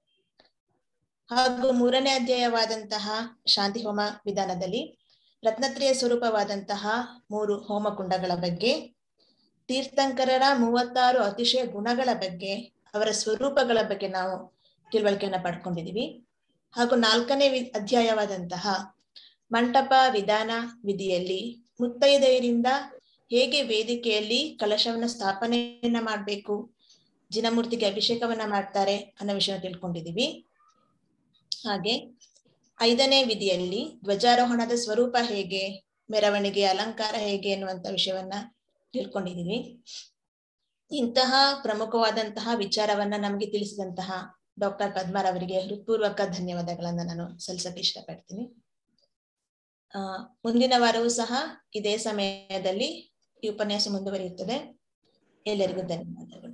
ಹಾಗೂ ಮೂರನೇ ಅಧ್ಯಾಯವಾದಂತಹ ಶಾಂತಿ ಹೋಮ ವಿಧಾನದಲ್ಲಿ ರತ್ನತ್ರಿಯ ಸ್ವರೂಪವಾದಂತಹ ಮೂರು ಹೋಮಕುಂಡಗಳ ಬಗ್ಗೆ ತೀರ್ಥಂಕರರ ಮೂವತ್ತಾರು ಅತಿಶಯ ಗುಣಗಳ ಬಗ್ಗೆ ಅವರ ಸ್ವರೂಪಗಳ ಬಗ್ಗೆ ನಾವು ತಿಳುವಳಿಕೆಯನ್ನ ಪಡ್ಕೊಂಡಿದೀವಿ ಹಾಗೂ ನಾಲ್ಕನೇ ಅಧ್ಯಾಯವಾದಂತಹ ಮಂಟಪ ವಿಧಾನ ವಿಧಿಯಲ್ಲಿ ಮುತ್ತೈದೆಯರಿಂದ ಹೇಗೆ ವೇದಿಕೆಯಲ್ಲಿ ಕಲಶವನ್ನ ಸ್ಥಾಪನೆಯನ್ನ ಮಾಡ್ಬೇಕು ಜಿನಮೂರ್ತಿಗೆ ಅಭಿಷೇಕವನ್ನ ಮಾಡ್ತಾರೆ ಅನ್ನೋ ವಿಷಯ ತಿಳ್ಕೊಂಡಿದೀವಿ ಹಾಗೆ ಐದನೇ ವಿಧಿಯಲ್ಲಿ ಧ್ವಜಾರೋಹಣದ ಸ್ವರೂಪ ಹೇಗೆ ಮೆರವಣಿಗೆ ಅಲಂಕಾರ ಹೇಗೆ ಎನ್ನುವಂತ ವಿಷಯವನ್ನ ತಿಳ್ಕೊಂಡಿದೀವಿ ಇಂತಹ ಪ್ರಮುಖವಾದಂತಹ ವಿಚಾರವನ್ನ ನಮ್ಗೆ ತಿಳಿಸಿದಂತಹ ಡಾಕ್ಟರ್ ಪದ್ಮಾರ್ ಅವರಿಗೆ ಹೃತ್ಪೂರ್ವಕ ಧನ್ಯವಾದಗಳನ್ನ ನಾನು ಸಲ್ಲಿಸಕ್ಕೆ ಇಷ್ಟಪಡ್ತೀನಿ ಆ ಮುಂದಿನ ವಾರವೂ ಸಹ ಇದೇ ಸಮಯದಲ್ಲಿ ಈ ಉಪನ್ಯಾಸ ಮುಂದುವರಿಯುತ್ತದೆ ಎಲ್ಲರಿಗೂ ಧನ್ಯವಾದಗಳು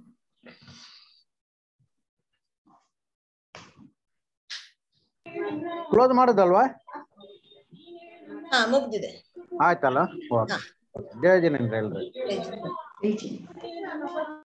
ಕ್ಲೋಸ್ ಮಾಡೋದಲ್ವಾ ಹಾ ಮುಗ್ದಿದೆ ಆಯ್ತಲ್ಲ ಓಕೆ ಜಯ ಜಿನೇಂದ್ರ ಎಲ್ರಿ ಜೈ ಜೈ. ಜೈ ಜಿನೇಂದ್ರ.